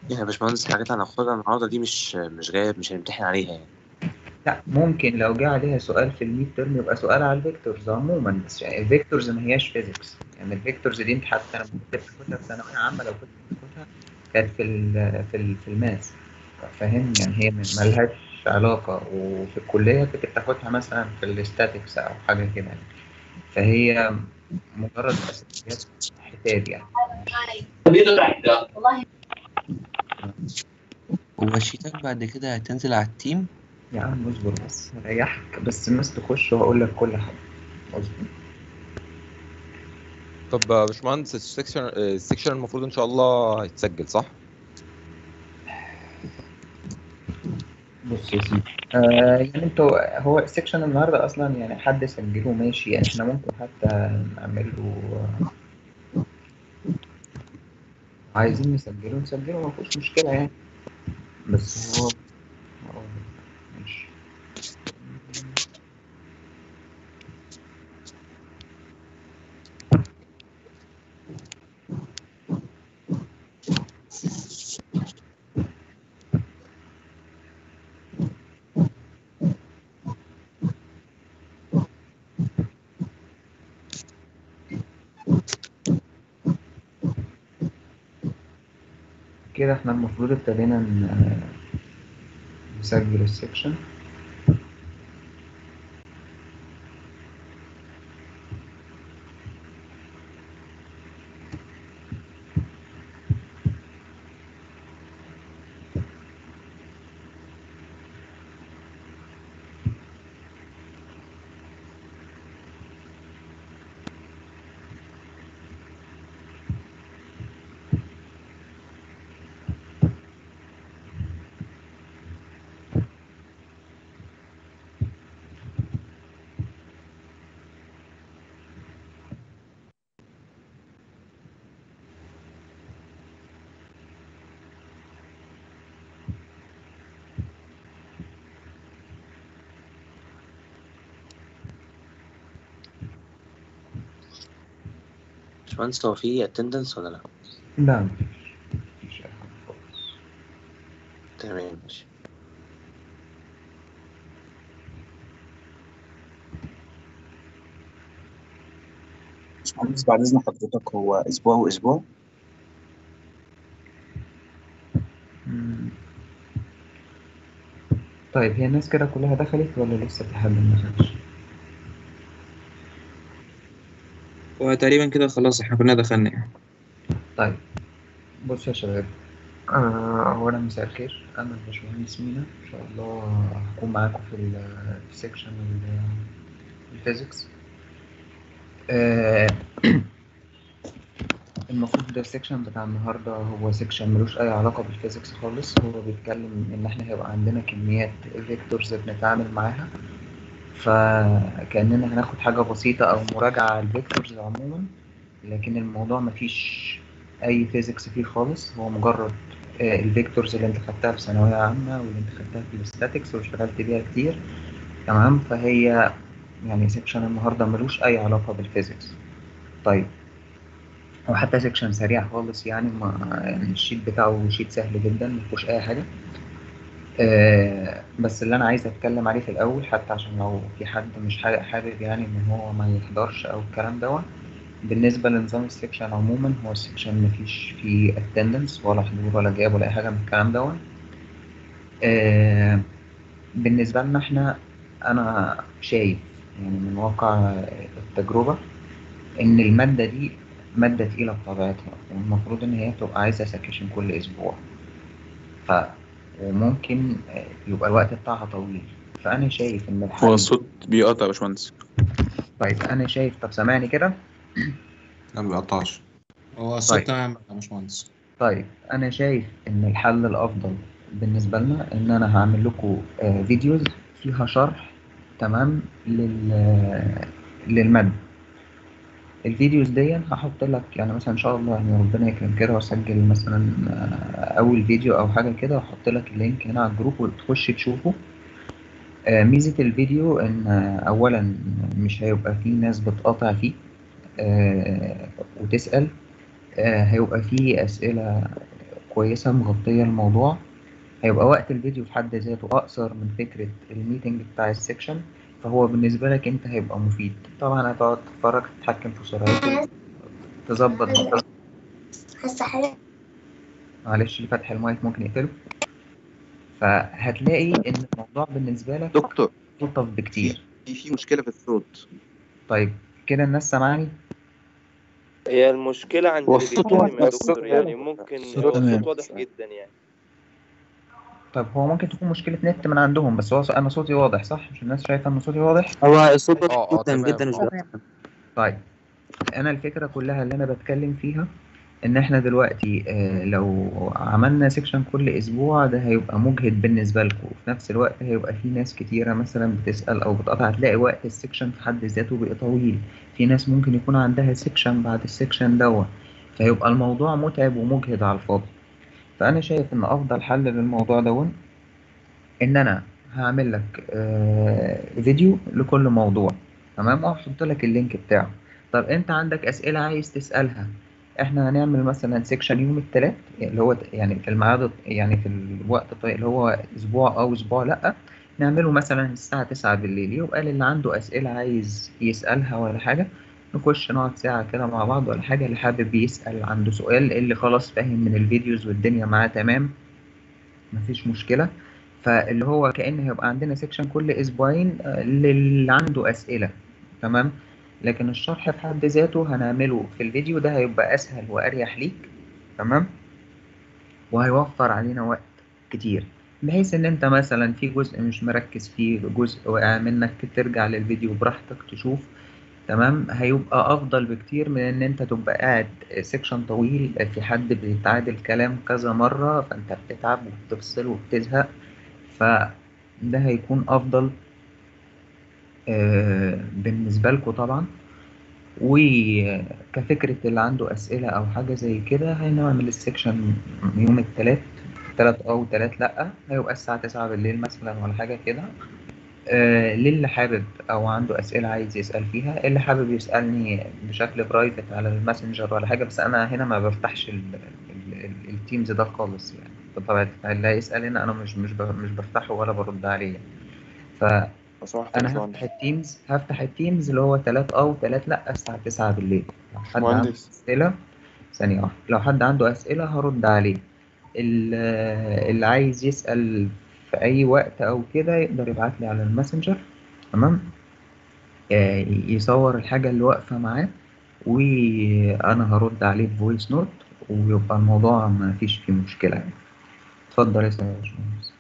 يا باشمهندس الحاجات اللي هناخدها النهارده دي مش مش جايه مش هنمتحن عليها يعني لا ممكن لو جه عليها سؤال في الميد ترم يبقى سؤال على الفيكتورز عموما بس يعني الفيكتورز ما هياش فيزيكس يعني الفيكتورز دي انت حتى لما كنت بتاخدها في ثانويه عامه لو كنت بتاخدها كانت في ال في ال في الماس فاهم يعني هي مالهاش علاقه وفي الكليه كنت بتاخدها مثلا في الاستاتيكس او حاجه كده يعني فهي مجرد اساسيات حساب يعني هو الشيتات بعد كده هتنزل على التيم يا عم اصبر بس ريحك بس الناس تخش وهقول لك كل حاجه اصبر طب يا باشمهندس السكشن السكشن المفروض ان شاء الله هيتسجل صح؟ بص يا سيدي آه يعني انتوا هو السكشن النهارده اصلا يعني حد سجله ماشي يعني احنا ممكن حتى نعمل له عايزين نسجله نسجله ما فيش مشكله يعني بس هو هو- ماشي كده احنا المفروض ابتدينا ن- نسجل السكشن باشمهندس هو في اتندنس ولا لا؟ لا مفيش مفيش اي حاجه خالص تمام ماشي باشمهندس بعد إذن حضرتك هو أسبوع وأسبوع مم. طيب هي الناس كده كلها دخلت ولا لسه في حد ما دخلش؟ هو تقريبا كده خلاص احنا كنا دخلنا يعني طيب بص يا شباب آه، أولا مساء الخير أنا الباشمهندس مينا إن شاء الله هكون معاكم في ال- في سيكشن الفيزيكس آه، المفروض ده السيكشن بتاع النهاردة هو سيكشن ملوش أي علاقة بالفيزيكس خالص هو بيتكلم إن إحنا هيبقى عندنا كميات فيكتورز بنتعامل معاها فكأننا هناخد حاجة بسيطة أو مراجعة على الفيكتورز عموما لكن الموضوع مفيش أي فيزيكس فيه خالص هو مجرد آه، الفيكتورز اللي أنت خدتها في ثانوية عامة واللي أنت خدتها في الاستاتيكس واشتغلت بيها كتير تمام فهي يعني سيكشن النهاردة ملوش أي علاقة بالفيزيكس طيب هو حتى سيكشن سريع خالص يعني ما يعني الشيت بتاعه شيت سهل جدا مفيهوش أي حاجة آه، بس اللي أنا عايز أتكلم عليه في الأول حتى عشان لو في حد مش حا- حابب يعني إن هو ما يحضرش أو الكلام دوت بالنسبة لنظام السكشن عموما هو السكشن مفيش فيه attendance ولا حضور ولا غياب ولا أي حاجة من الكلام دوت آه، بالنسبة لنا احنا أنا شايف يعني من واقع التجربة إن المادة دي مادة تقيلة بطبيعتها والمفروض إن هي تبقى عايزة سكشن كل أسبوع ف وممكن آه، يبقى الوقت بتاعها طويل فأنا شايف إن هو الحل الصوت بيقطع يا باشمهندس طيب أنا شايف طب سامعني كده لا ما بيقطعش هو الصوت طيب. تمام يا باشمهندس طيب أنا شايف إن الحل الأفضل بالنسبة لنا إن أنا هعمل لكم آه، فيديوز فيها شرح تمام لل للمادة الفيديوز دي هحط لك يعني مثلا إن شاء الله يعني ربنا يكرم كده وأسجل مثلا آه، أول فيديو أو حاجة كده وأحط لك اللينك هنا على الجروب وتخش تشوفه آه، ميزة الفيديو إن آه، أولا مش هيبقى فيه ناس بتقاطع فيه آه، وتسأل آه، هيبقى فيه أسئلة كويسة مغطية الموضوع هيبقى وقت الفيديو في حد ذاته أقصر من فكرة الميتنج بتاع السكشن فهو بالنسبة لك أنت هيبقى مفيد طبعا هتقعد تتفرج تتحكم في سرعته تظبط هسه حاجة معلش اللي فاتح المايك ممكن يقفله فهتلاقي إن الموضوع بالنسبة لك دكتور ألطف بكتير في في مشكلة في الصوت طيب كده الناس سامعاني هي المشكلة عند هو اللي الصوت بيتكلم واضح. يا الصوت دكتور يعني واضح. ممكن الصوت هو تمام. الصوت واضح جدا يعني طب هو ممكن تكون مشكلة نت من عندهم بس هو أنا صوتي واضح صح؟ مش الناس شايفة إن صوتي واضح؟ هو الصوت اه واضح اه جدا تمام جدا مش اه طيب انا الفكره كلها اللي انا بتكلم فيها ان احنا دلوقتي آه، لو عملنا سيكشن كل اسبوع ده هيبقى مجهد بالنسبه لكم وفي نفس الوقت هيبقى في ناس كتيره مثلا بتسال او بتقطع هتلاقي وقت السيكشن في حد ذاته بقى طويل في ناس ممكن يكون عندها سيكشن بعد السيكشن دوت فيبقى الموضوع متعب ومجهد على الفاضي فانا شايف ان افضل حل للموضوع دوت ان انا هعمل لك آه، فيديو لكل موضوع تمام وهحط لك اللينك بتاعه طب انت عندك اسئله عايز تسالها احنا هنعمل مثلا سيكشن يوم الثلاث اللي هو يعني في الميعاد يعني في الوقت الطويل اللي هو اسبوع او اسبوع لا نعمله مثلا الساعه 9 بالليل يبقى اللي عنده اسئله عايز يسالها ولا حاجه نخش نقعد ساعه كده مع بعض ولا حاجه اللي حابب يسال عنده سؤال اللي خلاص فاهم من الفيديوز والدنيا معاه تمام مفيش مشكله فاللي هو كأن هيبقى عندنا سيكشن كل اسبوعين آه، للي عنده اسئله تمام لكن الشرح في حد ذاته هنعمله في الفيديو ده هيبقى اسهل واريح ليك تمام وهيوفر علينا وقت كتير بحيث ان انت مثلا في جزء مش مركز فيه جزء واقع منك ترجع للفيديو براحتك تشوف تمام هيبقى افضل بكتير من ان انت تبقى قاعد سيكشن طويل في حد بيتعاد الكلام كذا مرة فانت بتتعب وبتفصل وبتزهق فده هيكون افضل آه، بالنسبة لكم طبعا وكفكرة اللي عنده أسئلة أو حاجة زي كده هنعمل السكشن يوم التلات تلات أه وتلات لأ هيبقى الساعة تسعة بالليل مثلا ولا حاجة كده آه للي حابب أو عنده أسئلة عايز يسأل فيها اللي حابب يسألني بشكل برايفت على الماسنجر ولا حاجة بس أنا هنا ما بفتحش ال- ال- ال- التيمز ده خالص يعني بطبيعة الحال. اللي هيسأل هنا أنا مش مش ب- مش بفتحه ولا برد عليه ف صح انا هفتح التيمز هفتح التيمز اللي هو تلات اه وتلات لا الساعة تسعة بالليل لو حد عنده مهندس. أسئلة ثانية واحدة لو حد عنده أسئلة هرد عليه ال- اللي عايز يسأل في أي وقت أو كده يقدر يبعت لي على الماسنجر تمام آه، يصور الحاجة اللي واقفة معاه وأنا هرد عليه بفويس نوت ويبقى الموضوع ما فيش فيه مشكلة يعني اتفضل اسأل يا باشمهندس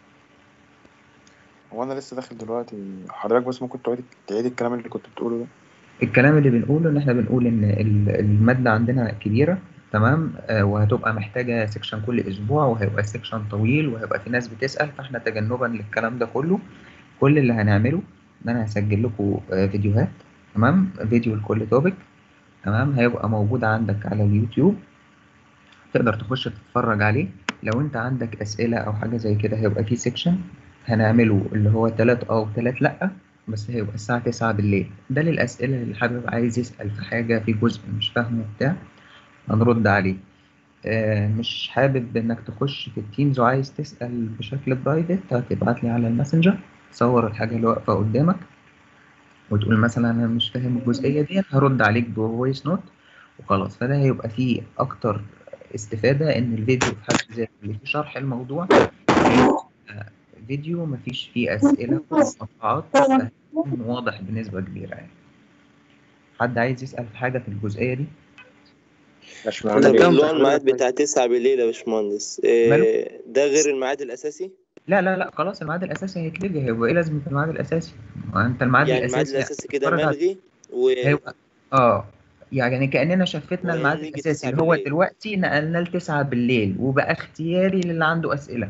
هو انا لسه داخل دلوقتي حضرتك بس ممكن تعيد تعيد الكلام اللي كنت بتقوله ده الكلام اللي بنقوله ان احنا بنقول ان ال- المادة عندنا كبيرة تمام آه، وهتبقى محتاجة سيكشن كل اسبوع وهيبقى سيكشن طويل وهيبقى في ناس بتسأل فاحنا تجنبا للكلام ده كله كل اللي هنعمله ان انا هسجل لكم آه، فيديوهات تمام فيديو لكل توبيك تمام هيبقى موجود عندك على اليوتيوب تقدر تخش تتفرج عليه لو انت عندك اسئلة او حاجة زي كده هيبقى في سيكشن هنعمله اللي هو تلات اه وتلات لأ بس هيبقى الساعة تسعة بالليل ده للأسئلة اللي حابب عايز يسأل في حاجة في جزء مش فاهمه بتاع هنرد عليه آه، مش حابب إنك تخش في التيمز وعايز تسأل بشكل برايفت هتبعت لي على الماسنجر تصور الحاجة اللي واقفة قدامك وتقول مثلا أنا مش فاهم الجزئية دي هرد عليك بفويس نوت وخلاص فده هيبقى فيه أكتر استفادة إن الفيديو في حد ذاته اللي فيه شرح الموضوع هيبقى فيديو مفيش فيه أسئلة ومقاطعات فهيكون واضح بنسبة كبيرة يعني حد عايز يسأل في حاجة في الجزئية دي؟ طب اللي هو الميعاد بتاع تسعة بالليل يا باشمهندس ماله؟ إيه، ده غير الميعاد الأساسي؟ لا لا لا خلاص الميعاد الأساسي هيتلغي هيبقى إيه لازمة الميعاد الأساسي؟ ما أنت الميعاد يعني الميعاد الأساسي الأساسي كده هتتفرج على- ملغي و هيبقى اه يعني كأننا شفتنا الميعاد وهنيجي الأساسي تسعة اللي هو بالليل. دلوقتي نقلناه لتسعة بالليل وبقى اختياري للي عنده أسئلة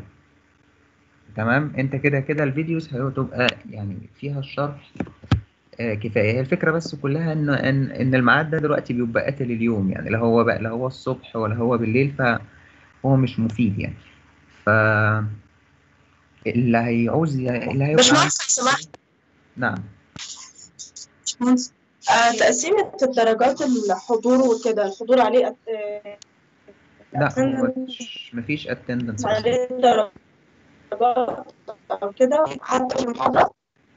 تمام انت كده كده الفيديوز هتبقى يعني فيها الشرح آه كفاية هي الفكرة بس كلها ان ان ان الميعاد ده دلوقتي بيبقى قاتل اليوم يعني لا هو بقى لا هو الصبح ولا هو بالليل فهو مش مفيد يعني ف اللي هيعوز اللي هيبقى باشمهندس لو سمحت نعم باشمهندس آه، تقسيمة الدرجات الحضور وكده الحضور عليه قد- آه، لا هو مش مفيش اتندنس عليه درجات أو كده حتى في المحاضرة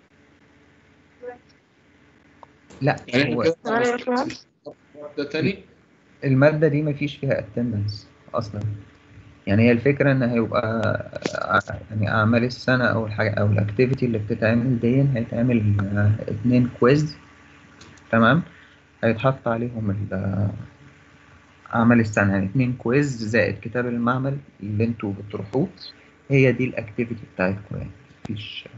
لا يعني هو احنا كده معايا يا باشمهندس ده تاني المادة دي مفيش فيها اتندنس أصلا يعني هي الفكرة إن هيبقى ع- يعني أعمال السنة أو الحاجة أو الأكتيفيتي اللي بتتعمل دي هيتعمل آه، اتنين كويز تمام هيتحط عليهم ال- أعمال السنة يعني اتنين كويز زائد كتاب المعمل اللي انتوا بتروحوه هي دي الأكتيفيتي بتاعتكم يعني مفيش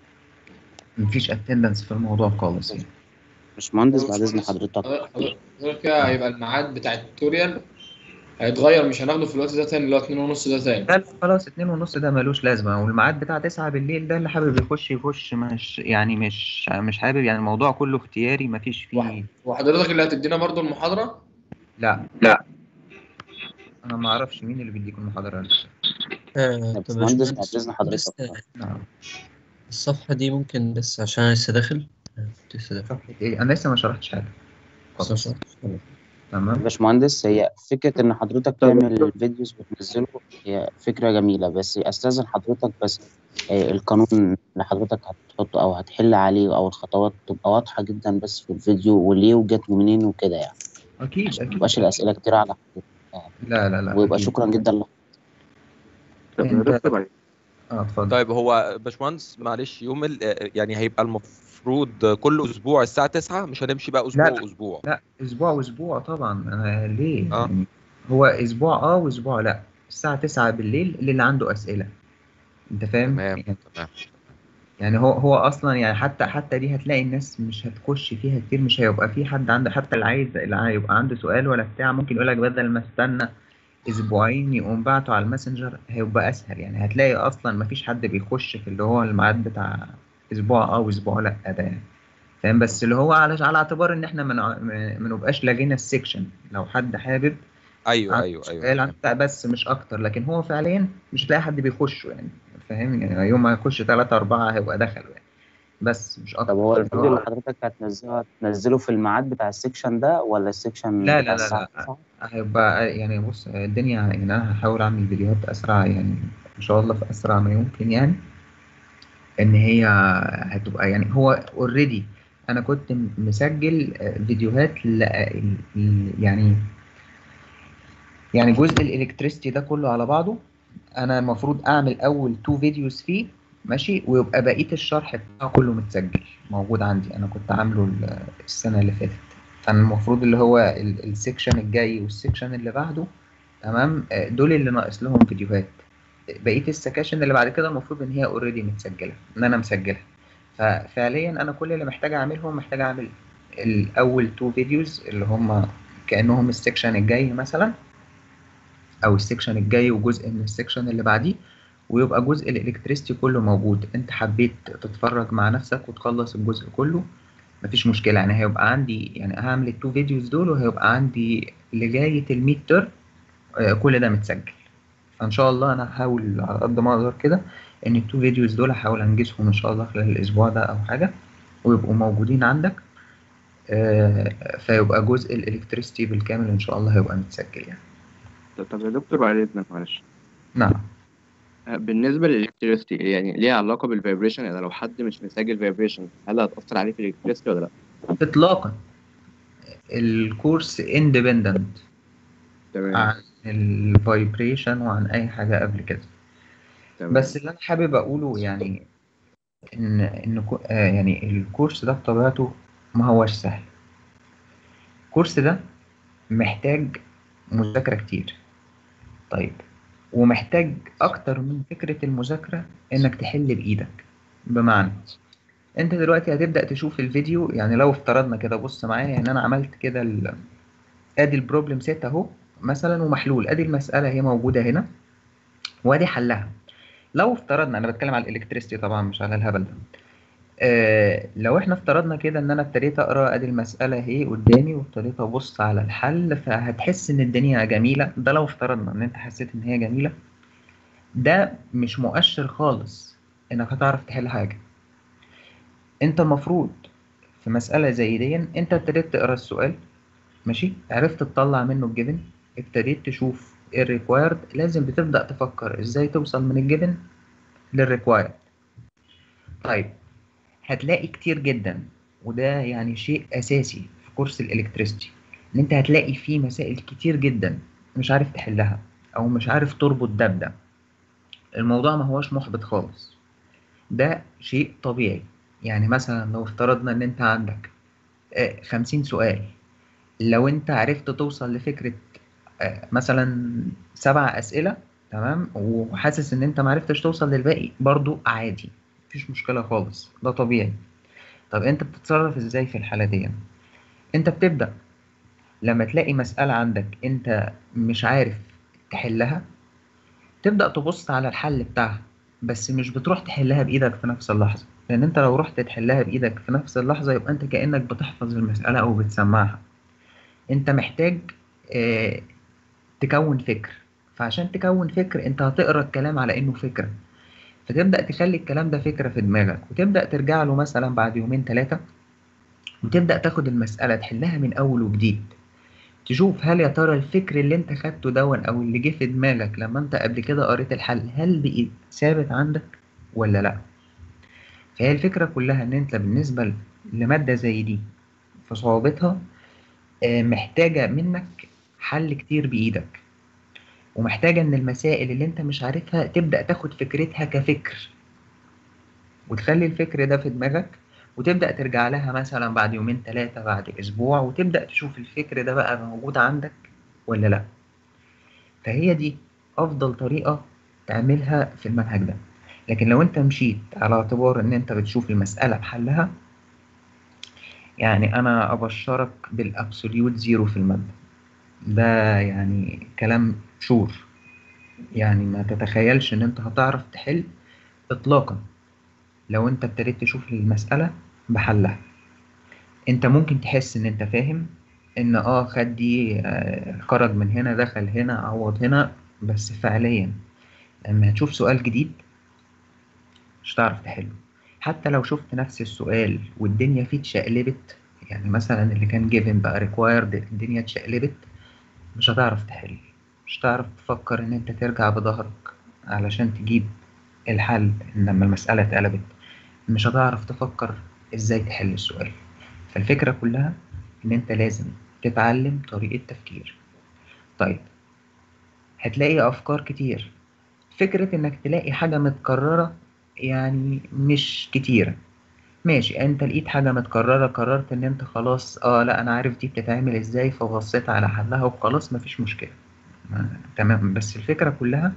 مفيش اتندنس في الموضوع خالص يعني باشمهندس بعد اذن حضرتك غير كده هيبقى الميعاد بتاع التوتوريال هيتغير مش هناخده في الوقت ده تاني اللي هو اتنين ونص ده تاني لا لا خلاص اتنين ونص ده ملوش لازمة والميعاد بتاع تسعة بالليل ده اللي حابب يخش يخش مش يعني مش مش حابب يعني الموضوع كله اختياري مفيش فيه وحضرتك اللي هتدينا برضو المحاضرة لا لا أنا ما أعرفش مين اللي بيديكم المحاضرة لسه يا باشمهندس بعد اذن حضرتك نعم الصفحة دي ممكن بس عشان أنا لسه داخل أنا كنت لسه داخل صفحة إيه أنا لسه ما شرحتش حاجة خلاص تمام باشمهندس هي فكرة إن حضرتك تعمل فيديوز وتنزله هي فكرة جميلة بس أستاذن حضرتك بس آه، القانون اللي حضرتك هتحطه أو هتحل عليه أو الخطوات تبقى واضحة جدا بس في الفيديو وليه وجت منين وكده يعني أكيد عشان أكيد متبقاش الأسئلة كتير على حضرتك لا لا لا ويبقى أكيد. شكرا جدا لك أنت اه اتفضل طيب هو باشمهندس معلش يوم ال... يعني هيبقى المفروض كل اسبوع الساعه 9 مش هنمشي بقى اسبوع لا. واسبوع لا أسبوع وأسبوع طبعا أنا ليه اه يعني هو أسبوع أه وأسبوع لا الساعة تسعة بالليل اللي عنده أسئلة أنت فاهم؟ تمام يعني تمام يعني هو هو اصلا يعني حتى حتى دي هتلاقي الناس مش هتخش فيها كتير مش هيبقى في حد عنده حتى اللي عايز اللي هيبقى عنده سؤال ولا بتاع ممكن يقول لك بدل ما استنى اسبوعين يقوم بعته على الماسنجر هيبقى اسهل يعني هتلاقي اصلا ما فيش حد بيخش في اللي هو الميعاد بتاع اسبوع اه واسبوع لا ده يعني فاهم بس اللي هو على على اعتبار ان احنا ما ما نبقاش لاغينا السكشن لو حد حابب ايوه عنده ايوه ايوه سؤال عنده بتاع بس مش اكتر لكن هو فعليا مش هتلاقي حد بيخشه يعني فاهم يعني يوم ما يخش ثلاثة أربعة هيبقى دخلوا يعني بس مش أكتر طب هو الفيديو اللي حضرتك هتنزله هتنزله في الميعاد بتاع السكشن ده ولا السكشن لا بتاع لا لا الساعة لا 9 هيبقى يعني بص الدنيا يعني أنا هحاول أعمل فيديوهات أسرع يعني إن شاء الله في أسرع ما يمكن يعني إن هي هتبقى يعني هو أوريدي أنا كنت م- مسجل فيديوهات ل ل- يعني يعني جزء الإلكتريستي ده كله على بعضه أنا المفروض أعمل أول تو فيديوز فيه ماشي ويبقى بقية الشرح بتاعه كله متسجل موجود عندي أنا كنت عامله ال- السنة اللي فاتت أنا المفروض اللي هو ال- السكشن الجاي والسكشن اللي بعده تمام آه، دول اللي ناقص لهم فيديوهات بقية السكاشن اللي بعد كده المفروض إن هي أوريدي متسجلة إن أنا مسجلها ففعليا أنا كل اللي محتاج أعملهم محتاج أعمل الأول تو فيديوز اللي هم كأنهم السكشن الجاي مثلا أو السكشن الجاي وجزء من السكشن اللي بعديه ويبقى جزء الإلكتريستي كله موجود أنت حبيت تتفرج مع نفسك وتخلص الجزء كله مفيش مشكلة يعني هيبقى عندي يعني هعمل التو فيديوز دول وهيبقى عندي لغاية الميد تيرم كل ده متسجل فإن شاء الله أنا هحاول على قد ما أقدر كده إن التو فيديوز دول هحاول أنجزهم إن شاء الله خلال الأسبوع ده أو حاجة ويبقوا موجودين عندك آه، فيبقى جزء الإلكتريستي بالكامل إن شاء الله هيبقى متسجل يعني طب طب يا دكتور بعد اذنك معلش نعم آه، بالنسبه للالكتريستي يعني ليها علاقه بالفايبريشن يعني لو حد مش مسجل فايبريشن هل هتاثر عليه في الالكتريستي ولا لا إطلاقا الكورس اندبندنت تمام عن الفايبريشن وعن اي حاجه قبل كده تمام بس اللي انا حابب اقوله يعني ان ان كو- آه يعني الكورس ده بطبيعته ما هوش سهل الكورس ده محتاج مذاكره كتير طيب ومحتاج اكتر من فكره المذاكره انك تحل بايدك بمعنى انت دلوقتي هتبدا تشوف الفيديو يعني لو افترضنا كده بص معايا يعني انا عملت كده ال- ادي البروبلم سيت اهو مثلا ومحلول ادي المساله هي موجوده هنا وادي حلها لو افترضنا انا بتكلم على الالكتريستي طبعا مش على الهبل ده آه لو احنا افترضنا كده ان انا ابتديت اقرا ادي المساله اهي قدامي وابتديت ابص على الحل فهتحس ان الدنيا جميله ده لو افترضنا ان انت حسيت ان هي جميله ده مش مؤشر خالص انك هتعرف تحل حاجه انت المفروض في مساله زي دي انت ابتديت تقرا السؤال ماشي عرفت تطلع منه الجبن ابتديت تشوف الريكوايرد لازم بتبدأ تفكر ازاي توصل من الجيفن للريكوايرد طيب هتلاقي كتير جدا وده يعني شيء أساسي في كورس الإلكتريستي إن أنت هتلاقي فيه مسائل كتير جدا مش عارف تحلها أو مش عارف تربط ده بده الموضوع ما هوش محبط خالص ده شيء طبيعي يعني مثلا لو افترضنا إن أنت عندك آه، خمسين سؤال لو أنت عرفت توصل لفكرة آه، مثلا سبع أسئلة تمام وحاسس إن أنت معرفتش توصل للباقي برضو عادي مفيش مشكلة خالص ده طبيعي طب انت بتتصرف ازاي في الحالة دي انت بتبدأ لما تلاقي مسألة عندك انت مش عارف تحلها تبدأ تبص على الحل بتاعها بس مش بتروح تحلها بإيدك في نفس اللحظة لأن انت لو رحت تحلها بإيدك في نفس اللحظة يبقى انت كأنك بتحفظ المسألة أو بتسمعها انت محتاج اه تكون فكر فعشان تكون فكر انت هتقرا الكلام على انه فكره فتبدأ تخلي الكلام ده فكرة في دماغك وتبدأ ترجع له مثلا بعد يومين ثلاثة وتبدأ تاخد المسألة تحلها من أول وجديد تشوف هل يا ترى الفكر اللي انت خدته دون أو اللي جه في دماغك لما انت قبل كده قريت الحل هل بقي ثابت عندك ولا لأ فهي الفكرة كلها ان انت بالنسبة لمادة زي دي في صعوبتها آه، محتاجة منك حل كتير بإيدك ومحتاجة إن المسائل اللي أنت مش عارفها تبدأ تاخد فكرتها كفكر وتخلي الفكر ده في دماغك وتبدأ ترجع لها مثلا بعد يومين ثلاثة بعد أسبوع وتبدأ تشوف الفكر ده بقى موجود عندك ولا لأ فهي دي أفضل طريقة تعملها في المنهج ده لكن لو أنت مشيت على اعتبار إن أنت بتشوف المسألة بحلها يعني أنا أبشرك بالأبسوليوت زيرو في المادة ده يعني كلام شور يعني ما تتخيلش ان انت هتعرف تحل اطلاقا لو انت ابتديت تشوف المسألة بحلها انت ممكن تحس ان انت فاهم ان اه خد دي آه، خرج من هنا دخل هنا عوض هنا بس فعليا لما هتشوف سؤال جديد مش هتعرف تحله حتى لو شفت نفس السؤال والدنيا فيه اتشقلبت يعني مثلا اللي كان جيفن بقى ريكوايرد الدنيا اتشقلبت مش هتعرف تحل مش هتعرف تفكر ان انت ترجع بظهرك علشان تجيب الحل ان لما المسألة اتقلبت مش هتعرف تفكر ازاي تحل السؤال فالفكرة كلها ان انت لازم تتعلم طريقة تفكير طيب هتلاقي افكار كتير فكرة انك تلاقي حاجة متكررة يعني مش كتيرة ماشي انت لقيت حاجة متكررة قررت ان انت خلاص اه لا انا عارف دي بتتعمل ازاي فبصيت على حلها وخلاص مفيش مشكلة ما- تمام بس الفكرة كلها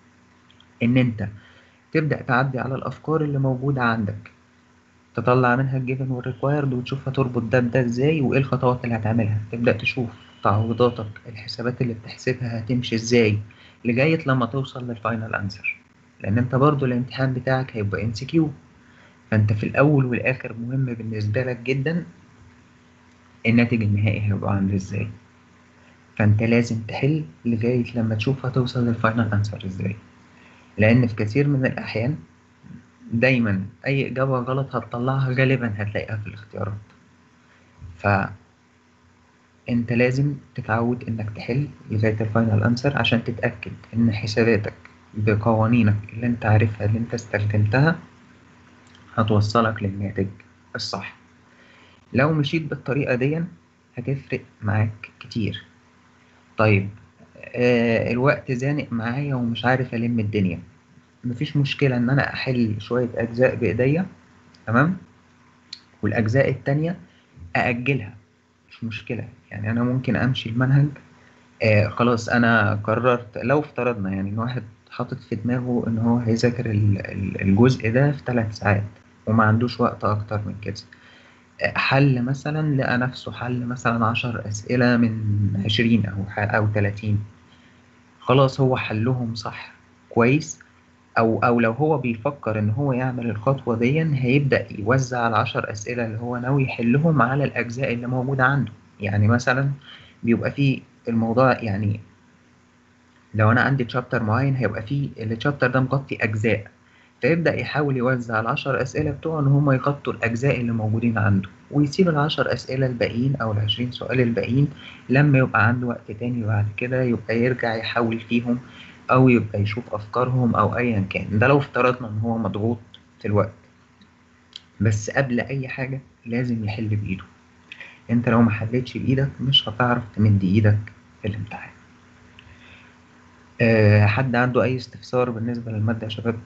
ان انت تبدأ تعدي على الافكار اللي موجودة عندك تطلع منها الجيفن والريكوايرد وتشوف هتربط ده بده ازاي وايه الخطوات اللي هتعملها تبدأ تشوف تعويضاتك الحسابات اللي بتحسبها هتمشي ازاي لغاية لما توصل للفاينل انسر لان انت برضو الامتحان بتاعك هيبقى ام سي كيو فانت في الاول والاخر مهم بالنسبة لك جدا الناتج النهائي هيبقى عامل ازاي فانت لازم تحل لغاية لما تشوف هتوصل للفاينل انسر ازاي لان في كثير من الاحيان دايما اي اجابة غلط هتطلعها غالبا هتلاقيها في الاختيارات ف انت لازم تتعود انك تحل لغاية الفاينل انسر عشان تتأكد ان حساباتك بقوانينك اللي انت عارفها اللي انت استخدمتها هتوصلك للناتج الصح لو مشيت بالطريقة دي هتفرق معاك كتير طيب آه الوقت زانق معايا ومش عارف ألم الدنيا مفيش مشكلة إن أنا أحل شوية أجزاء بإيديا تمام والأجزاء التانية أأجلها مش مشكلة يعني أنا ممكن أمشي المنهج آه خلاص أنا قررت لو افترضنا يعني إن واحد حاطط في دماغه إن هو هيذاكر ال- ال- الجزء ده في ثلاث ساعات وما عندوش وقت أكتر من كده حل مثلا لقى نفسه حل مثلا عشر أسئلة من عشرين أو ح- أو تلاتين خلاص هو حلهم صح كويس أو أو لو هو بيفكر إن هو يعمل الخطوة دي هيبدأ يوزع العشر أسئلة اللي هو ناوي يحلهم على الأجزاء اللي موجودة عنده يعني مثلا بيبقى فيه الموضوع يعني لو أنا عندي تشابتر معين هيبقى فيه التشابتر ده مغطي أجزاء فيبدأ يحاول يوزع العشر أسئلة بتوعه إن هما يغطوا الأجزاء اللي موجودين عنده ويسيب العشر أسئلة الباقيين أو العشرين سؤال الباقيين لما يبقى عنده وقت تاني بعد كده يبقى يرجع يحاول فيهم أو يبقى يشوف أفكارهم أو أيا كان ده لو افترضنا إن هو مضغوط في الوقت بس قبل أي حاجة لازم يحل بإيده أنت لو ما حلتش بإيدك مش هتعرف تمد إيدك في الامتحان أه حد عنده أي استفسار بالنسبة للمادة يا شباب؟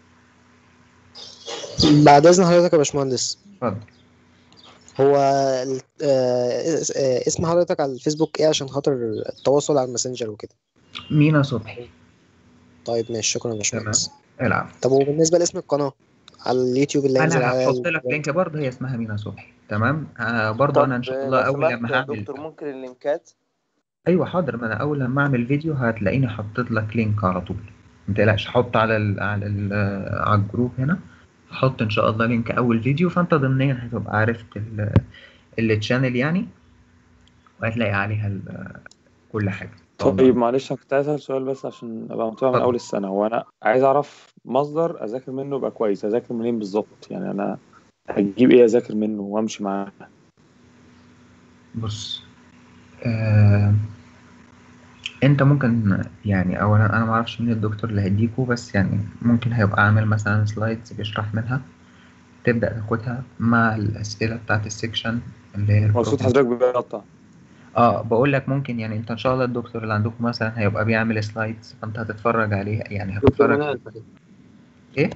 بعد اذن حضرتك يا باشمهندس اتفضل هو ال- آه، اس- آه، اسم حضرتك على الفيسبوك ايه عشان خاطر التواصل على الماسنجر وكده مينا صبحي طيب ماشي شكرا يا باشمهندس العب طب وبالنسبه لاسم القناه على اليوتيوب اللي هينزل انا على هحط لك لينك برضه هي اسمها مينا صبحي تمام آه برضه انا ان شاء الله لو اول سمحت لما يا هعمل دكتور ممكن اللينكات ايوه حاضر ما انا اول لما اعمل فيديو هتلاقيني حطيت لك لينك على طول ما تقلقش حط على ال على ال على الجروب هنا هحط ان شاء الله لينك اول فيديو فانت ضمنيا هتبقى عرفت ال- التشانل يعني وهتلاقي عليها ال- كل حاجه طيب معلش انا كنت عايز اسال سؤال بس عشان ابقى متابع من اتفضل. اول السنه هو انا عايز اعرف مصدر اذاكر منه يبقى كويس اذاكر منين بالظبط يعني انا هجيب ايه اذاكر منه وامشي معاه بص آه، انت ممكن يعني اولا انا ما اعرفش مين الدكتور اللي هيديكو بس يعني ممكن هيبقى عامل مثلا سلايدز بيشرح منها تبدأ تاخدها مع الأسئلة بتاعت السكشن اللي هي هو صوت البروبلم. حضرتك بيقطع اه بقول لك ممكن يعني انت ان شاء الله الدكتور اللي عندكم مثلا هيبقى بيعمل سلايدز فانت هتتفرج عليها يعني هتتفرج ايه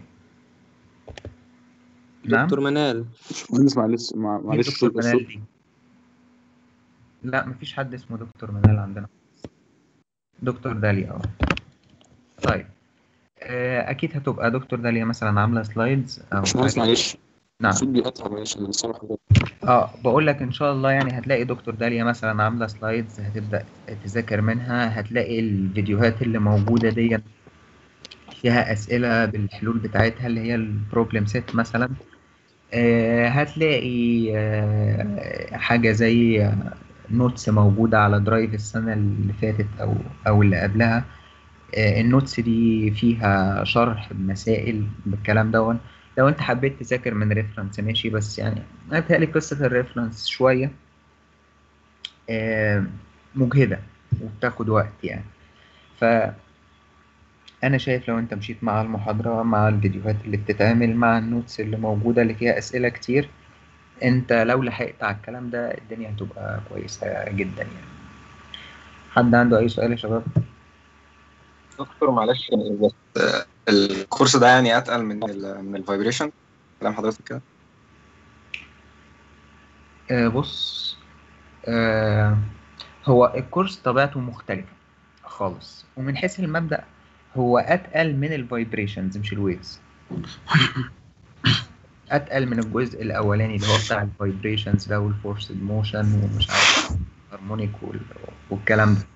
نعم دكتور منال مهندس معلش مع- مين معلش دكتور الصوت منال دي لا مفيش حد اسمه دكتور منال عندنا دكتور داليا اه طيب آه، اكيد هتبقى دكتور داليا مثلا عامله سلايدز او باشمهندس حاجه معلش نعم الصوت بيقطع معلش انا سامع حضرتك اه بقول لك ان شاء الله يعني هتلاقي دكتور داليا مثلا عامله سلايدز هتبدا تذاكر منها هتلاقي الفيديوهات اللي موجوده دي فيها اسئله بالحلول بتاعتها اللي هي البروبلم سيت مثلا آه هتلاقي آه حاجه زي نوتس موجوده على درايف السنه اللي فاتت او او اللي قبلها آه النوتس دي فيها شرح مسائل بالكلام دون لو انت حبيت تذاكر من ريفرنس ماشي بس يعني انا بتهيألي قصة الريفرنس شوية آه، مجهدة وبتاخد وقت يعني ف انا شايف لو انت مشيت مع المحاضرة مع الفيديوهات اللي بتتعمل مع النوتس اللي موجودة اللي فيها اسئلة كتير انت لو لحقت على الكلام ده الدنيا هتبقى كويسة جدا يعني حد عنده اي سؤال يا شباب دكتور معلش بس آه، الكورس ده يعني اتقل من ال من الفايبريشن كلام حضرتك كده آه بص آه هو الكورس طبيعته مختلفة خالص ومن حيث المبدأ هو أتقل من الفايبريشنز مش الويفز أتقل من الجزء الأولاني اللي هو بتاع الفايبريشنز ده والفورسد موشن ومش عارف هارمونيك والكلام ده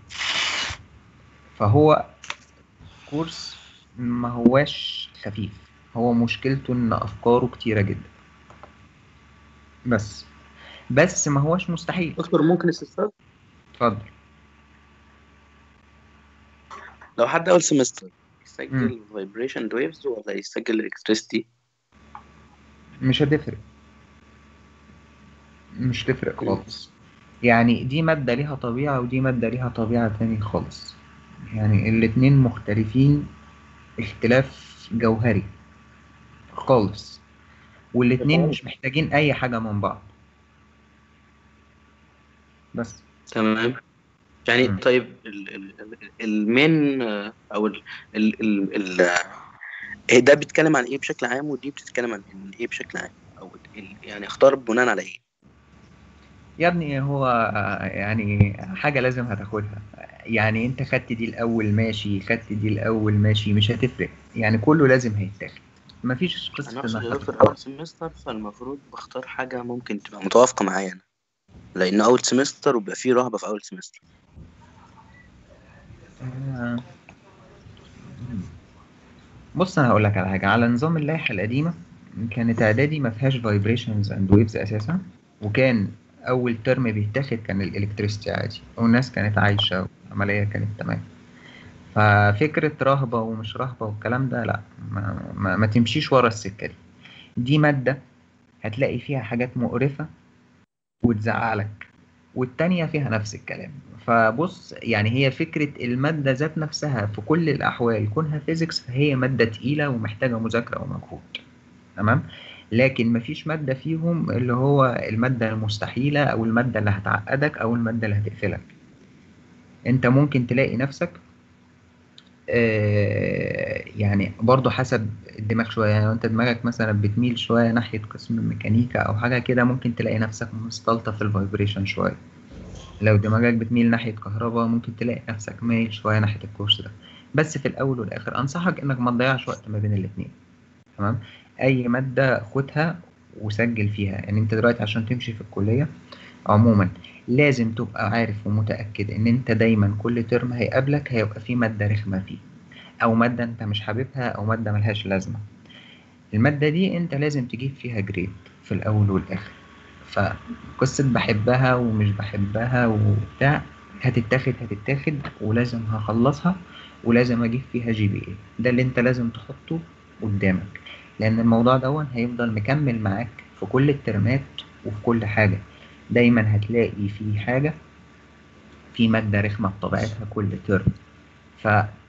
فهو كورس ما هواش خفيف هو مشكلته إن أفكاره كتيرة جدا بس بس ما هوش مستحيل دكتور ممكن استفسار اتفضل لو حد اول سمستر يسجل فايبريشن ويفز ولا يسجل الكتريستي مش هتفرق مش تفرق خالص يعني دي مادة ليها طبيعة ودي مادة ليها طبيعة تاني خالص يعني الاتنين مختلفين اختلاف جوهري خالص والاتنين مش محتاجين أي حاجة من بعض بس تمام يعني طيب ال- ال- ال- المين آه، او ال ال ال ال آه، ده بيتكلم عن ايه بشكل عام ودي بتتكلم عن ال- ايه بشكل عام او ال- يعني اختار بناء على ايه يا ابني هو آه، يعني حاجة لازم هتاخدها يعني انت خدت دي الأول ماشي خدت دي الأول ماشي مش هتفرق يعني كله لازم هيتاخد مفيش انا قصة اقصد انك يا دكتور هتختار اول سمستر فالمفروض بختار حاجه ممكن تبقى متوافقه معايا انا لان اول سمستر وبيبقى فيه رهبه في اول سمستر آه، بص انا هقول لك على حاجه على نظام اللائحه القديمه كانت اعدادي ما فيهاش فايبريشنز اند ويفز اساسا وكان اول ترم بيتاخد كان الالكتريستي عادي والناس كانت عايشه والعمليه كانت تمام ففكره رهبه ومش رهبه والكلام ده لا ما, ما, ما تمشيش ورا السكة دي دي مادة هتلاقي فيها حاجات مقرفة وتزعلك والتانية فيها نفس الكلام فبص يعني هي فكرة المادة ذات نفسها في كل الأحوال كونها فيزيكس فهي مادة تقيلة ومحتاجة مذاكرة ومجهود تمام لكن مفيش مادة فيهم اللي هو المادة المستحيلة أو المادة اللي هتعقدك أو المادة اللي هتقفلك أنت ممكن تلاقي نفسك آه، يعني برضو حسب الدماغ شوية يعني لو انت دماغك مثلا بتميل شوية ناحية قسم الميكانيكا أو حاجة كده ممكن تلاقي نفسك مستلطة في الفايبريشن شوية لو دماغك بتميل ناحية كهرباء ممكن تلاقي نفسك مايل شوية ناحية الكورس ده بس في الأول والآخر أنصحك إنك ما تضيعش وقت ما بين الاتنين تمام أي مادة خدها وسجل فيها يعني أنت دلوقتي عشان تمشي في الكلية عموما لازم تبقى عارف ومتأكد إن أنت دايما كل ترم هيقابلك هيبقى فيه مادة رخمة فيه أو مادة أنت مش حاببها أو مادة ملهاش لازمة المادة دي أنت لازم تجيب فيها جريد في الأول والآخر فقصة بحبها ومش بحبها وبتاع هتتاخد هتتاخد ولازم هخلصها ولازم أجيب فيها جي بي إيه ده اللي أنت لازم تحطه قدامك لأن الموضوع دون هيفضل مكمل معاك في كل الترمات وفي كل حاجة دايما هتلاقي في حاجة في مادة رخمة بطبيعتها كل ترم ف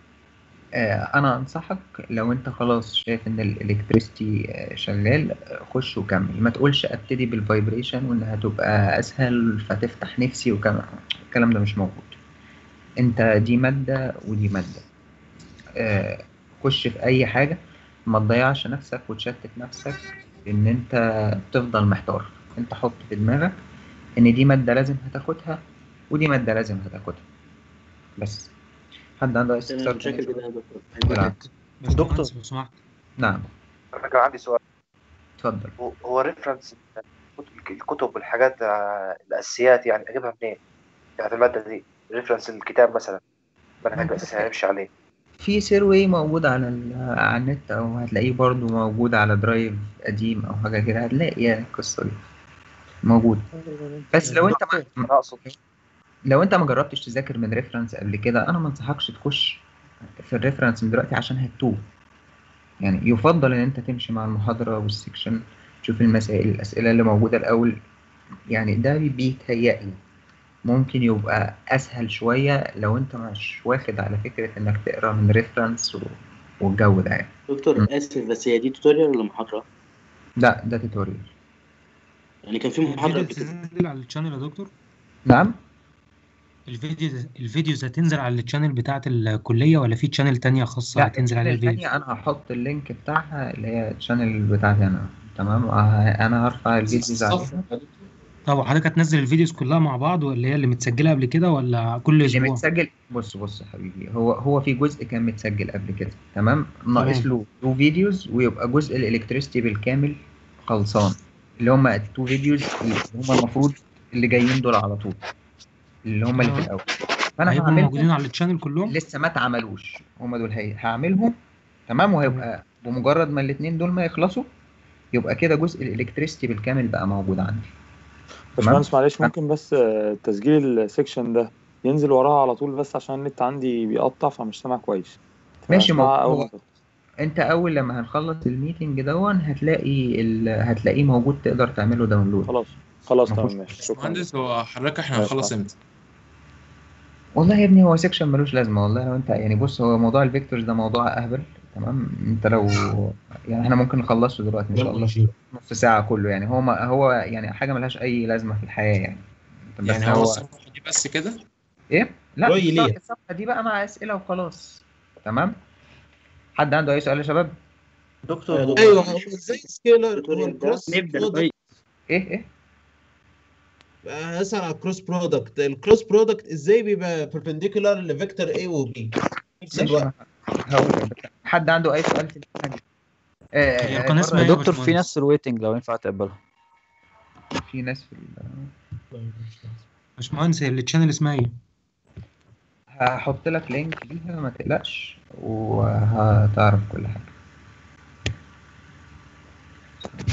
آه، انا انصحك لو انت خلاص شايف ان الالكتريستي شغال آه، خش وكمل ما تقولش ابتدي بالفايبريشن وانها تبقى اسهل فتفتح نفسي وكم الكلام ده مش موجود انت دي مادة ودي مادة آه، خش في اي حاجة ما تضيعش نفسك وتشتت نفسك ان انت تفضل محتار انت حط في دماغك ان دي مادة لازم هتاخدها ودي مادة لازم هتاخدها بس حد عنده استفسار تمام شكرا تاني؟ جدا يا دكتور بالعكس. دكتور لو سمحت نعم انا كان عندي سؤال اتفضل هو- هو ريفرنس الكتب والحاجات آه، الاساسيات يعني اجيبها منين؟ بتاعت الماده دي ريفرنس الكتاب مثلا منهج اساسي هنمشي عليه في سيروي موجود على ال- على النت او هتلاقيه برضو موجود على درايف قديم او حاجه كده هتلاقي يعني القصه دي موجود بس لو انت ما انا اقصد لو انت ما جربتش تذاكر من ريفرنس قبل كده انا ما انصحكش تخش في الريفرنس من دلوقتي عشان هتتوه يعني يفضل ان انت تمشي مع المحاضره والسكشن تشوف المسائل الاسئله اللي موجوده الاول يعني ده بيتهيألي ممكن يبقى اسهل شويه لو انت مش واخد على فكره انك تقرا من ريفرنس والجو ده يعني دكتور اسف بس هي دي توتوريال ولا محاضرة؟ لا ده توتوريال يعني كان في محاضرة الفيديو قبل كده هتنزل على الشانل يا دكتور نعم الفيديو الفيديوز هتنزل على الشانل بتاعة الكلية ولا في شانل تانية خاصة لا هتنزل عليها الشانل الفيديو التانية انا هحط اللينك بتاعها اللي هي الشانل بتاعتي انا تمام وه- انا هرفع الفيديوز عليها طب وحضرتك هتنزل الفيديوز كلها مع بعض ولا هي اللي متسجلة قبل كده ولا كل اللي أسبوع؟ متسجل بص بص يا حبيبي هو هو في جزء كان متسجل قبل كده تمام ناقص تمام. له تو فيديوز ويبقى جزء الالكتريستي بالكامل خلصان اللي هم التو فيديوز اللي هم المفروض اللي جايين دول على طول اللي هم اللي في تمام. الاول فانا هيبقوا موجودين هعملهم على الشانل كلهم؟ لسه ما اتعملوش هم دول هي هعملهم تمام وهيبقى بمجرد ما الاثنين دول ما يخلصوا يبقى كده جزء الالكتريستي بالكامل بقى موجود عندي باشمهندس معلش ممكن بس آه، تسجيل السكشن ده ينزل وراها على طول بس عشان النت عندي بيقطع فمش سامع كويس ماشي فهسمعها موجود أول هو ما تخلص. انت اول لما هنخلص الميتنج دون هتلاقي ال... هتلاقيه موجود تقدر تعمله داونلود خلاص خلاص مفهوش تمام ماشي شكرا مهندس هو حضرتك احنا ماشي. هنخلص امتى؟ والله يا ابني هو سيكشن ملوش لازمه والله لو انت يعني بص هو موضوع الفيكتورز ده موضوع اهبل تمام انت لو يعني احنا ممكن نخلصه دلوقتي ان شاء الله نص ساعه كله يعني هو ما هو يعني حاجه ملهاش اي لازمه في الحياه يعني بس يعني هو الصفحة دي بس كده؟ ايه لا رأيي الصفحة- ليه؟ الصفحه دي بقى مع اسئله وخلاص تمام حد عنده اي سؤال يا شباب دكتور ايوه هو ازاي سكيلر هو الكروس نبدأ برودكت طيب ايه ايه اسال على الكروس برودكت الكروس برودكت ازاي بيبقى perpendicular لفيكتور A و B نفس ماشي الوقت هقول لك. حد عنده اي سؤال في الحاجه آه، هي آه، القناة بره- اسمها ايه يا دكتور في باشمهندس؟ ناس في الويتنج لو ينفع تقبلها في ناس في ال- باشمهندس هي الشانل اسمها ايه؟ هحط لك لينك ليها ما تقلقش وهتعرف كل حاجه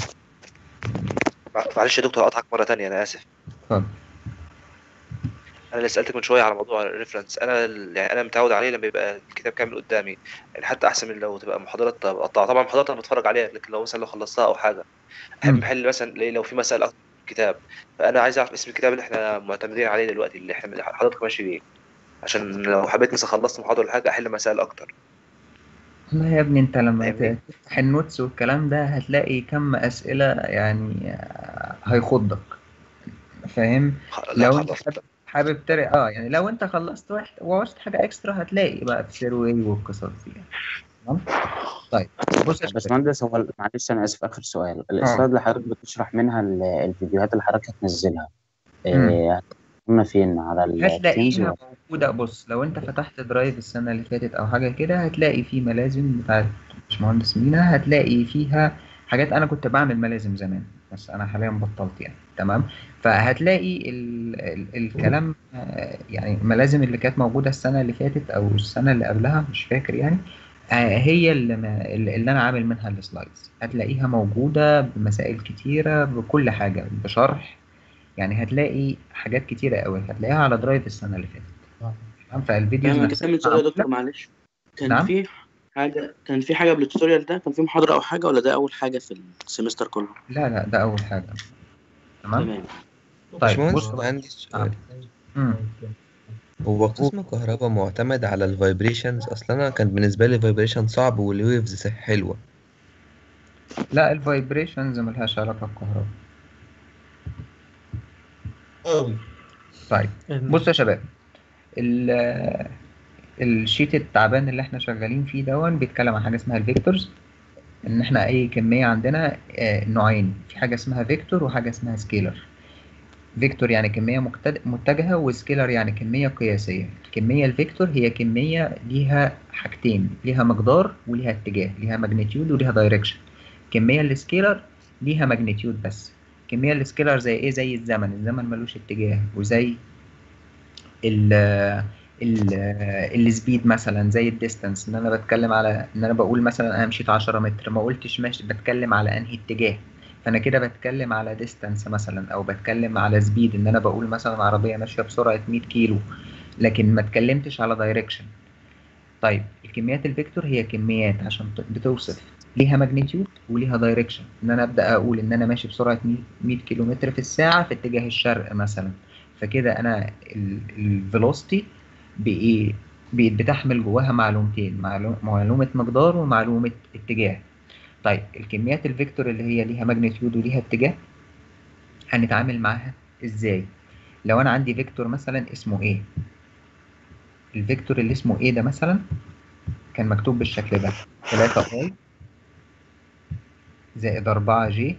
مع- معلش يا دكتور اقطعك مره تانية انا اسف اتفضل انا اللي سالتك من شويه على موضوع الريفرنس انا ال- يعني انا متعود عليه لما يبقى الكتاب كامل قدامي يعني حتى احسن من لو تبقى محاضرات مقطعه طبعا محاضرات انا بتفرج عليها لكن لو مثلا لو خلصتها او حاجه احب احل مثلا ليه لو في مسائل اكتر في الكتاب فانا عايز اعرف اسم الكتاب اللي احنا معتمدين عليه دلوقتي اللي احنا حضرتك ماشي بيه عشان لو حبيت مثلا خلصت محاضره ولا حاجه احل مسائل اكتر والله يا ابني انت لما ت- تفتح النوتس والكلام ده هتلاقي كم اسئله يعني آه، هيخضك فاهم لا لو انت حابب- حابب تري اه يعني لو انت خلصت واحد وعوزت حاجه اكسترا هتلاقي بقى في سيروي والقصص دي يعني تمام طيب بص يا شباب باشمهندس هو معلش انا اسف اخر سؤال السلايد اللي حضرتك بتشرح منها ال- الفيديوهات اللي حضرتك هتنزلها إيه قلنا فين على التيمز هتلاقيها ولا موجودة بص لو انت فتحت درايف السنة اللي فاتت او حاجة كده هتلاقي في ملازم بتاعت باشمهندس مينا هتلاقي فيها حاجات انا كنت بعمل ملازم زمان بس انا حاليا بطلت يعني تمام فهتلاقي ال ال الكلام آه، يعني الملازم اللي كانت موجودة السنة اللي فاتت او السنة اللي قبلها مش فاكر يعني آه، هي اللي, ما اللي اللي انا عامل منها السلايدز هتلاقيها موجودة بمسائل كتيرة بكل حاجة بشرح يعني هتلاقي حاجات كتيرة قوي هتلاقيها على درايف السنة اللي فاتت تمام فالفيديوز يعني نفسها كمل سؤال يا معمولة. دكتور معلش كان نعم في حاجة كان في حاجة قبل التوتوريال ده كان في محاضرة أو حاجة ولا ده أول حاجة في السمستر كله؟ لا لا ده أول حاجة تمام تمام طيب باشمهندس بص أنا عندي سؤال مم. هو قسم كهرباء معتمد على الفايبريشنز اصلا انا كان بالنسبه لي فايبريشن صعب والويفز حلوه لا الفايبريشنز ملهاش علاقة بالكهرباء قوي طيب بص يا شباب ال- الشيت التعبان اللي احنا شغالين فيه دون بيتكلم عن حاجة اسمها الفيكتورز ان احنا اي كمية عندنا آه، نوعين في حاجة اسمها فيكتور وحاجة اسمها سكيلر فيكتور يعني كمية مكتد- متجهة وسكيلر يعني كمية قياسية الكمية الفيكتور هي كمية ليها حاجتين ليها مقدار وليها اتجاه ليها ماجنتيود وليها دايركشن الكمية السكيلر ليها ماجنتيود بس الكمية السكيلر زي ايه زي الزمن الزمن ملوش اتجاه وزي ال ال السبيد مثلا زي الديستانس ان انا بتكلم على ان انا بقول مثلا انا مشيت 10 متر ما قلتش ماشي بتكلم على انهي اتجاه فانا كده بتكلم على ديستانس مثلا او بتكلم على سبيد ان انا بقول مثلا عربيه ماشيه بسرعه 100 كيلو لكن ما اتكلمتش على دايركشن طيب الكميات الفيكتور هي كميات عشان ت- بتوصف ليها ماجنتيود وليها دايركشن ان انا ابدا اقول ان انا ماشي بسرعه 100 100 كيلو متر في الساعه في اتجاه الشرق مثلا فكده انا الفيلوسيتي بايه بقت بتحمل جواها معلومتين معلو- معلومه مقدار ومعلومه اتجاه طيب الكميات الفيكتور اللي هي ليها ماجنتيود وليها اتجاه هنتعامل معاها ازاي لو انا عندي فيكتور مثلا اسمه ايه الفيكتور اللي اسمه ايه ده مثلا كان مكتوب بالشكل ده 3 اي زائد 4 جي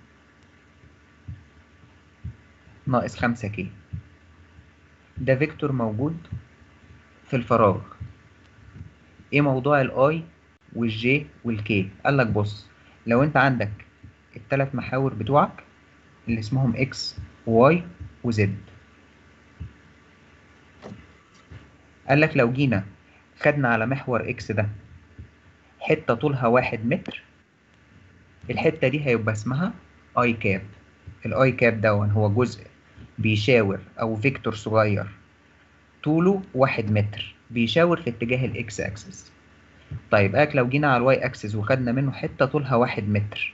ناقص 5 كي ده فيكتور موجود في الفراغ ايه موضوع الاي والجي والكي قال لك بص لو انت عندك الثلاث محاور بتوعك اللي اسمهم اكس وواي وزد قال لك لو جينا خدنا على محور اكس ده حتة طولها واحد متر الحتة دي هيبقى اسمها اي كاب الاي كاب دون هو جزء بيشاور او فيكتور صغير طوله واحد متر بيشاور في اتجاه الاكس اكسس طيب اك لو جينا على الواي اكسس وخدنا منه حتة طولها واحد متر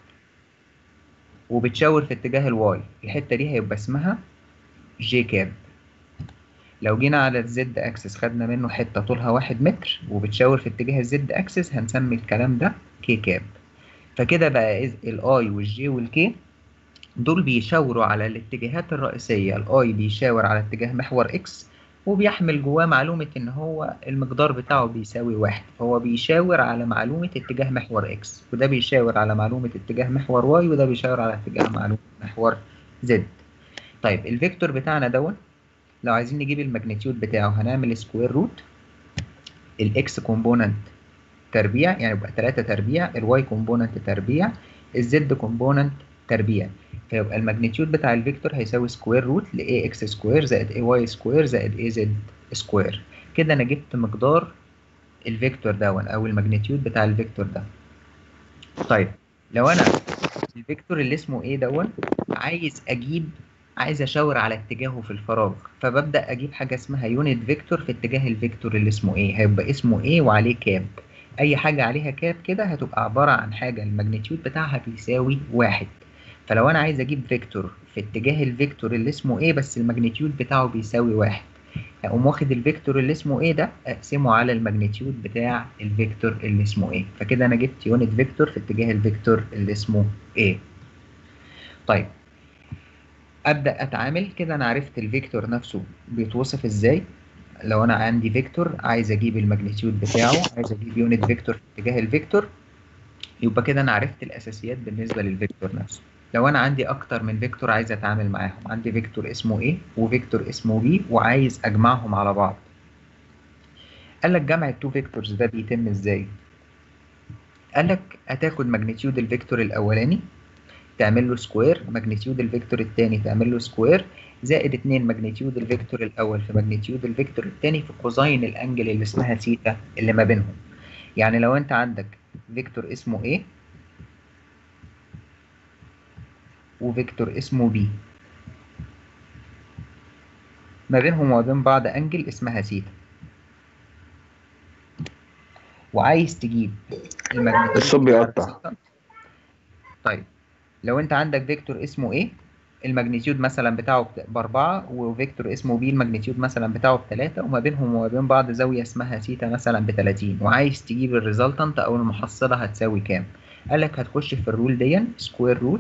وبتشاور في اتجاه الواي الحتة دي هيبقى اسمها جي كاب لو جينا على الزد اكسس خدنا منه حتة طولها واحد متر وبتشاور في اتجاه الزد اكسس هنسمي الكلام ده كي كاب فكده بقى الاي والجي والكي دول بيشاوروا على الاتجاهات الرئيسية الاي بيشاور على اتجاه محور اكس وبيحمل جواه معلومة ان هو المقدار بتاعه بيساوي واحد فهو بيشاور على معلومة اتجاه محور اكس وده بيشاور على معلومة اتجاه محور واي وده بيشاور على اتجاه معلومة محور زد طيب الفيكتور بتاعنا دوت لو عايزين نجيب الماجنتيود بتاعه هنعمل سكوير روت الاكس كومبوننت تربيع يعني يبقى 3 تربيع الواي كومبوننت تربيع الزد كومبوننت تربيع فيبقى الماجنتيود بتاع الفيكتور هيساوي سكوير روت ل ax سكوير زائد ay سكوير زائد az سكوير كده انا جبت مقدار الفيكتور دون او الماجنتيود بتاع الفيكتور ده طيب لو انا الفيكتور اللي اسمه ايه دون عايز اجيب عايز اشاور على اتجاهه في الفراغ فببدا اجيب حاجه اسمها يونت فيكتور في اتجاه الفيكتور اللي اسمه ايه هيبقى اسمه ايه وعليه كاب اي حاجه عليها كاب كده هتبقى عباره عن حاجه الماجنتيود بتاعها بيساوي واحد فلو انا عايز اجيب فيكتور في اتجاه الفيكتور اللي اسمه ايه بس الماجنتيود بتاعه بيساوي واحد اقوم واخد الفيكتور اللي اسمه ايه ده اقسمه على الماجنتيود بتاع الفيكتور اللي اسمه ايه فكده انا جبت يونت فيكتور في اتجاه الفيكتور اللي اسمه ايه طيب ابدا اتعامل كده انا عرفت الفيكتور نفسه بيتوصف ازاي لو انا عندي فيكتور عايز اجيب الماجنتيود بتاعه عايز اجيب يونت فيكتور في اتجاه الفيكتور يبقى كده انا عرفت الاساسيات بالنسبه للفيكتور نفسه لو انا عندي اكتر من فيكتور عايز اتعامل معاهم عندي فيكتور اسمه A وفيكتور اسمه B وعايز اجمعهم على بعض قال لك جمع التو فيكتورز ده بيتم ازاي قال لك هتاخد ماجنتيود الفيكتور الاولاني تعمل له سكوير ماجنتيود الفيكتور الثاني تعمل له سكوير زائد 2 ماجنتيود الفيكتور الاول في ماجنتيود الفيكتور الثاني في كوزين الانجل اللي اسمها ثيتا اللي ما بينهم يعني لو انت عندك فيكتور اسمه A وفيكتور اسمه B ما بينهم وما بين بعض انجل اسمها ثيتا وعايز تجيب الماجنتيود الصوت بتاع بيقطع الثيتا طيب لو انت عندك فيكتور اسمه A الماجنتيود مثلا بتاعه بأربعة وفيكتور اسمه B الماجنتيود مثلا بتاعه بتلاتة وما بينهم وما بين بعض زاوية اسمها ثيتا مثلا بتلاتين وعايز تجيب الريزلتنت أو المحصلة هتساوي كام؟ قال لك هتخش في الرول دي سكوير روت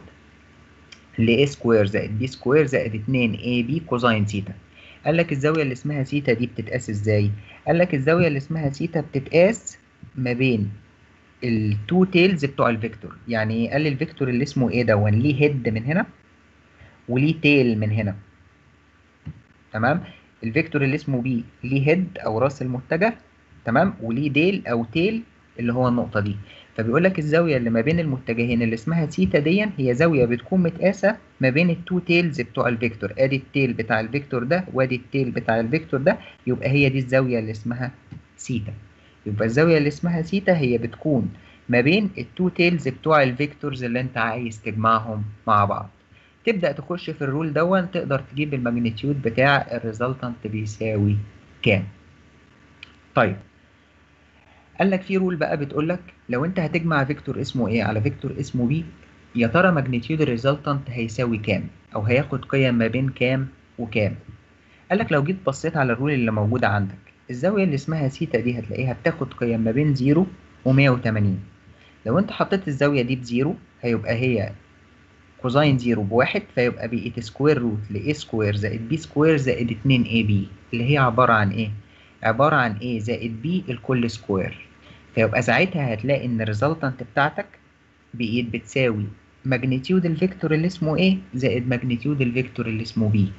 ل A سكوير زائد B سكوير زائد 2 AB كوزين ثيتا قال لك الزاوية اللي اسمها ثيتا دي بتتقاس ازاي؟ قال لك الزاوية اللي اسمها ثيتا بتتقاس ما بين التو تيلز بتوع الفيكتور يعني ايه قال لي الفيكتور اللي اسمه ايه ده ليه هيد من هنا وليه تيل من هنا تمام الفيكتور اللي اسمه بي ليه هيد او راس المتجه تمام وليه ديل او تيل اللي هو النقطه دي فبيقول لك الزاويه اللي ما بين المتجهين اللي اسمها ثيتا دي هي زاويه بتكون متقاسه ما بين التو تيلز بتوع الفيكتور ادي التيل بتاع الفيكتور ده وادي التيل بتاع الفيكتور ده يبقى هي دي الزاويه اللي اسمها ثيتا يبقى الزاويه اللي اسمها ثيتا هي بتكون ما بين التو تيلز بتوع الفيكتورز اللي انت عايز تجمعهم مع بعض تبدأ تخش في الرول دون تقدر تجيب الماجنتيود بتاع الريزلتنت بيساوي كام طيب قال لك في رول بقى بتقول لك لو انت هتجمع فيكتور اسمه ايه على فيكتور اسمه بي يا ترى ماجنتيود الريزلتنت هيساوي كام او هياخد قيم ما بين كام وكام قال لك لو جيت بصيت على الرول اللي موجودة عندك الزاوية اللي اسمها سيتا دي هتلاقيها بتاخد قيم ما بين 0 و180 لو انت حطيت الزاوية دي بزيرو هيبقى هي كوزين زيرو بواحد فيبقى بقيت سكوير روت ل a سكوير زائد b سكوير زائد 2 ab اللي هي عبارة عن ايه؟ عبارة عن a زائد b الكل سكوير فيبقى ساعتها هتلاقي ان الريزلتنت بتاعتك بقيت بتساوي ماجنتيود الفيكتور اللي اسمه a زائد ماجنتيود الفيكتور اللي اسمه b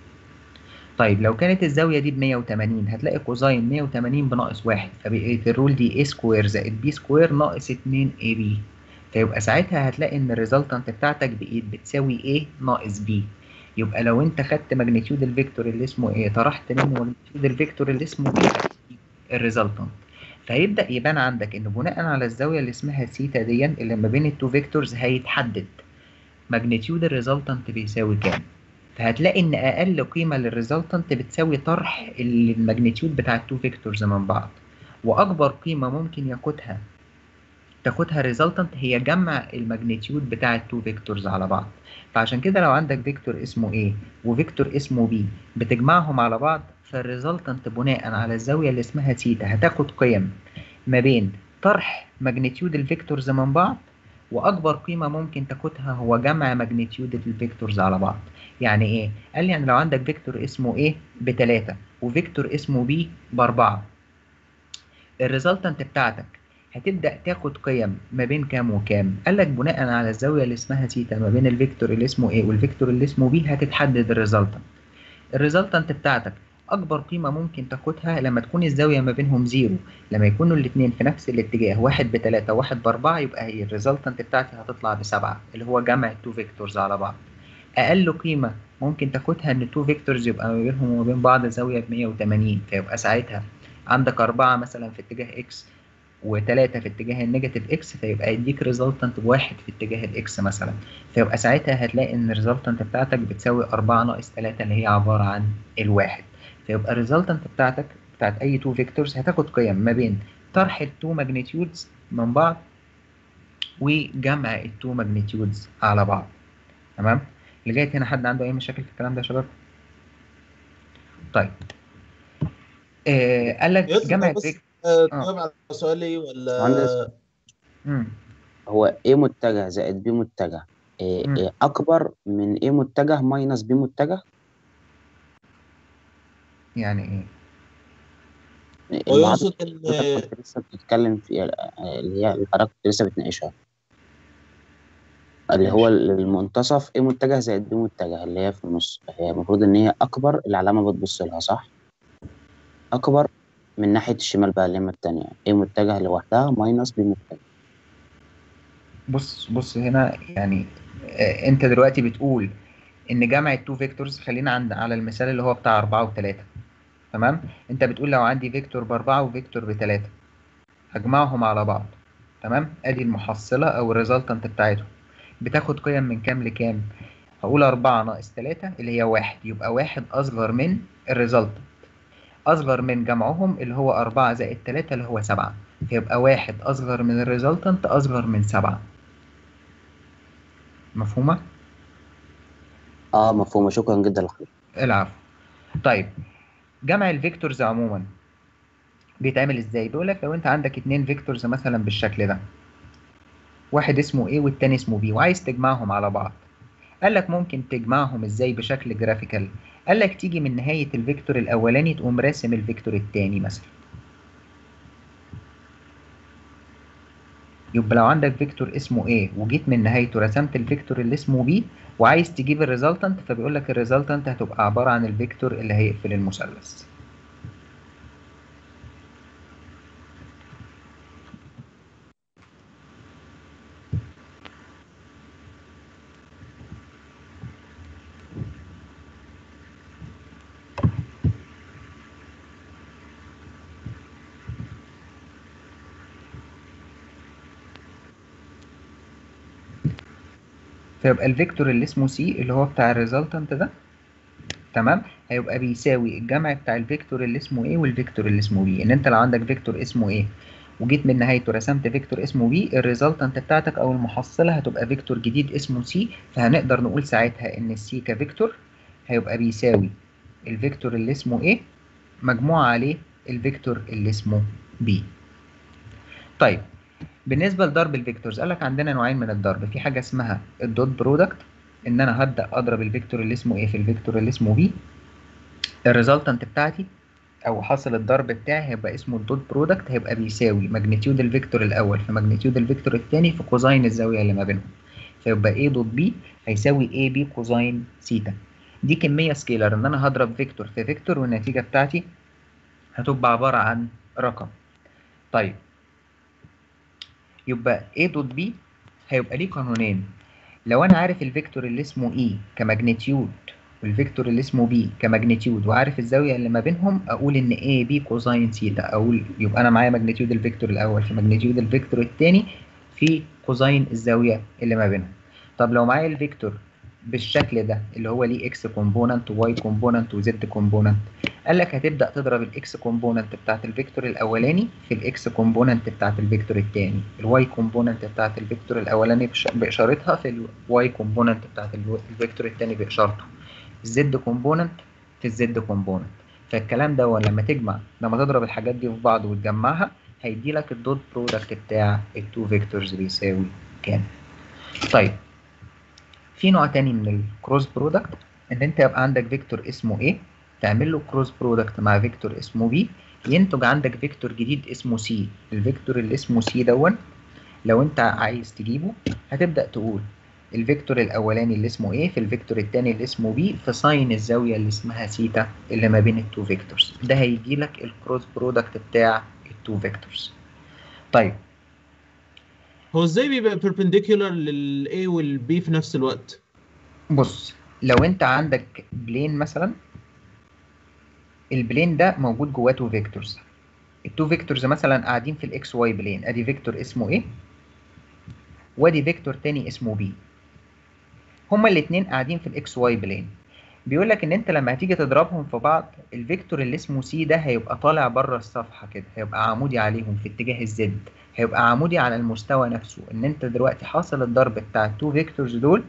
طيب لو كانت الزاوية دي ب 180 هتلاقي كوزين 180 بناقص واحد فبقيت الرول دي a سكوير زائد b سكوير ناقص 2 ab فيبقى ساعتها هتلاقي ان الريزلتنت بتاعتك بقيت بتساوي a ناقص b يبقى لو انت خدت ماجنتيود الفيكتور اللي اسمه a طرحت منه ماجنتيود الفيكتور اللي اسمه b الريزلتنت فهيبدأ يبان عندك ان بناء على الزاوية اللي اسمها ثيتا دي اللي ما بين التو فيكتورز هيتحدد ماجنتيود الريزلتنت بيساوي كام فهتلاقي ان اقل قيمة للريزلتنت بتساوي طرح الماجنتيود بتاع التو فيكتورز من بعض واكبر قيمة ممكن ياخدها تاخدها الريزلتنت هي جمع الماجنتيود بتاع التو فيكتورز على بعض فعشان كده لو عندك فيكتور اسمه A وفيكتور اسمه B بتجمعهم على بعض فالريزلتنت بناء على الزاوية اللي اسمها ثيتا هتاخد قيم ما بين طرح ماجنتيود الفيكتورز من بعض واكبر قيمة ممكن تاخدها هو جمع ماجنتيود الفيكتورز على بعض يعني ايه قال لي يعني لو عندك فيكتور اسمه A بتلاتة وفيكتور اسمه B بأربعة الريزلتنت بتاعتك هتبدأ تاخد قيم ما بين كام وكام قال لك بناء على الزاوية اللي اسمها ثيتا ما بين الفيكتور اللي اسمه A والفيكتور اللي اسمه B هتتحدد الريزلتنت الريزلتنت بتاعتك أكبر قيمة ممكن تاخدها لما تكون الزاوية ما بينهم زيرو لما يكونوا الاتنين في نفس الاتجاه واحد بتلاتة واحد بأربعة يبقى هي الريزلتنت بتاعتي هتطلع بسبعة اللي هو جمع التو فيكتورز على بعض أقل قيمة ممكن تاخدها إن التو فيكتورز يبقى ما بينهم وما بين بعض زاوية بمية وتمانين فيبقى ساعتها عندك أربعة مثلا في اتجاه إكس وتلاتة في اتجاه النيجاتيف اكس فيبقى يديك ريزلتنت بواحد في اتجاه الاكس مثلا فيبقى ساعتها هتلاقي ان الريزلتنت بتاعتك بتساوي أربعة ناقص تلاتة اللي هي عبارة عن الواحد فيبقى الريزلتنت بتاعتك بتاعت أي تو فيكتورز هتاخد قيم ما بين طرح التو ماجنتيودز من بعض وجمع التو ماجنتيودز على بعض تمام لغاية هنا حد عنده أي مشاكل في الكلام ده يا شباب؟ طيب آه قال لك يطلع جمع بس الفيك آه، تجاوب على سؤالي ولا مهندس مم. هو A متجه زائد B متجه إيه مم. إيه أكبر من A متجه ماينس B متجه يعني ايه؟ هو المعادلة يقصد ان اللي كنت لسه بتتكلم في اللي هي اللي حضرتك كنت لسه بتناقشها اللي هو المنتصف A متجه زائد B متجه اللي هي في النص هي المفروض إن هي أكبر العلامة بتبص لها صح؟ أكبر من ناحية الشمال بقى اللي هي التانية A متجه لوحدها ماينس B متجه بص بص هنا يعني آه انت دلوقتي بتقول ان جمع التو فيكتورز خلينا عند على المثال اللي هو بتاع أربعة وتلاتة تمام انت بتقول لو عندي فيكتور بأربعة وفيكتور بتلاتة هجمعهم على بعض تمام ادي المحصلة او الريزلتنت بتاعتهم بتاخد قيم من كام لكام هقول أربعة ناقص تلاتة اللي هي واحد يبقى واحد أصغر من الريزلتنت أصغر من جمعهم اللي هو أربعة زائد تلاتة اللي هو سبعة فيبقى واحد أصغر من الريزلتنت أصغر من سبعة مفهومة؟ اه مفهومة شكرا جدا لحضرتك العفو طيب جمع الفيكتورز عموما بيتعمل ازاي بيقول لك لو انت عندك اتنين فيكتورز مثلا بالشكل ده واحد اسمه A والتاني اسمه B وعايز تجمعهم على بعض قال لك ممكن تجمعهم ازاي بشكل جرافيكال قال لك تيجي من نهاية الفيكتور الاولاني تقوم راسم الفيكتور التاني مثلا يبقى لو عندك فيكتور اسمه A وجيت من نهايته رسمت الفيكتور اللي اسمه B وعايز تجيب الريزلتنت فبيقول لك الريزلتنت هتبقى عبارة عن الفيكتور اللي هيقفل المثلث فيبقى الفيكتور اللي اسمه C اللي هو بتاع الريزلتنت ده تمام هيبقى بيساوي الجمع بتاع الفيكتور اللي اسمه A والفيكتور اللي اسمه B ان انت لو عندك فيكتور اسمه A وجيت من نهايته رسمت فيكتور اسمه B الريزلتنت بتاعتك او المحصلة هتبقى فيكتور جديد اسمه C فهنقدر نقول ساعتها ان السي كفيكتور هيبقى بيساوي الفيكتور اللي اسمه A مجموع عليه الفيكتور اللي اسمه B طيب بالنسبة لضرب الفيكتورز قال لك عندنا نوعين من الضرب في حاجة اسمها الدوت برودكت ان انا هبدأ اضرب الفيكتور اللي اسمه A في الفيكتور اللي اسمه B الريزلتنت بتاعتي او حاصل الضرب بتاعي هيبقى اسمه الدوت برودكت هيبقى بيساوي ماجنتيود الفيكتور الاول في ماجنتيود الفيكتور الثاني في كوزين الزاوية اللي ما بينهم فيبقى A دوت B هيساوي AB كوزين سيتا دي كمية سكيلر ان انا هضرب فيكتور في فيكتور والنتيجة بتاعتي هتبقى عبارة عن رقم طيب يبقى A دوت B هيبقى ليه قانونين لو انا عارف الفيكتور اللي اسمه E كماجنتيود والفيكتور اللي اسمه B كماجنتيود وعارف الزاوية اللي ما بينهم اقول ان A B كوزين سيتا اقول يبقى انا معايا ماجنتيود الفيكتور الاول في ماجنتيود الفيكتور الثاني في كوزين الزاوية اللي ما بينهم طب لو معايا الفيكتور بالشكل ده اللي هو ليه اكس كومبوننت وواي كومبوننت وزد كومبوننت قال لك هتبدا تضرب الاكس كومبوننت بتاعت الفيكتور الاولاني في الاكس كومبوننت بتاعت الفيكتور الثاني الواي كومبوننت بتاعت الفيكتور الاولاني بش- باشارتها في الواي كومبوننت بتاعت الو- الفيكتور الثاني باشارته الزد كومبوننت في الزد كومبوننت فالكلام ده لما تجمع لما تضرب الحاجات دي في بعض وتجمعها هيدي لك الدوت برودكت بتاع التو فيكتورز بيساوي كام طيب في نوع تاني من الكروس برودكت ان انت يبقى عندك فيكتور اسمه A تعمل له كروس برودكت مع فيكتور اسمه B ينتج عندك فيكتور جديد اسمه C الفيكتور اللي اسمه C دون لو انت عايز تجيبه هتبدأ تقول الفيكتور الاولاني اللي اسمه A في الفيكتور التاني اللي اسمه B في ساين الزاوية اللي اسمها سيتا اللي ما بين التو فيكتورز ده هيجي لك الكروس برودكت بتاع التو فيكتورز طيب هو ازاي بيبقى perpendicular لل A وال B في نفس الوقت؟ بص لو انت عندك بلين مثلا البلين ده موجود جواه تو فيكتورز التو فيكتورز مثلا قاعدين في الاكس واي بلين ادي فيكتور اسمه ايه وادي فيكتور تاني اسمه بي هما الاثنين قاعدين في الاكس واي بلين بيقول لك ان انت لما هتيجي تضربهم في بعض الفيكتور اللي اسمه سي ده هيبقى طالع بره الصفحه كده هيبقى عمودي عليهم في اتجاه الزد هيبقى عمودي على المستوى نفسه ان انت دلوقتي حاصل الضرب بتاع التو فيكتورز دول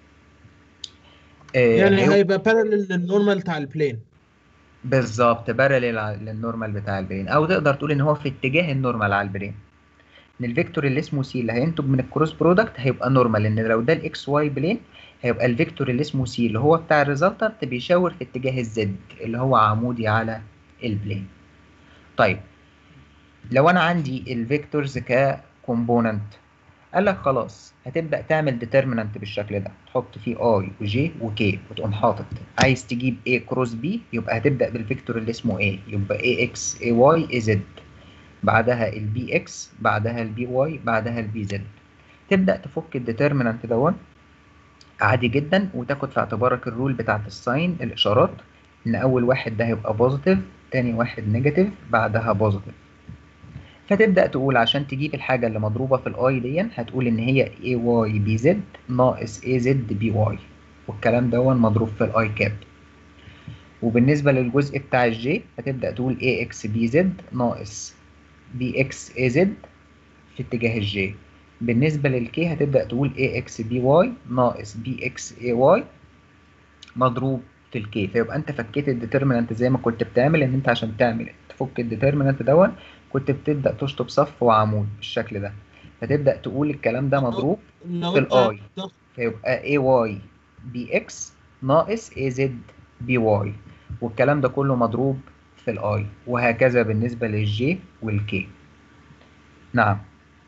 آه، يعني هيبقى- هيبقى بارلل للنورمال بتاع البلين بالظبط بارلل للنورمال بتاع البرين او تقدر تقول ان هو في اتجاه النورمال على البرين ان الفيكتور اللي اسمه سي اللي هينتج من الكروس برودكت هيبقى نورمال لان لو ده الاكس واي بلين هيبقى الفيكتور اللي اسمه سي اللي هو بتاع الريزلتنت بيشاور في اتجاه الزد اللي هو عمودي على البلين طيب لو انا عندي الفيكتورز ككومبوننت قال لك خلاص هتبدا تعمل ديترمينانت بالشكل ده تحط فيه اي وجي وكي وتقوم حاطط عايز تجيب A كروس B يبقى هتبدا بالفيكتور اللي اسمه A يبقى AX AY AZ بعدها ال BX بعدها ال BY بعدها ال BZ تبدا تفك الديترمينانت دون عادي جدا وتاخد في اعتبارك الرول بتاعت الساين الاشارات ان اول واحد ده هيبقى بوزيتيف تاني واحد نيجاتيف بعدها بوزيتيف فتبدأ تقول عشان تجيب الحاجة اللي مضروبة في الاي دي هتقول ان هي AY BZ ناقص AZ BY والكلام ده مضروب في الاي كاب وبالنسبة للجزء بتاع الجي هتبدأ تقول AX BZ ناقص BX AZ في اتجاه الجي بالنسبة للكي هتبدأ تقول AX BY ناقص BX AY مضروب في الكي فيبقى انت فكيت الديترمينانت زي ما كنت بتعمل ان انت عشان تعمل تفك الديترمينانت دون كنت بتبدأ تشطب صف وعمود بالشكل ده فتبدأ تقول الكلام ده مضروب لو في انت الاي فيبقى AY BX ناقص AZ BY والكلام ده كله مضروب في الاي وهكذا بالنسبة للجي والكي نعم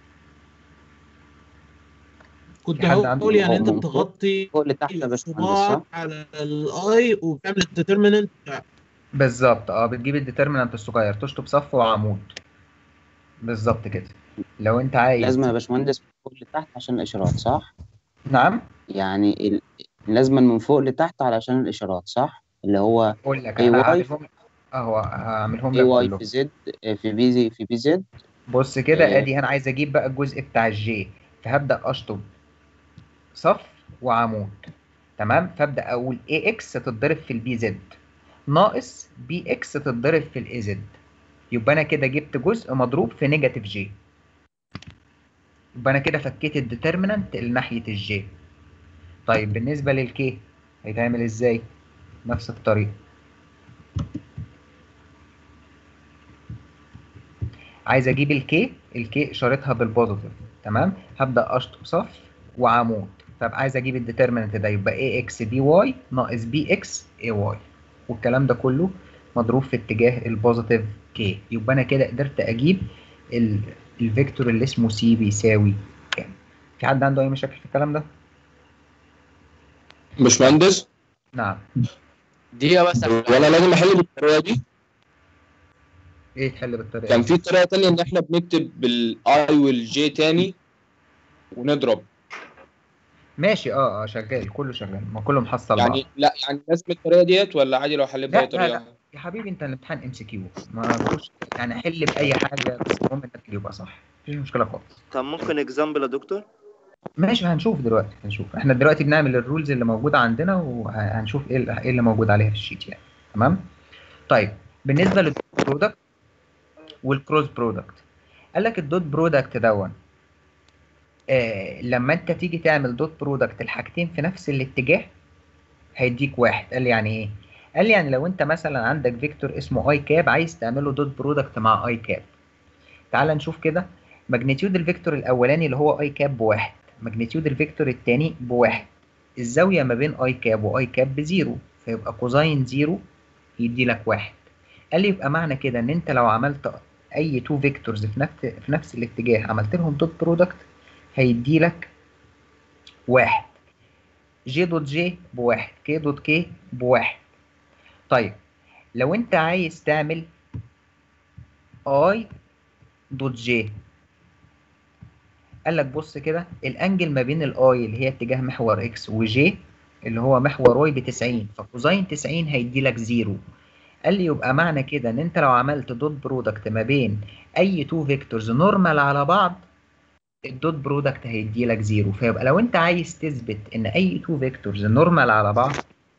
كنت في حد عنده هقول يعني هو انت من فوق بتغطي فوق لتحت يا باشمهندس صباعك صح؟ على الاي وبتعمل الديترميننت بالظبط اه بتجيب الديترمينانت الصغير تشطب صف وعمود بالظبط كده لو انت عايز لازم يا باشمهندس من فوق لتحت عشان الإشارات صح؟ نعم يعني ال... لازم من فوق لتحت علشان الإشارات صح؟ اللي هو اقول لك اي انا واي هعملهم اهو هعملهم اي لك واي كلهم في زد في بي زي في بي زد بص كده آه. ادي انا عايز اجيب بقى الجزء بتاع الجي فهبدأ اشطب صف وعمود تمام فابدأ اقول اي اكس تتضرب في البي زد ناقص بي اكس تتضرب في الاي زد يبقى انا كده جبت جزء مضروب في نيجاتيف جي يبقى انا كده فكيت الديترمينانت لناحية الجي طيب بالنسبة للكي هيتعمل ازاي نفس الطريقة عايز اجيب الكي الكي اشارتها بالبوزيتيف تمام هبدا اشطب صف وعمود طب عايز اجيب الديترمينانت ده يبقى اي اكس بي واي ناقص بي اكس اي واي والكلام ده كله مضروب في اتجاه البوزيتيف كي يبقى انا كده قدرت اجيب ال- الفيكتور اللي اسمه سي بيساوي كام في حد عنده اي مشاكل في الكلام ده باشمهندس نعم دقيقة بس وانا لازم احل بالطريقة دي ايه تحل بالطريقه كان دي؟ في طريقة تانية ان احنا بنكتب بالاي والجي تاني ونضرب ماشي اه اه شغال كله شغال ما كله محصل بعض يعني لا يعني لازم الطريقة ديت ولا عادي لو حليت بأي لا لا لا طريقة يا حبيبي انت الامتحان ام سي كيو ما فيهوش يعني حل باي حاجه بس المهم انك تجيبها صح مفيش مشكله خالص طب ممكن اكزامبل يا دكتور ماشي هنشوف دلوقتي هنشوف احنا دلوقتي بنعمل الرولز اللي موجوده عندنا وهنشوف ايه اللي- ايه اللي موجود عليها في الشيت يعني تمام طيب بالنسبه للدوت برودكت والكروس برودكت قال لك الدوت برودكت دون آه لما انت تيجي تعمل دوت برودكت الحاجتين في نفس الاتجاه هيديك واحد قال لي يعني ايه قال لي يعني لو انت مثلا عندك فيكتور اسمه اي كاب عايز تعمله دوت برودكت مع اي كاب تعال نشوف كده ماجنتيود الفيكتور الاولاني اللي هو اي كاب بواحد ماجنتيود الفيكتور الثاني بواحد الزاويه ما بين اي كاب واي كاب بزيرو فيبقى كوزاين زيرو يدي لك واحد قال لي يبقى معنى كده ان انت لو عملت اي تو فيكتورز في نفس في نفس الاتجاه عملت لهم دوت برودكت هيدي لك واحد جي دوت جي بواحد كي دوت كي بواحد طيب لو انت عايز تعمل اي دوت جي قال لك بص كده الانجل ما بين الاي اللي هي اتجاه محور اكس وجي اللي هو محور واي ب 90 فكوزين 90 هيدي لك زيرو قال لي يبقى معنى كده ان انت لو عملت دوت برودكت ما بين اي تو فيكتورز نورمال على بعض الدوت برودكت هيدي لك زيرو فيبقى لو انت عايز تثبت ان اي تو فيكتورز نورمال على بعض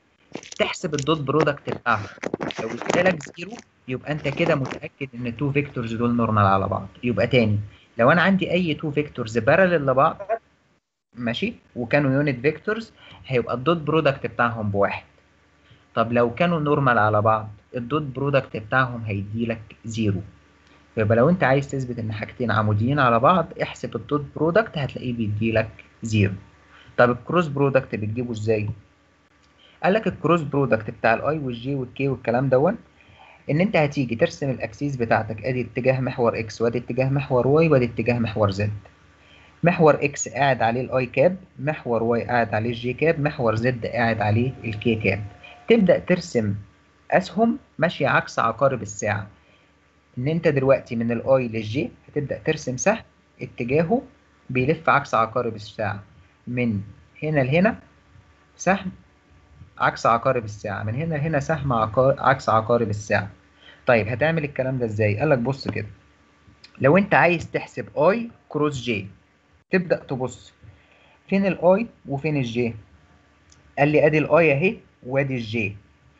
تحسب الدوت برودكت بتاعهم لو ادالك زيرو يبقى انت كده متاكد ان التو فيكتورز دول نورمال على بعض يبقى تاني لو انا عندي اي تو فيكتورز بارلل لبعض ماشي وكانوا يونت فيكتورز هيبقى الدوت برودكت بتاعهم بواحد طب لو كانوا نورمال على بعض الدوت برودكت بتاعهم هيدي لك زيرو فيبقى لو انت عايز تثبت ان حاجتين عموديين على بعض احسب الدوت برودكت هتلاقيه بيدي لك زيرو طب الكروس برودكت بتجيبه ازاي قال لك الكروس برودكت بتاع الاي والجي والكي والكلام دون ان انت هتيجي ترسم الاكسيس بتاعتك ادي اتجاه محور اكس وادي اتجاه محور واي وادي اتجاه محور زد محور اكس قاعد عليه الاي كاب محور واي قاعد عليه الجي كاب محور زد قاعد عليه الكي كاب تبدا ترسم اسهم ماشيه عكس عقارب الساعه ان انت دلوقتي من الاي للجي هتبدا ترسم سهم اتجاهه بيلف عكس عقارب الساعه من هنا لهنا سهم عكس عقارب الساعه من هنا لهنا سهم عقار... عكس عقارب الساعه طيب هتعمل الكلام ده ازاي قال لك بص كده لو انت عايز تحسب اي كروس جي تبدا تبص فين الاي وفين الجي قال لي ادي الاي اهي وادي الجي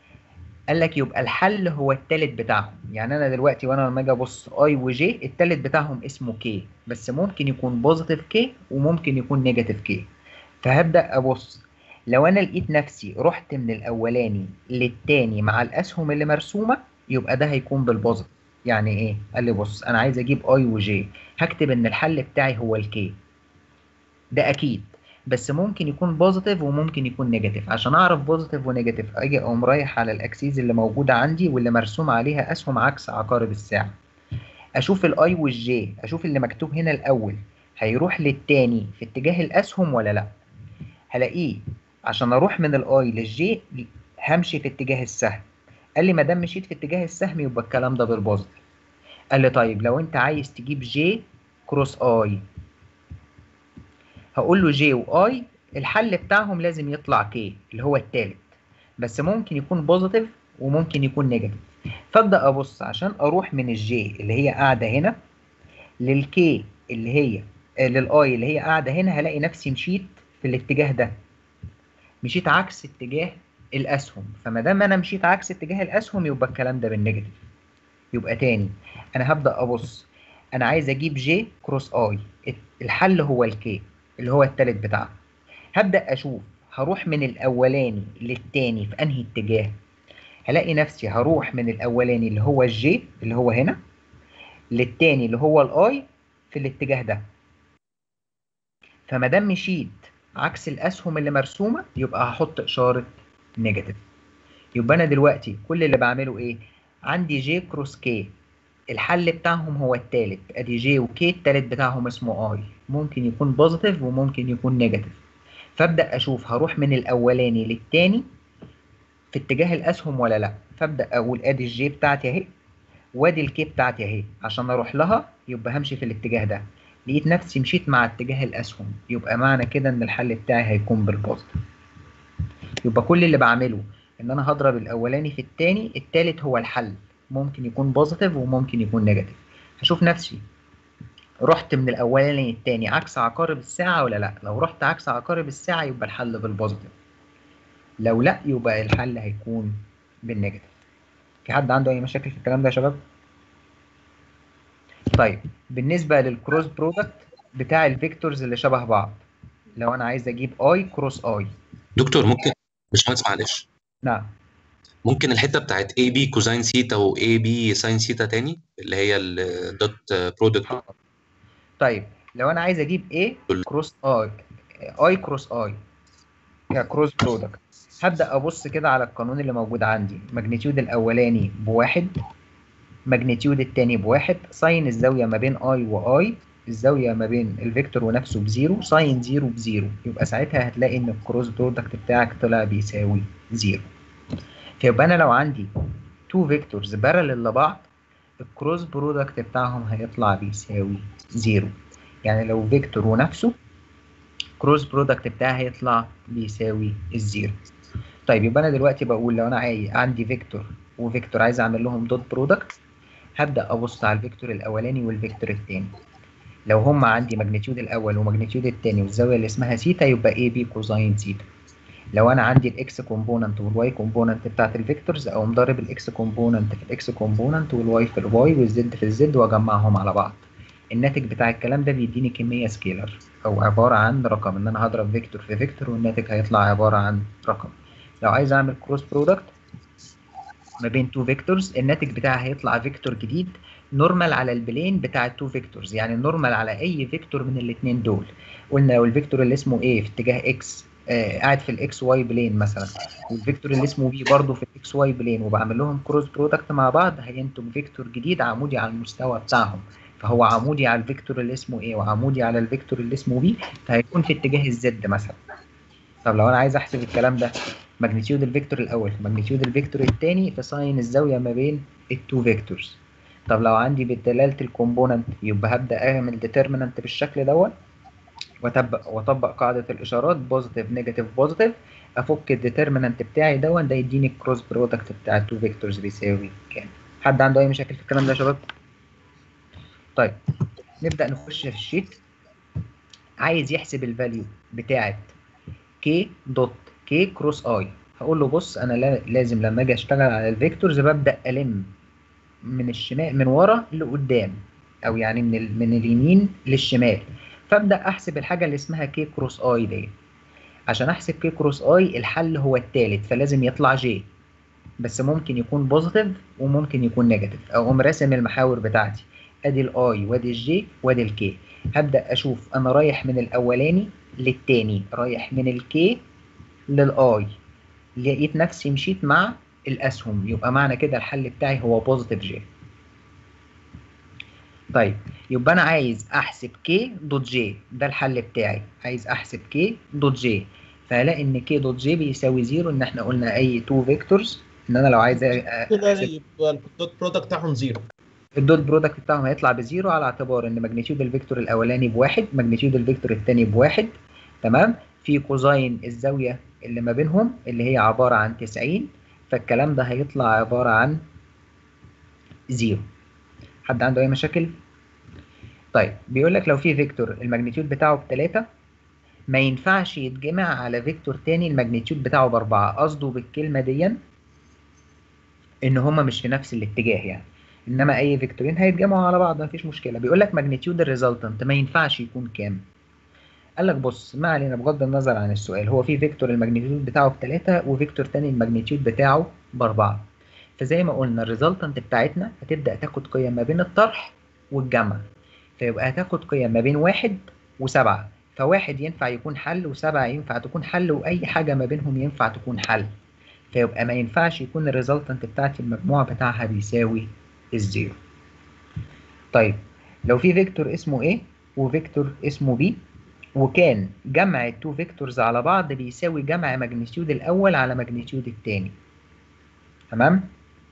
قال لك يبقى الحل هو التالت بتاعهم يعني انا دلوقتي وانا لما اجي ابص اي وجي التالت بتاعهم اسمه كي بس ممكن يكون بوزيتيف كي وممكن يكون نيجاتيف كي فهبدا ابص لو انا لقيت نفسي رحت من الاولاني للتاني مع الاسهم اللي مرسومه يبقى ده هيكون بالبوزيتيف يعني ايه قال لي بص انا عايز اجيب اي وجي هكتب ان الحل بتاعي هو الكي ده اكيد بس ممكن يكون بوزيتيف وممكن يكون نيجاتيف عشان اعرف بوزيتيف ونيجاتيف اجي اقوم رايح على الاكسيز اللي موجوده عندي واللي مرسوم عليها اسهم عكس عقارب الساعه اشوف الاي والجي اشوف اللي مكتوب هنا الاول هيروح للتاني في اتجاه الاسهم ولا لا هلاقيه عشان اروح من الاي للجي همشي في اتجاه السهم قال لي ما دام مشيت في اتجاه السهم يبقى الكلام ده بالبوزيتيف قال لي طيب لو انت عايز تجيب جي كروس اي هقول له جي واي الحل بتاعهم لازم يطلع كي اللي هو التالت بس ممكن يكون بوزيتيف وممكن يكون نيجاتيف فابدا ابص عشان اروح من الجي اللي هي قاعده هنا للكي اللي هي آه، للاي اللي هي قاعده هنا هلاقي نفسي مشيت في الاتجاه ده مشيت عكس اتجاه الاسهم فما دام انا مشيت عكس اتجاه الاسهم يبقى الكلام ده بالنيجاتيف يبقى تاني انا هبدا ابص انا عايز اجيب جي كروس اي الحل هو الكي اللي هو التالت بتاعها هبدا اشوف هروح من الاولاني للتاني في انهي اتجاه هلاقي نفسي هروح من الاولاني اللي هو الجي اللي هو هنا للتاني اللي هو الاي في الاتجاه ده فما دام مشيت عكس الاسهم اللي مرسومه يبقى هحط اشاره نيجاتيف يبقى انا دلوقتي كل اللي بعمله ايه عندي جي كروس كي الحل بتاعهم هو التالت ادي جي وكي التالت بتاعهم اسمه اي ممكن يكون بوزيتيف وممكن يكون نيجاتيف فابدا اشوف هروح من الاولاني للتاني في اتجاه الاسهم ولا لا فابدا اقول ادي الجي بتاعتي اهي وادي الكي بتاعتي اهي عشان اروح لها يبقى همشي في الاتجاه ده لقيت نفسي مشيت مع اتجاه الاسهم يبقى معنى كده ان الحل بتاعي هيكون بالبوزيتيف يبقى كل اللي بعمله ان انا هضرب الاولاني في التاني التالت هو الحل ممكن يكون بوزيتيف وممكن يكون نيجاتيف هشوف نفسي رحت من الاولاني للتاني عكس عقارب الساعه ولا لا لو رحت عكس عقارب الساعه يبقى الحل بالبوزيتيف لو لا يبقى الحل هيكون بالنيجاتيف في حد عنده اي مشاكل في الكلام ده يا شباب طيب بالنسبه للكروس برودكت بتاع الفيكتورز اللي شبه بعض لو انا عايز اجيب اي كروس اي دكتور ممكن باشمهندس معلش نعم ممكن الحته بتاعت اي بي كوزين سيتا واي بي ساين سيتا تاني اللي هي الدوت برودكت طيب لو انا عايز اجيب ايه كروس اي اي كروس اي كروس برودكت هبدا ابص كده على القانون اللي موجود عندي ماجنتيود الاولاني بواحد ماجنتيود التاني بواحد ساين الزاويه ما بين اي واي الزاويه ما بين الفيكتور ونفسه بزيرو ساين زيرو بزيرو يبقى ساعتها هتلاقي ان الكروس برودكت بتاعك طلع بيساوي زيرو فيبقى انا لو عندي تو فيكتورز بارلل لبعض الكروس برودكت بتاعهم هيطلع بيساوي زيرو يعني لو فيكتور ونفسه كروس برودكت بتاعي هيطلع بيساوي الزيرو طيب يبقى انا دلوقتي بقول لو انا عايز عندي فيكتور وفيكتور عايز اعمل لهم دوت برودكت هبدا ابص على الفيكتور الاولاني والفيكتور الثاني لو هم عندي ماجنتيود الاول وماجنتيود الثاني والزاويه اللي اسمها سيتا يبقى اي بي كوزاين سيتا لو انا عندي الاكس كومبوننت والواي كومبوننت بتاعت الفيكتورز او مضارب الاكس كومبوننت في الاكس كومبوننت والواي في الواي والزد في الزد واجمعهم على بعض الناتج بتاع الكلام ده بيديني كميه سكيلر او عباره عن رقم ان انا هضرب فيكتور في فيكتور والناتج هيطلع عباره عن رقم لو عايز اعمل كروس برودكت ما بين تو فيكتورز الناتج بتاعها هيطلع فيكتور جديد نورمال على البلين بتاع التو فيكتورز يعني نورمال على اي فيكتور من الاثنين دول قلنا لو الفيكتور اللي اسمه A في اتجاه اكس آه قاعد في الاكس واي بلين مثلا والفيكتور اللي اسمه بي برضه في الاكس واي بلين وبعمل لهم كروس برودكت مع بعض هينتج فيكتور جديد عمودي على المستوى بتاعهم فهو عمودي على الفيكتور اللي اسمه A وعمودي على الفيكتور اللي اسمه B فهيكون في اتجاه الزد مثلا طب لو انا عايز احسب الكلام ده ماجنتيود الفيكتور الاول في ماجنتيود الفيكتور الثاني في ساين الزاويه ما بين التو فيكتورز طب لو عندي بدلاله الكومبوننت يبقى هبدا اعمل ديترمينانت بالشكل دوت واطبق واطبق قاعده الاشارات بوزيتيف نيجاتيف بوزيتيف افك الديترمينانت بتاعي دوت ده يديني الكروس برودكت بتاع التو فيكتورز بيساوي كام حد عنده اي مشاكل في الكلام ده يا شباب طيب نبدا نخش في الشيت عايز يحسب الفاليو بتاعه كي دوت كي كروس اي هقول له بص انا لا- لازم لما اجي اشتغل على الفيكتورز ببدا الم من الشمال من ورا لقدام او يعني من ال... من اليمين للشمال فابدا احسب الحاجه اللي اسمها كي كروس اي دي عشان احسب كي كروس اي الحل هو الثالث فلازم يطلع جي بس ممكن يكون بوزيتيف وممكن يكون نيجاتيف اقوم راسم المحاور بتاعتي ادي الاي وادي الجي وادي الكي هبدا اشوف انا رايح من الاولاني للتاني رايح من الكي للاي لقيت نفسي مشيت مع الاسهم يبقى معنى كده الحل بتاعي هو بوزيتيف جي طيب يبقى انا عايز احسب كي دوت جي ده الحل بتاعي عايز احسب كي دوت جي فهلاقي ان كي دوت جي بيساوي زيرو ان احنا قلنا اي تو فيكتورز ان انا لو عايز أ- كده احسب يبقى الدوت برودكت بتاعهم زيرو الدوت برودكت بتاعهم هيطلع بزيرو على اعتبار ان ماجنتيود الفيكتور الاولاني بواحد ماجنتيود الفيكتور الثاني بواحد تمام في كوزاين الزاويه اللي ما بينهم اللي هي عباره عن 90 فالكلام ده هيطلع عباره عن زيرو حد عنده اي مشاكل طيب بيقول لك لو في فيكتور الماجنتيود بتاعه بتلاتة ما ينفعش يتجمع على فيكتور تاني الماجنتيود بتاعه بأربعة قصده بالكلمة دي إن هما مش في نفس الاتجاه يعني إنما أي فيكتورين هيتجمعوا على بعض مفيش مشكلة بيقول لك ماجنتيود الريزلتنت ما ينفعش يكون كام قال لك بص ما علينا بغض النظر عن السؤال هو في فيكتور الماجنتيود بتاعه بتلاتة وفيكتور تاني الماجنتيود بتاعه بأربعة فزي ما قلنا الريزلتنت بتاعتنا هتبدأ تاخد قيم ما بين الطرح والجمع فيبقى هتاخد قيم ما بين واحد وسبعة فواحد ينفع يكون حل وسبعة ينفع تكون حل وأي حاجة ما بينهم ينفع تكون حل فيبقى ما ينفعش يكون الريزلتنت بتاعتي المجموع بتاعها بيساوي الزيرو طيب لو في فيكتور اسمه A وفيكتور اسمه B وكان جمع التو فيكتورز على بعض بيساوي جمع ماجنتيود الأول على ماجنتيود التاني تمام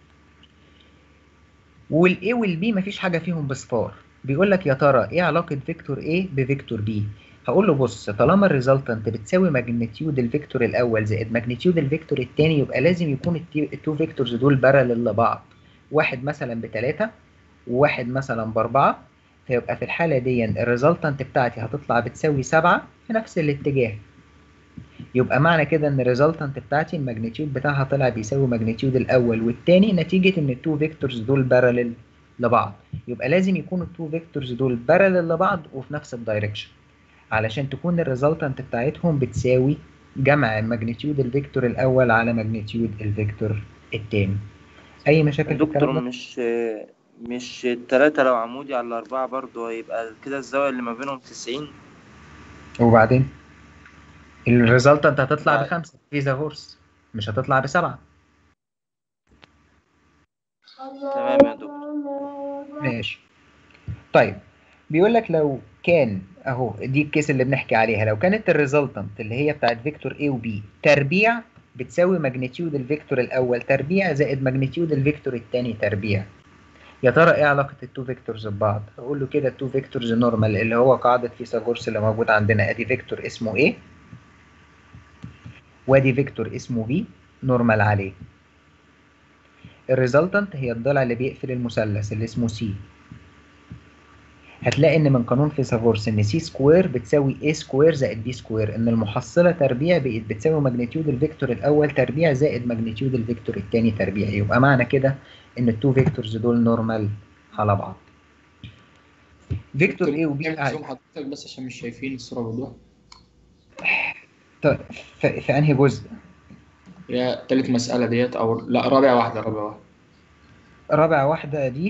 والاي والبي مفيش حاجه فيهم بصفار بيقول لك يا ترى ايه علاقه فيكتور A بفيكتور B هقول له بص طالما الريزلتنت بتساوي ماجنتيود الفيكتور الاول زائد ماجنتيود الفيكتور الثاني يبقى لازم يكون التي- التو فيكتورز دول بارلل لبعض واحد مثلا بتلاتة وواحد مثلا بأربعة فيبقى في الحالة دي الريزلتنت بتاعتي هتطلع بتساوي سبعة في نفس الاتجاه يبقى معنى كده ان الريزلتنت بتاعتي الماجنتيود بتاعها طلع بيساوي ماجنتيود الاول والتاني نتيجة ان التو فيكتورز دول بارلل لبعض يبقى لازم يكونوا التو فيكتورز دول بارلل لبعض وفي نفس الدايركشن علشان تكون الريزلتنت بتاعتهم بتساوي جمع ماجنتيود الفيكتور الاول على ماجنتيود الفيكتور التاني اي مشاكل في دكتور الكلام ده مش مش التلاتة لو عمودي على الأربعة برضو هيبقى كده الزاوية اللي ما بينهم تسعين وبعدين الريزلتنت هتطلع بخمسة فيزا هورس مش هتطلع بسبعة تمام يا دكتور ماشي طيب بيقول لك لو كان اهو دي الكيس اللي بنحكي عليها لو كانت الريزلتنت اللي هي بتاعت فيكتور A و B تربيع بتساوي ماجنتيود الفيكتور الاول تربيع زائد ماجنتيود الفيكتور الثاني تربيع يا ترى ايه علاقة التو فيكتورز ببعض؟ هقول له كده التو فيكتورز نورمال اللي هو قاعدة فيثاغورس اللي موجود عندنا ادي فيكتور اسمه A وادي فيكتور اسمه B نورمال عليه الريزلتنت هي الضلع اللي بيقفل المثلث اللي اسمه سي هتلاقي ان من قانون فيثاغورس ان سي سكوير بتساوي a سكوير زائد b سكوير ان المحصله تربيع بقت بتساوي ماجنتيود الفيكتور الاول تربيع زائد ماجنتيود الفيكتور الثاني تربيع يبقى معنى كده ان التو فيكتورز دول نورمال على بعض فيكتور A و B تعمل زوم حضرتك بس عشان مش شايفين الصورة بوضوح طيب في, في انهي جزء هي تالت مسألة ديت أو لا رابع واحدة رابع واحدة رابع واحده دي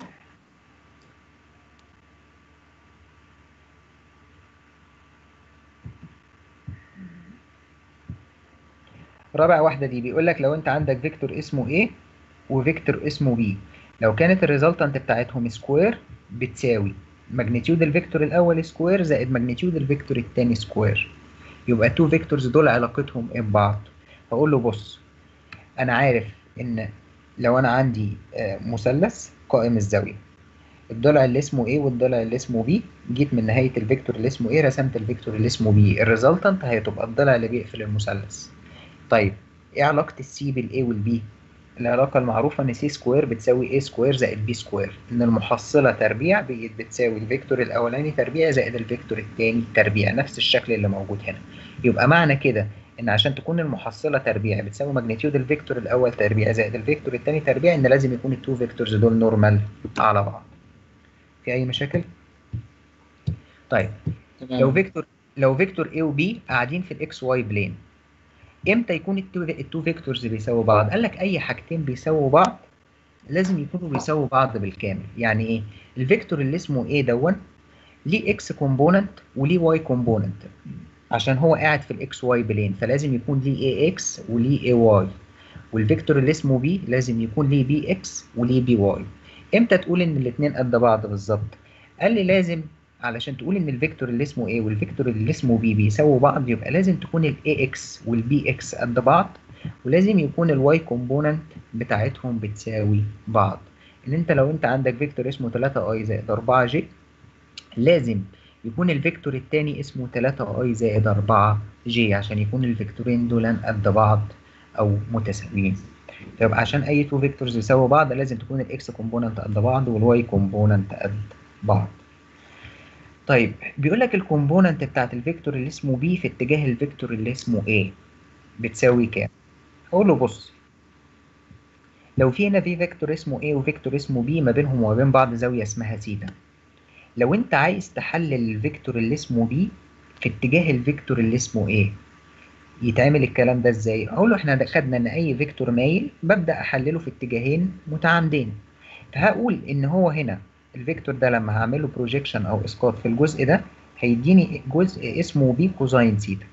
رابع واحده دي بيقول لك لو انت عندك فيكتور اسمه A وفيكتور اسمه B لو كانت الريزلتنت بتاعتهم سكوير بتساوي ماجنتيود الفيكتور الاول سكوير زائد ماجنتيود الفيكتور الثاني سكوير يبقى التو فيكتورز دول علاقتهم ايه ببعض فاقول له بص انا عارف ان لو انا عندي آه، مثلث قائم الزاويه الضلع اللي اسمه A والضلع اللي اسمه B جيت من نهايه الفيكتور اللي اسمه A رسمت الفيكتور اللي اسمه B الريزلتنت هتبقى الضلع اللي بيقفل المثلث طيب ايه علاقه السي بالاي والبي العلاقه المعروفه ان سي سكوير بتساوي A سكوير زائد B سكوير ان المحصله تربيع بقت بتساوي الفيكتور الاولاني تربيع زائد الفيكتور الثاني تربيع نفس الشكل اللي موجود هنا يبقى معنى كده ان عشان تكون المحصله تربيع بتساوي ماجنتيود الفيكتور الاول تربيع زائد الفيكتور الثاني تربيع ان لازم يكون التو فيكتورز دول نورمال على بعض في اي مشاكل طيب تمام. لو فيكتور لو فيكتور A و B قاعدين في الاكس واي بلين امتى يكون التو التو فيكتورز بيساووا بعض قال لك اي حاجتين بيساووا بعض لازم يكونوا بيساووا بعض بالكامل يعني ايه الفيكتور اللي اسمه A دون ليه اكس كومبوننت وليه واي كومبوننت عشان هو قاعد في الاكس واي بلين فلازم يكون ليه اي اكس وليه اي واي والفيكتور اللي اسمه بي لازم يكون ليه بي اكس وليه بي واي امتى تقول ان الاثنين قد بعض بالظبط قال لي لازم علشان تقول ان الفيكتور اللي اسمه A والفيكتور اللي اسمه B بيساووا بعض يبقى لازم تكون ال AX وال BX قد بعض ولازم يكون الواي كومبوننت بتاعتهم بتساوي بعض ان انت لو انت عندك فيكتور اسمه 3i زائد 4j لازم يكون الفيكتور التاني اسمه 3i زائد 4j عشان يكون الفيكتورين دول قد بعض او متساويين فيبقى عشان اي تو فيكتورز يساووا بعض لازم تكون الاكس كومبوننت قد بعض والواي كومبوننت قد بعض طيب بيقول لك الكومبوننت بتاعت الفيكتور اللي اسمه B في اتجاه الفيكتور اللي اسمه A بتساوي كام؟ اقول له بص لو في هنا في فيكتور اسمه A وفيكتور اسمه B ما بينهم وما بين بعض زاوية اسمها ثيتا لو انت عايز تحلل الفيكتور اللي اسمه B في اتجاه الفيكتور اللي اسمه A يتعمل الكلام ده ازاي؟ اقول له احنا خدنا ان اي فيكتور مايل ببدأ احلله في اتجاهين متعامدين فهقول ان هو هنا الفيكتور ده لما هعمله بروجيكشن او اسقاط في الجزء ده هيديني جزء اسمه بي كوزاين ثيتا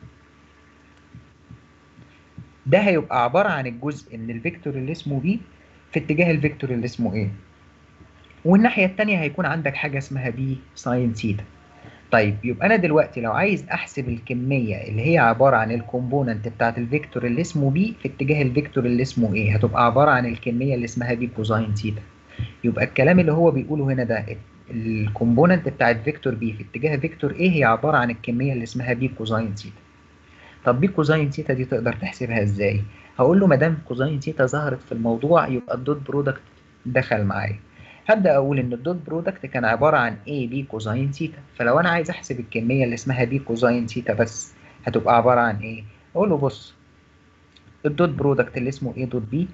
ده هيبقى عبارة عن الجزء من الفيكتور اللي اسمه بي في اتجاه الفيكتور اللي اسمه ايه والناحية التانية هيكون عندك حاجة اسمها بي ساين ثيتا طيب يبقى انا دلوقتي لو عايز احسب الكمية اللي هي عبارة عن الكومبوننت بتاعت الفيكتور اللي اسمه بي في اتجاه الفيكتور اللي اسمه ايه هتبقى عبارة عن الكمية اللي اسمها بي كوزاين ثيتا يبقى الكلام اللي هو بيقوله هنا ده الكومبوننت بتاعت فيكتور بي في اتجاه فيكتور ايه هي عبارة عن الكمية اللي اسمها بي كوزاين ثيتا طب بي كوزاين ثيتا دي تقدر تحسبها ازاي هقول له ما دام كوزاين ثيتا ظهرت في الموضوع يبقى الدوت برودكت دخل معايا هبدا اقول ان الدوت برودكت كان عباره عن اي بي كوزاين ثيتا فلو انا عايز احسب الكميه اللي اسمها بي كوزاين ثيتا بس هتبقى عباره عن ايه اقول له بص الدوت برودكت اللي اسمه اي دوت بي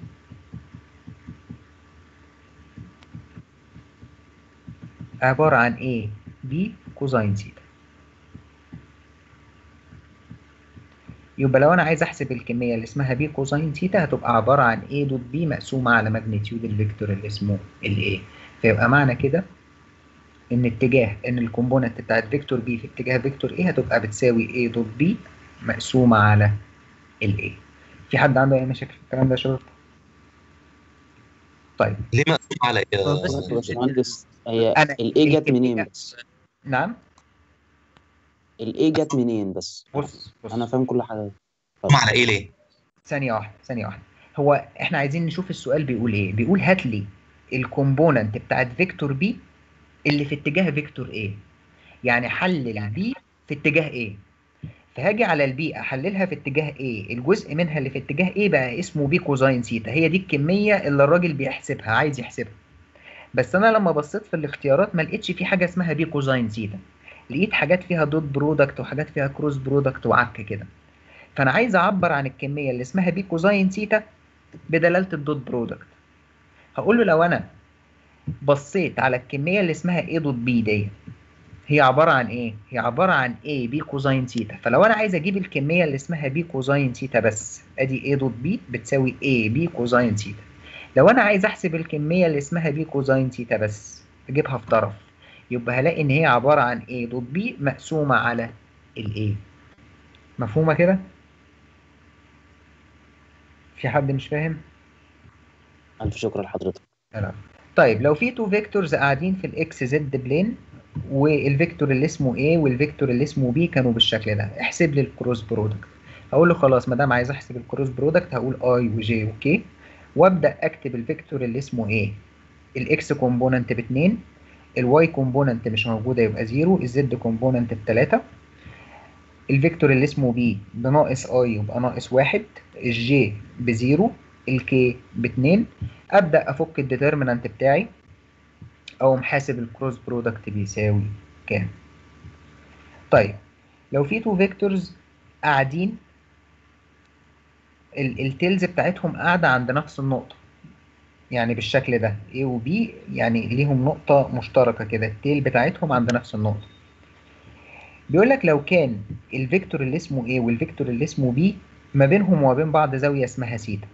عبارة عن A B كوزاين ثيتا يبقى لو أنا عايز أحسب الكمية اللي اسمها B كوزاين ثيتا هتبقى عبارة عن A دوت B مقسومة على ماجنتيود الفيكتور اللي اسمه ال A فيبقى معنى كده إن اتجاه إن الكومبوننت بتاعت فيكتور B في اتجاه فيكتور A هتبقى بتساوي A دوت B مقسومة على ال A في حد عنده أي مشاكل في الكلام ده يا شباب؟ طيب ليه مقسوم على ايه بس يا باشمهندس هي أنا- الاي جت منين بس نعم الاي جت منين بس بص بص انا فاهم كل حاجه مقسوم على ايه ليه؟ ثانية واحدة ثانية واحدة هو احنا عايزين نشوف السؤال بيقول ايه بيقول هات لي الكومبوننت بتاعت فيكتور بي اللي في اتجاه فيكتور ايه يعني حلل بي في اتجاه ايه فهاجي على البي احللها في اتجاه A الجزء منها اللي في اتجاه A بقى اسمه بي كوزاين سيتا هي دي الكميه اللي الراجل بيحسبها عايز يحسبها بس انا لما بصيت في الاختيارات ما لقيتش في حاجه اسمها بي كوزاين سيتا لقيت حاجات فيها دوت برودكت وحاجات فيها كروس برودكت وعك كده فانا عايز اعبر عن الكميه اللي اسمها بي كوزاين سيتا بدلاله الدوت برودكت هقول له لو انا بصيت على الكميه اللي اسمها A دوت بي دي هي عباره عن ايه هي عباره عن A بي كوزاين سيتا فلو انا عايز اجيب الكميه اللي اسمها بي كوزاين سيتا بس ادي A دوت بي بتساوي A بي كوزاين سيتا لو انا عايز احسب الكميه اللي اسمها بي كوزاين سيتا بس اجيبها في طرف يبقى هلاقي ان هي عباره عن A دوت بي مقسومه على ال A مفهومه كده في حد مش فاهم ألف شكر لحضرتك لا. طيب لو في تو فيكتورز قاعدين في الاكس زد بلين والفيكتور اللي اسمه A والفيكتور اللي اسمه B كانوا بالشكل ده احسب لي الكروس برودكت هقول له خلاص ما دام عايز احسب الكروس برودكت هقول I وJ وK وابدا اكتب الفيكتور اللي اسمه A الاكس كومبوننت ب 2 الواي كومبوننت مش موجوده يبقى 0 الزد كومبوننت ب 3 الفيكتور اللي اسمه B بناقص I يبقى ناقص 1 الجي بزيرو الكي باتنين ابدا افك الديترمينانت بتاعي او محاسب الكروس برودكت بيساوي كام طيب لو في تو فيكتورز قاعدين التيلز بتاعتهم قاعده عند نفس النقطه يعني بالشكل ده A و B يعني ليهم نقطة مشتركة كده التيل بتاعتهم عند نفس النقطة بيقول لك لو كان الفيكتور اللي اسمه A والفيكتور اللي اسمه B ما بينهم وما بين بعض زاوية اسمها سيتا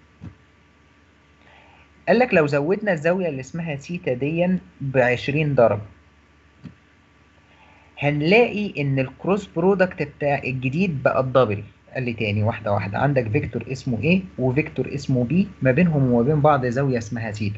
قال لك لو زودنا الزاوية اللي اسمها سيتا ديا بعشرين درجة هنلاقي ان الكروس برودكت بتاع الجديد بقى الدبل قال لي تاني واحدة واحدة عندك فيكتور اسمه A وفيكتور اسمه B ما بينهم وما بين بعض زاوية اسمها سيتا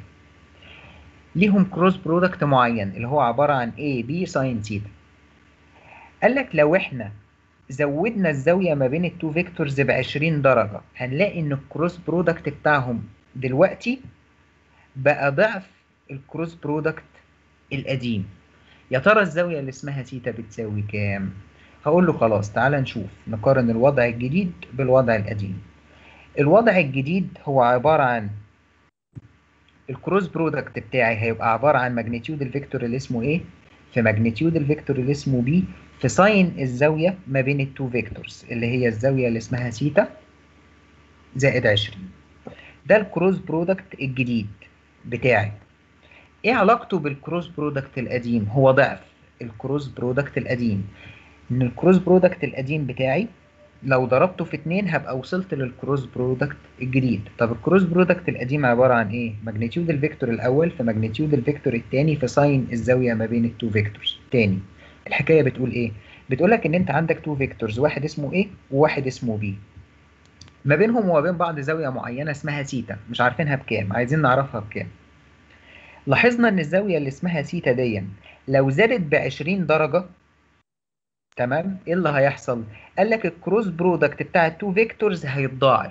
ليهم كروس برودكت معين اللي هو عبارة عن A B ساين سيتا قال لك لو احنا زودنا الزاوية ما بين التو فيكتورز ب 20 درجة هنلاقي ان الكروس برودكت بتاعهم دلوقتي بقى ضعف الكروس برودكت القديم يا ترى الزاوية اللي اسمها سيتا بتساوي كام؟ هقول له خلاص تعالى نشوف نقارن الوضع الجديد بالوضع القديم الوضع الجديد هو عبارة عن الكروس برودكت بتاعي هيبقى عبارة عن ماجنتيود الفيكتور اللي اسمه A في ماجنتيود الفيكتور اللي اسمه B في ساين الزاوية ما بين التو فيكتورز اللي هي الزاوية اللي اسمها سيتا زائد 20 ده الكروس برودكت الجديد بتاعي ايه علاقته بالكروس برودكت القديم هو ضعف الكروس برودكت القديم ان الكروس برودكت القديم بتاعي لو ضربته في اتنين هبقى وصلت للكروس برودكت الجديد طب الكروس برودكت القديم عبارة عن ايه ماجنتيود الفيكتور الاول في ماجنتيود الفيكتور التاني في ساين الزاوية ما بين التو فيكتورز تاني الحكاية بتقول ايه بتقول لك ان انت عندك تو فيكتورز واحد اسمه A وواحد اسمه B ما بينهم وما بين بعض زاوية معينة اسمها سيتا مش عارفينها بكام عايزين نعرفها بكام لاحظنا ان الزاوية اللي اسمها سيتا دي لو زادت ب 20 درجة تمام ايه اللي هيحصل قال لك الكروس برودكت بتاع التو فيكتورز هيتضاعف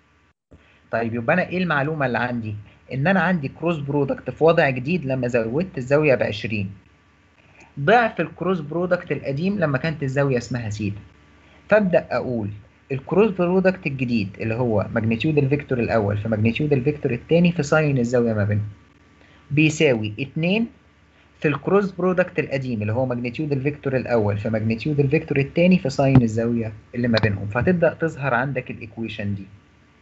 طيب يبقى انا ايه المعلومة اللي عندي ان انا عندي كروس برودكت في وضع جديد لما زودت الزاوية ب 20 ضعف الكروس برودكت القديم لما كانت الزاوية اسمها سيتا فابدأ اقول الكروس برودكت الجديد اللي هو ماجنتيود الفيكتور الاول في ماجنتيود الفيكتور الثاني في ساين الزاوية ما بينهم بيساوي 2 في الكروس برودكت القديم اللي هو ماجنتيود الفيكتور الاول في ماجنتيود الفيكتور الثاني في ساين الزاويه اللي ما بينهم فتبدا تظهر عندك الايكويشن دي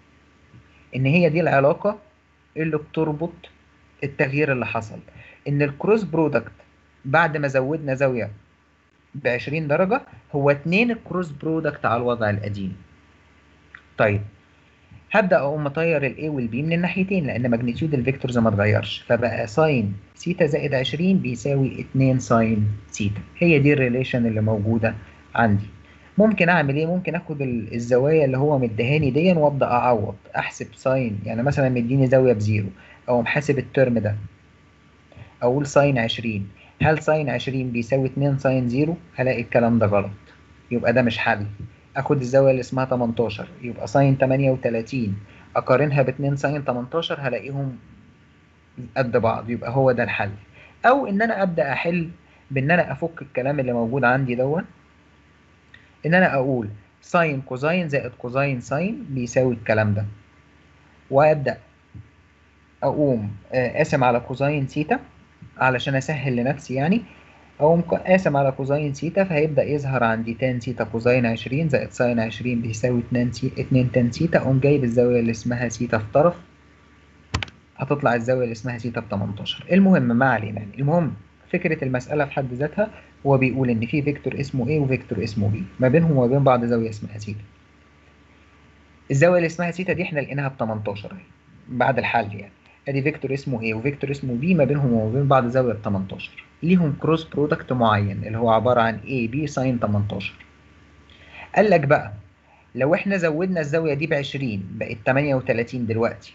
ان هي دي العلاقه اللي بتربط التغيير اللي حصل ان الكروس برودكت بعد ما زودنا زاويه ب 20 درجه هو 2 الكروس برودكت على الوضع القديم طيب هبدا اقوم مطير الاي والبي من الناحيتين لان ماجنتيود الفيكتورز ما اتغيرش فبقى ساين سيتا زائد 20 بيساوي 2 ساين سيتا هي دي الريليشن اللي موجوده عندي ممكن اعمل ايه ممكن اخد الزوايا اللي هو مديهاني دي وابدا اعوض احسب ساين يعني مثلا مديني زاويه بزيرو او محاسب الترم ده اقول ساين 20 هل ساين 20 بيساوي 2 ساين 0 هلاقي الكلام ده غلط يبقى ده مش حل اخد الزاويه اللي اسمها 18 يبقى ساين 38 اقارنها ب 2 ساين 18 هلاقيهم قد بعض يبقى هو ده الحل او ان انا ابدا احل بان انا افك الكلام اللي موجود عندي دون ان انا اقول ساين كوزاين زائد كوزاين ساين بيساوي الكلام ده وابدا اقوم آه، قاسم على كوزاين سيتا علشان اسهل لنفسي يعني اقوم ق- قاسم على كوزاين سيتا فهيبدا يظهر عندي تان سيتا كوزاين 20 زائد ساين 20 بيساوي 2 سي 2 تان سيتا اقوم جايب الزاويه اللي اسمها سيتا في طرف هتطلع الزاويه اللي اسمها سيتا ب 18 المهم ما علينا يعني المهم فكره المساله في حد ذاتها هو بيقول ان في فيكتور اسمه A وفيكتور اسمه B ما بينهم وما بين بعض زاويه اسمها سيتا الزاويه اللي اسمها سيتا دي احنا لقيناها ب 18 اهي بعد الحل يعني ادي فيكتور اسمه A وفيكتور اسمه B ما بينهم وما بين بعض زاويه ب 18 ليهم كروس برودكت معين اللي هو عباره عن AB ساين 18 قال لك بقى لو احنا زودنا الزاويه دي ب 20 بقت 38 دلوقتي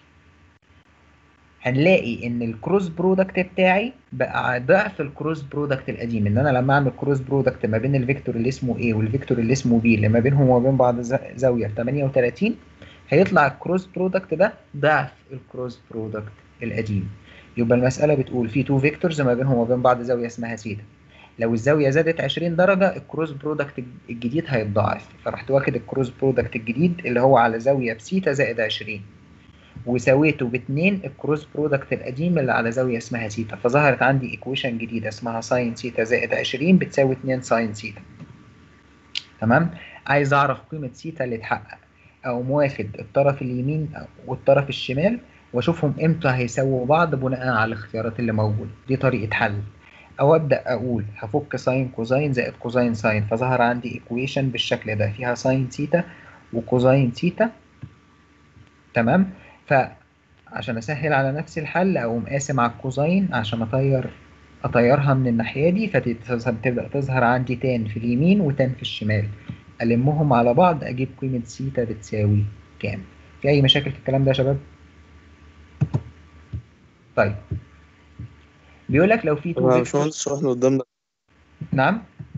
هنلاقي ان الكروس برودكت بتاعي بقى ضعف الكروس برودكت القديم ان انا لما اعمل كروس برودكت ما بين الفيكتور اللي اسمه A والفيكتور اللي اسمه B اللي ما بينهم وما بين بعض ز- زاويه ب 38 هيطلع الكروس برودكت ده ضعف الكروس برودكت القديم يبقى المساله بتقول في تو فيكتورز ما بينهم وما بين بعض زاويه اسمها سيتا لو الزاويه زادت 20 درجه الكروس برودكت الجديد هيتضاعف فرحت واخد الكروس برودكت الجديد اللي هو على زاويه بسيتا زائد 20 وسويته باتنين الكروس برودكت القديم اللي على زاويه اسمها سيتا فظهرت عندي ايكويشن جديده اسمها ساين سيتا زائد 20 بتساوي 2 ساين سيتا تمام عايز اعرف قيمه سيتا اللي اتحقق اقوم واخد الطرف اليمين والطرف الشمال واشوفهم امتى هيساووا بعض بناء على الاختيارات اللي موجوده دي طريقه حل او ابدا اقول هفك ساين كوزاين زائد كوزاين ساين فظهر عندي ايكويشن بالشكل ده فيها ساين سيتا وكوزاين سيتا تمام فعشان اسهل على نفسي الحل اقوم قاسم على الكوزاين عشان اطير اطيرها من الناحيه دي فتبدا تظهر عندي تان في اليمين وتان في الشمال المهم على بعض اجيب قيمه سيتا بتساوي كام في اي مشاكل في الكلام ده يا شباب طيب بيقول لك لو في طب تو يا فيكتور باشمهندس هو احنا قدامنا نعم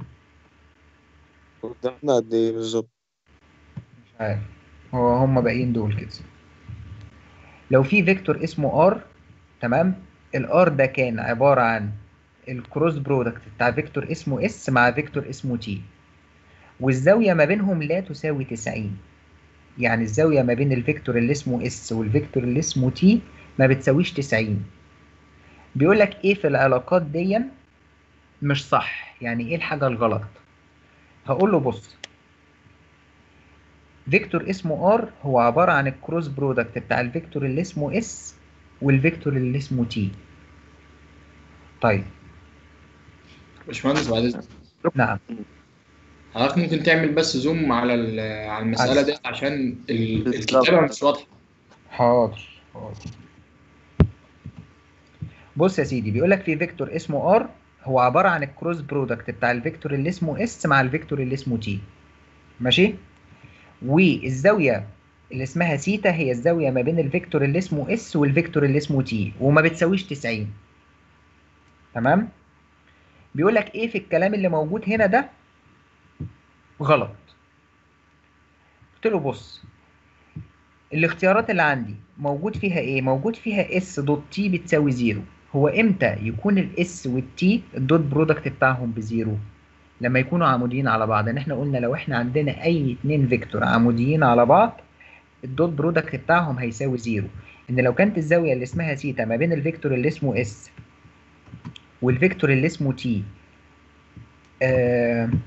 قدامنا قد ايه بالظبط مش عارف هو هم باقيين دول كده لو في فيكتور اسمه ار تمام الار ده كان عبارة عن الكروس برودكت بتاع فيكتور اسمه اس مع فيكتور اسمه تي والزاوية ما بينهم لا تساوي 90 يعني الزاوية ما بين الفيكتور اللي اسمه اس والفيكتور اللي اسمه تي ما بتساويش 90 بيقول لك ايه في العلاقات دي مش صح يعني ايه الحاجة الغلط هقول له بص فيكتور اسمه ار هو عبارة عن الكروس برودكت بتاع الفيكتور اللي اسمه اس والفيكتور اللي اسمه تي طيب باشمهندس بعد اذنك نعم حضرتك ممكن تعمل بس زوم على ال- على المسألة دي عشان ال- بالظبط. الكتابة مش واضحة حاضر حاضر بص يا سيدي بيقول لك في فيكتور اسمه ار هو عبارة عن الكروس برودكت بتاع الفيكتور اللي اسمه اس مع الفيكتور اللي اسمه تي ماشي والزاوية اللي اسمها سيتا هي الزاوية ما بين الفيكتور اللي اسمه اس والفيكتور اللي اسمه تي وما بتساويش 90 تمام بيقول لك ايه في الكلام اللي موجود هنا ده غلط قلت له بص الاختيارات اللي عندي موجود فيها ايه موجود فيها اس دوت تي بتساوي زيرو هو امتى يكون الاس والتي الدوت برودكت بتاعهم بزيرو لما يكونوا عموديين على بعض ان احنا قلنا لو احنا عندنا اي اتنين فيكتور عموديين على بعض الدوت برودكت بتاعهم هيساوي زيرو ان لو كانت الزاويه اللي اسمها سيتا ما بين الفيكتور اللي اسمه اس والفيكتور اللي اسمه تي آه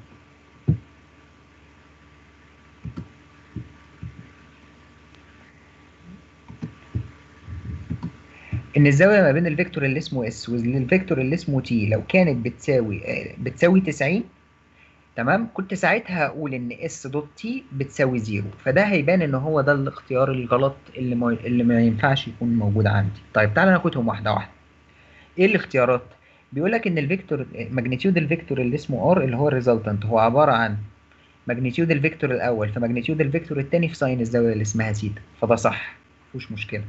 ان الزاويه ما بين الفيكتور اللي اسمه اس والفيكتور اللي اسمه تي لو كانت بتساوي آه، بتساوي 90 تمام كنت ساعتها هقول ان اس دوت تي بتساوي زيرو فده هيبان ان هو ده الاختيار الغلط اللي ما اللي ما ينفعش يكون موجود عندي طيب تعالى ناخدهم واحده واحده ايه الاختيارات بيقول لك ان الفيكتور ماجنتيود الفيكتور اللي اسمه ار اللي هو الريزلتنت هو عباره عن ماجنتيود الفيكتور الاول في ماجنتيود الفيكتور الثاني في ساين الزاويه اللي اسمها سيتا فده صح مفيش مشكله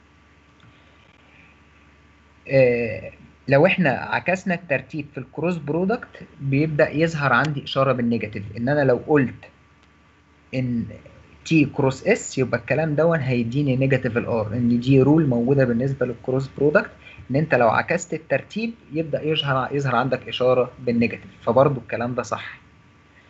آه، لو احنا عكسنا الترتيب في الكروس برودكت بيبدأ يظهر عندي إشارة بالنيجاتيف إن أنا لو قلت إن تي كروس اس يبقى الكلام دون هيديني نيجاتيف الار إن دي رول موجودة بالنسبة للكروس برودكت إن أنت لو عكست الترتيب يبدأ يظهر يظهر عندك إشارة بالنيجاتيف فبرضه الكلام ده صح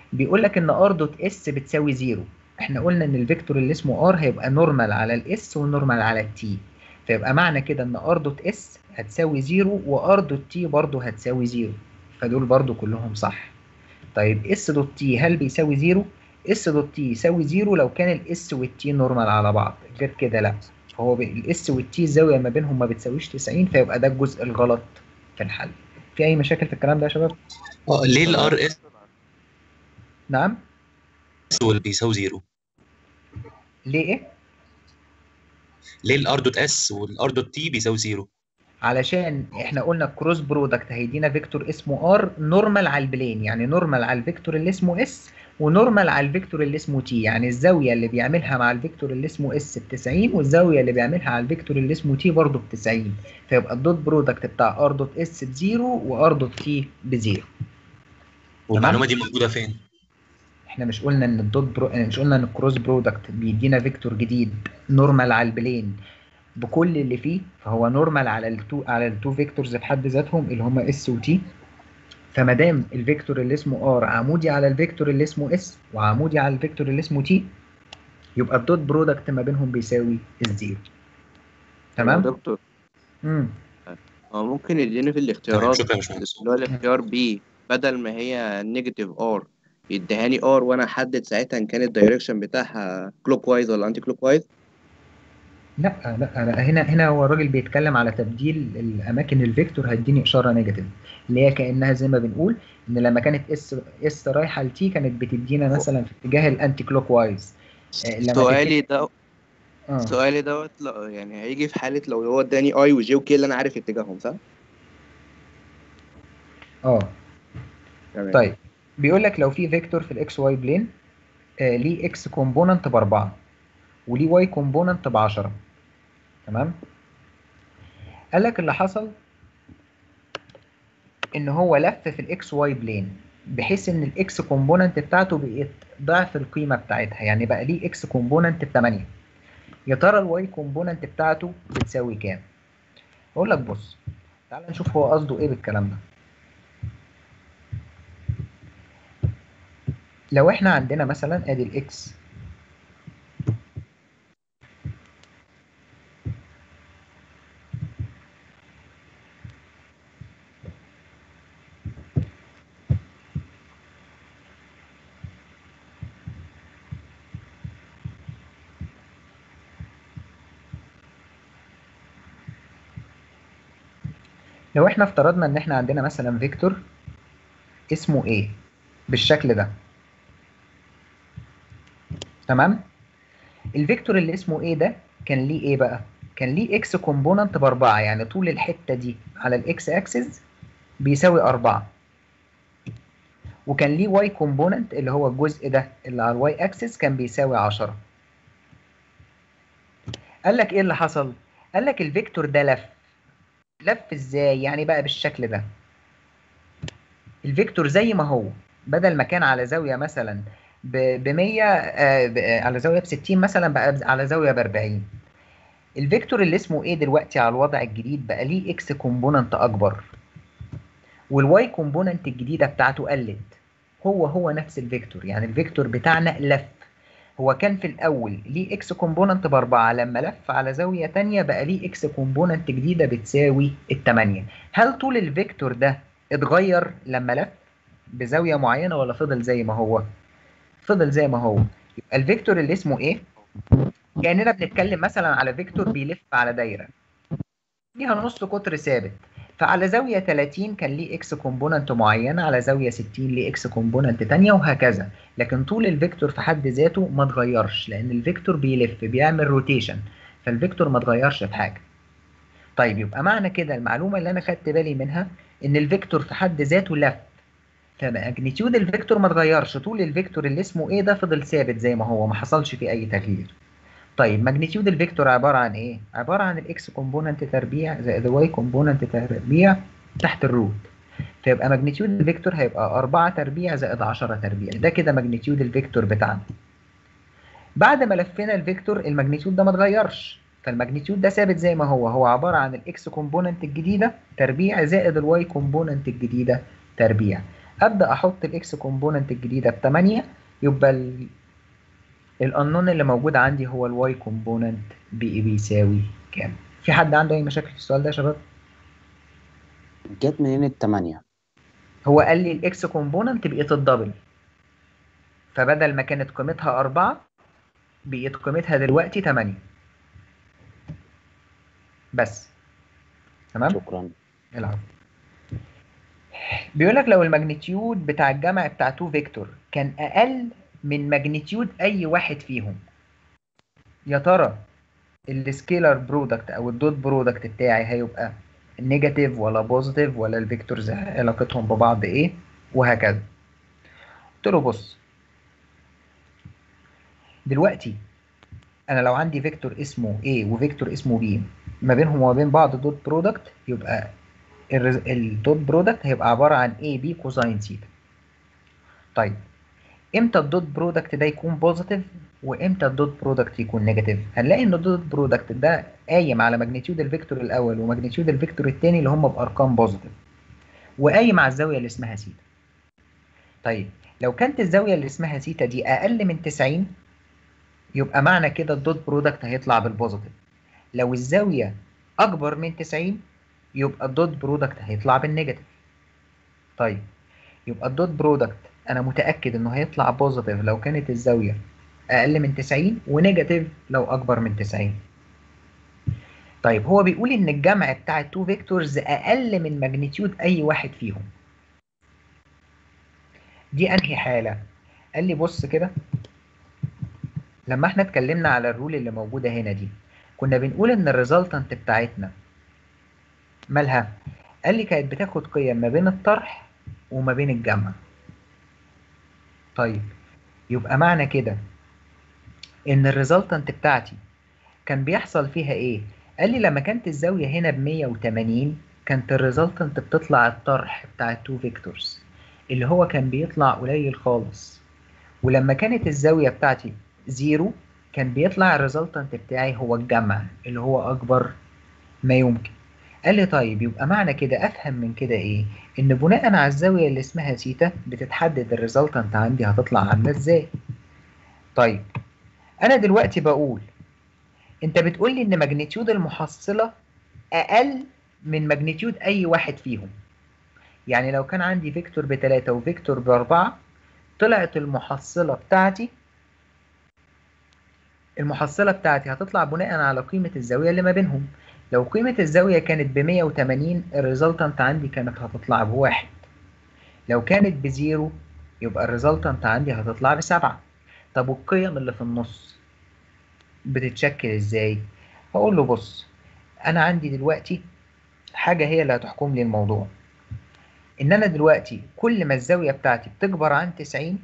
بيقول لك ان ار دوت اس بتساوي زيرو احنا قلنا ان الفيكتور اللي اسمه ار هيبقى نورمال على الاس ونورمال على التي فيبقى معنى كده ان ار دوت اس هتساوي زيرو وار دوت تي برضه هتساوي زيرو فدول برضه كلهم صح طيب اس دوت تي هل بيساوي زيرو اس دوت تي يساوي زيرو لو كان الاس والتي نورمال على بعض غير كده لا فهو الاس والتي الزاويه ما بينهم ما بتساويش 90 فيبقى ده الجزء الغلط في الحل في اي مشاكل في الكلام ده يا شباب اه ليه الار اس نعم واللي بيساوي زيرو ليه ايه ليه الار دوت اس والار دوت تي بيساوي زيرو علشان احنا قلنا الكروس برودكت هيدينا فيكتور اسمه ار نورمال على البلين يعني نورمال على الفيكتور اللي اسمه اس ونورمال على الفيكتور اللي اسمه تي يعني الزاويه اللي بيعملها مع الفيكتور اللي اسمه اس ب 90 والزاويه اللي بيعملها على الفيكتور اللي اسمه تي برضه ب 90 فيبقى الدوت برودكت بتاع ار دوت اس بزيرو وار دوت تي بزيرو والمعلومه دي موجوده فين؟ احنا مش قلنا ان الدوت برو... مش قلنا ان الكروس برودكت بيدينا فيكتور جديد نورمال على البلين بكل اللي فيه فهو نورمال على التو على التو فيكتورز في حد ذاتهم اللي هم اس وتي فما دام الفيكتور اللي اسمه ار عمودي على الفيكتور اللي اسمه اس وعمودي على الفيكتور اللي اسمه تي يبقى الدوت برودكت ما بينهم بيساوي الزيرو تمام دكتور امم هو ممكن يديني في الاختيارات شكرا يا باشمهندس اللي هو الاختيار بي بدل ما هي نيجاتيف ار يديهاني ار وانا احدد ساعتها ان كان الدايركشن بتاعها كلوك وايز ولا انتي كلوك وايز لا لا لا هنا هنا هو الراجل بيتكلم على تبديل الاماكن الفيكتور هيديني اشاره نيجاتيف اللي هي كانها زي ما بنقول ان لما كانت اس اس رايحه لتي كانت بتدينا مثلا في اتجاه الانتي كلوك وايز آه، لما سؤالي تت- ده اه سؤالي دوت لا- يعني هيجي في حالة لو هو اداني اي وجي وكي اللي انا عارف اتجاههم صح؟ اه تمام طيب بيقول لك لو في فيكتور في الاكس واي بلين آه ليه اكس كومبوننت باربعه وليه واي كومبوننت ب 10 تمام قال لك اللي حصل ان هو لف في الاكس واي بلين بحيث ان الاكس كومبوننت بتاعته بقت ضعف القيمه بتاعتها يعني بقى ليه اكس كومبوننت ب 8 يا ترى الواي كومبوننت بتاعته بتساوي كام اقول لك بص تعال نشوف هو قصده ايه بالكلام ده لو احنا عندنا مثلا ادي الاكس لو احنا افترضنا ان احنا عندنا مثلا فيكتور اسمه A بالشكل ده تمام الفيكتور اللي اسمه A ده كان ليه ايه بقى كان ليه اكس كومبوننت باربعة يعني طول الحتة دي على الاكس اكسس بيساوي أربعة وكان ليه واي كومبوننت اللي هو الجزء ده اللي على الواي اكسس كان بيساوي عشرة قال لك ايه اللي حصل قال لك الفيكتور ده لف لف ازاي يعني بقى بالشكل ده الفيكتور زي ما هو بدل ما كان على زاوية مثلا ب 100 آه، ب- آه، على زاوية ب 60 مثلا بقى ب- على زاوية ب 40 الفيكتور اللي اسمه ايه دلوقتي على الوضع الجديد بقى ليه اكس كومبوننت اكبر والواي كومبوننت الجديدة بتاعته قلت هو هو نفس الفيكتور يعني الفيكتور بتاعنا لف هو كان في الاول ليه اكس كومبوننت باربعة لما لف على زاوية تانية بقى ليه اكس كومبوننت جديدة بتساوي التمانية هل طول الفيكتور ده اتغير لما لف بزاوية معينة ولا فضل زي ما هو فضل زي ما هو يبقى الفيكتور اللي اسمه ايه كأننا بنتكلم مثلا على فيكتور بيلف على دايرة ليها نص قطر ثابت فعلى زاوية 30 كان ليه اكس كومبوننت معينة على زاوية 60 ليه اكس كومبوننت تانية وهكذا لكن طول الفيكتور في حد ذاته ما اتغيرش لأن الفيكتور بيلف بيعمل روتيشن فالفيكتور ما اتغيرش في حاجة طيب يبقى معنى كده المعلومة اللي أنا خدت بالي منها إن الفيكتور في حد ذاته لف فماجنتيود الفيكتور ما اتغيرش طول الفيكتور اللي اسمه ايه ده فضل ثابت زي ما هو ما حصلش فيه أي تغيير طيب ماجنتيود الفيكتور عبارة عن ايه؟ عبارة عن الاكس كومبوننت تربيع زائد الواي كومبوننت تربيع تحت الروت فيبقى ماجنتيود الفيكتور هيبقى 4 تربيع زائد 10 تربيع ده كده ماجنتيود الفيكتور بتاعنا بعد ما لفينا الفيكتور الماجنتيود ده ما اتغيرش فالماجنتيود ده ثابت زي ما هو هو عبارة عن الاكس كومبوننت الجديدة تربيع زائد الواي كومبوننت الجديدة تربيع ابدا احط الاكس كومبوننت الجديده ب 8 يبقى ال الانون اللي موجود عندي هو الواي كومبوننت بي بيساوي كام في حد عنده اي مشاكل في السؤال ده يا شباب جت منين التمانية هو قال لي الاكس كومبوننت بقت الدبل فبدل ما كانت قيمتها 4 بقت قيمتها دلوقتي 8 بس تمام شكرا العفو بيقول لك لو الماجنتيود بتاع الجمع بتاع 2 فيكتور كان اقل من ماجنتيود اي واحد فيهم يا ترى السكيلر برودكت او الدوت برودكت بتاعي هيبقى نيجاتيف ولا بوزيتيف ولا الفيكتورز علاقتهم ببعض ايه وهكذا قلت له بص دلوقتي انا لو عندي فيكتور اسمه A وفيكتور اسمه B ما بينهم وما بين بعض دوت برودكت يبقى الدوت برودكت هيبقى عبارة عن AB كوزاين ثيتا طيب امتى الدوت برودكت ده يكون بوزيتيف وامتى الدوت برودكت يكون نيجاتيف هنلاقي ان الدوت برودكت ده قايم على ماجنتيود الفيكتور الاول وماجنتيود الفيكتور الثاني اللي هم بارقام بوزيتيف وقايم على الزاويه اللي اسمها سيتا طيب لو كانت الزاويه اللي اسمها سيتا دي اقل من 90 يبقى معنى كده الدوت برودكت هيطلع بالبوزيتيف لو الزاويه اكبر من 90 يبقى الدوت برودكت هيطلع بالنيجاتيف طيب يبقى الدوت برودكت انا متاكد انه هيطلع بوزيتيف لو كانت الزاويه اقل من 90 ونيجاتيف لو اكبر من 90 طيب هو بيقول ان الجمع بتاع التو فيكتورز اقل من ماجنتيود اي واحد فيهم دي انهي حاله قال لي بص كده لما احنا اتكلمنا على الرول اللي موجوده هنا دي كنا بنقول ان الريزلتنت بتاعتنا مالها قال لي كانت بتاخد قيم ما بين الطرح وما بين الجمع طيب يبقى معنى كده ان الريزلتنت بتاعتي كان بيحصل فيها ايه قال لي لما كانت الزاويه هنا ب 180 كانت الريزلتنت بتطلع الطرح بتاع التو فيكتورز اللي هو كان بيطلع قليل خالص ولما كانت الزاويه بتاعتي زيرو كان بيطلع الريزلتنت بتاعي هو الجمع اللي هو اكبر ما يمكن قال لي طيب يبقى معنى كده افهم من كده ايه ان بناء على الزاويه اللي اسمها سيتا بتتحدد الريزلتنت عندي هتطلع عامله ازاي طيب انا دلوقتي بقول انت بتقول لي ان ماجنتيود المحصله اقل من ماجنتيود اي واحد فيهم يعني لو كان عندي فيكتور بتلاتة وفيكتور بأربعة طلعت المحصلة بتاعتي المحصلة بتاعتي هتطلع بناء على قيمة الزاوية اللي ما بينهم لو قيمة الزاوية كانت ب 180 الريزلتنت عندي كانت هتطلع بواحد لو كانت بزيرو يبقى الريزلتنت عندي هتطلع بسبعة طب والقيم اللي في النص بتتشكل ازاي؟ هقول له بص انا عندي دلوقتي حاجة هي اللي هتحكم لي الموضوع ان انا دلوقتي كل ما الزاوية بتاعتي بتكبر عن 90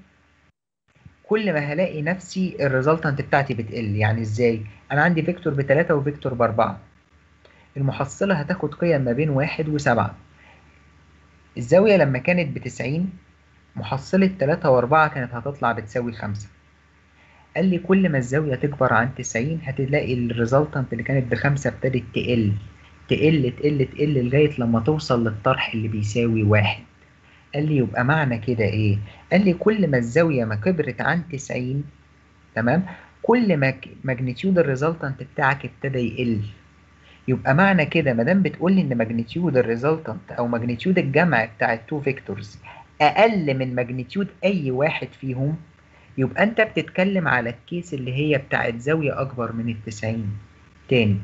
كل ما هلاقي نفسي الريزلتنت بتاعتي بتقل يعني ازاي انا عندي فيكتور بتلاتة وفيكتور باربعة المحصلة هتاخد قيم ما بين واحد وسبعة الزاوية لما كانت بتسعين محصلة تلاتة وأربعة كانت هتطلع بتساوي خمسة قال لي كل ما الزاوية تكبر عن تسعين هتلاقي الريزلتنت اللي كانت بخمسة ابتدت تقل تقل تقل تقل لغاية لما توصل للطرح اللي بيساوي واحد قال لي يبقى معنى كده ايه قال لي كل ما الزاوية ما كبرت عن تسعين تمام كل ما ماجنتيود الريزلتنت بتاعك ابتدى يقل يبقى معنى كده ما دام بتقول لي ان ماجنتيود الريزلتنت او ماجنتيود الجمع بتاع التو فيكتورز اقل من ماجنتيود اي واحد فيهم يبقى انت بتتكلم على الكيس اللي هي بتاعت زاوية اكبر من التسعين تاني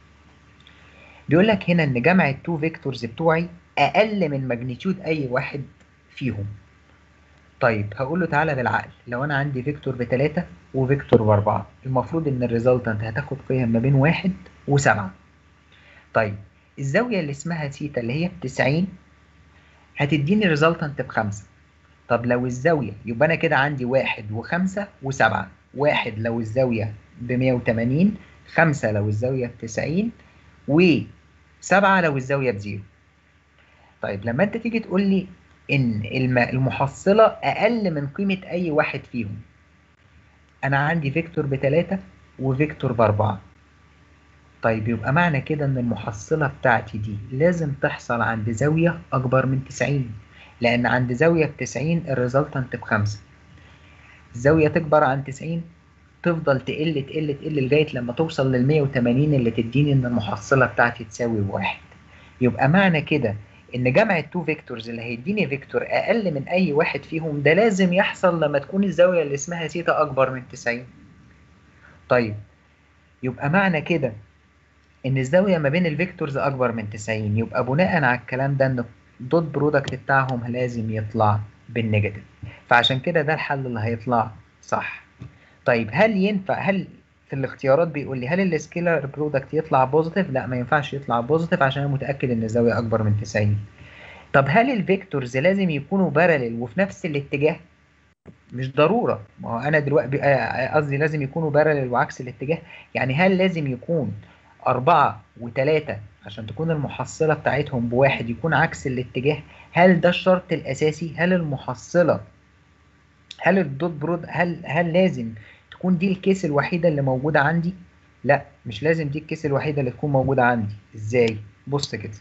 بيقول لك هنا ان جمع التو فيكتورز بتوعي اقل من ماجنتيود اي واحد فيهم طيب هقول له تعالى بالعقل لو انا عندي فيكتور بتلاتة وفيكتور باربعة المفروض ان الريزلتنت هتاخد قيم ما بين واحد وسبعة طيب الزاوية اللي اسمها تيتا اللي هي بتسعين هتديني ريزلتنت بخمسة طب لو الزاوية يبقى أنا كده عندي واحد وخمسة وسبعة واحد لو الزاوية بمية وتمانين خمسة لو الزاوية بتسعين وسبعة لو الزاوية بزيرو طيب لما أنت تيجي تقول لي إن الم- المحصلة أقل من قيمة أي واحد فيهم أنا عندي فيكتور بتلاتة وفيكتور بأربعة طيب يبقى معنى كده ان المحصلة بتاعتي دي لازم تحصل عند زاوية اكبر من 90 لان عند زاويه ب 90 الريزلتنت بخمسة الزاويه تكبر عن 90 تفضل تقل تقل تقل لغايه لما توصل لل 180 اللي تديني ان المحصله بتاعتي تساوي بواحد يبقى معنى كده ان جمع التو فيكتورز اللي هيديني فيكتور اقل من اي واحد فيهم ده لازم يحصل لما تكون الزاويه اللي اسمها سيتا اكبر من 90 طيب يبقى معنى كده ان الزاويه ما بين الفيكتورز اكبر من 90 يبقى بناء على الكلام ده ان الدوت برودكت بتاعهم لازم يطلع بالنيجاتيف فعشان كده ده الحل اللي هيطلع صح طيب هل ينفع هل في الاختيارات بيقول لي هل السكيلر برودكت يطلع بوزيتيف لا ما ينفعش يطلع بوزيتيف عشان انا متاكد ان الزاويه اكبر من 90 طب هل الفيكتورز لازم يكونوا بارلل وفي نفس الاتجاه مش ضروره ما هو انا دلوقتي آه، قصدي لازم يكونوا بارلل وعكس الاتجاه يعني هل لازم يكون أربعة وتلاتة عشان تكون المحصلة بتاعتهم بواحد يكون عكس الاتجاه هل ده الشرط الأساسي هل المحصلة هل الدوت برود هل هل لازم تكون دي الكيس الوحيدة اللي موجودة عندي لا مش لازم دي الكيس الوحيدة اللي تكون موجودة عندي ازاي بص كده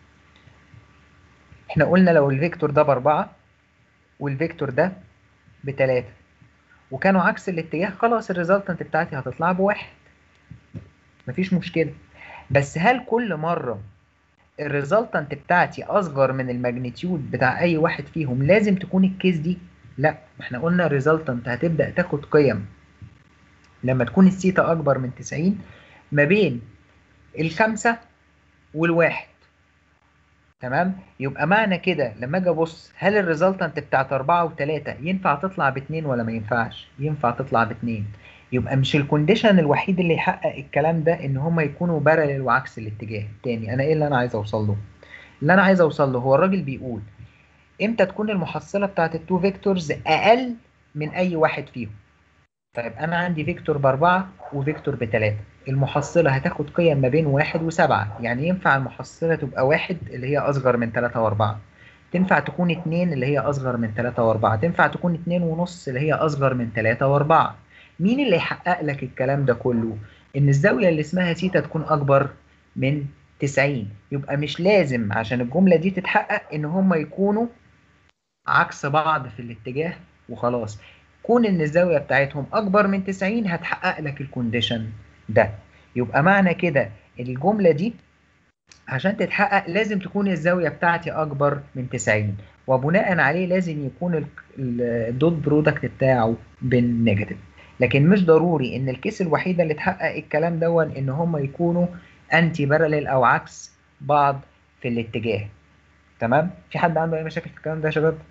احنا قلنا لو الفيكتور ده بأربعة والفيكتور ده بتلاتة وكانوا عكس الاتجاه خلاص الريزلتنت بتاعتي هتطلع بواحد مفيش مشكلة بس هل كل مرة الريزلتنت بتاعتي أصغر من الماجنتيود بتاع أي واحد فيهم لازم تكون الكيس دي؟ لا احنا قلنا الريزلتنت هتبدأ تاخد قيم لما تكون الثيتا أكبر من 90 ما بين الخمسة والواحد تمام يبقى معنى كده لما اجي ابص هل الريزلتنت بتاعت أربعة وتلاتة ينفع تطلع باتنين ولا ما ينفعش؟ ينفع تطلع باتنين يبقى مش الكونديشن الوحيد اللي يحقق الكلام ده ان هما يكونوا بارلل وعكس الاتجاه تاني انا ايه اللي انا عايز اوصل له اللي انا عايز اوصل له هو الراجل بيقول امتى تكون المحصله بتاعت التو فيكتورز اقل من اي واحد فيهم طيب انا عندي فيكتور باربعة وفيكتور بتلاتة المحصله هتاخد قيم ما بين واحد وسبعة يعني ينفع المحصله تبقى واحد اللي هي اصغر من تلاتة واربعة تنفع تكون اتنين اللي هي اصغر من تلاتة واربعة تنفع تكون اتنين ونص اللي هي اصغر من تلاتة واربعة مين اللي يحقق لك الكلام ده كله ان الزاويه اللي اسمها سيتا تكون اكبر من 90 يبقى مش لازم عشان الجمله دي تتحقق ان هما يكونوا عكس بعض في الاتجاه وخلاص كون ان الزاويه بتاعتهم اكبر من 90 هتحقق لك الكونديشن ده يبقى معنى كده الجمله دي عشان تتحقق لازم تكون الزاويه بتاعتي اكبر من 90 وبناء عليه لازم يكون ال- ال- الدوت برودكت بتاعه بالنيجاتيف لكن مش ضروري ان الكيس الوحيده اللي تحقق الكلام دون ان هم يكونوا انتي باراليل او عكس بعض في الاتجاه تمام في حد عنده اي مشاكل في الكلام ده يا شباب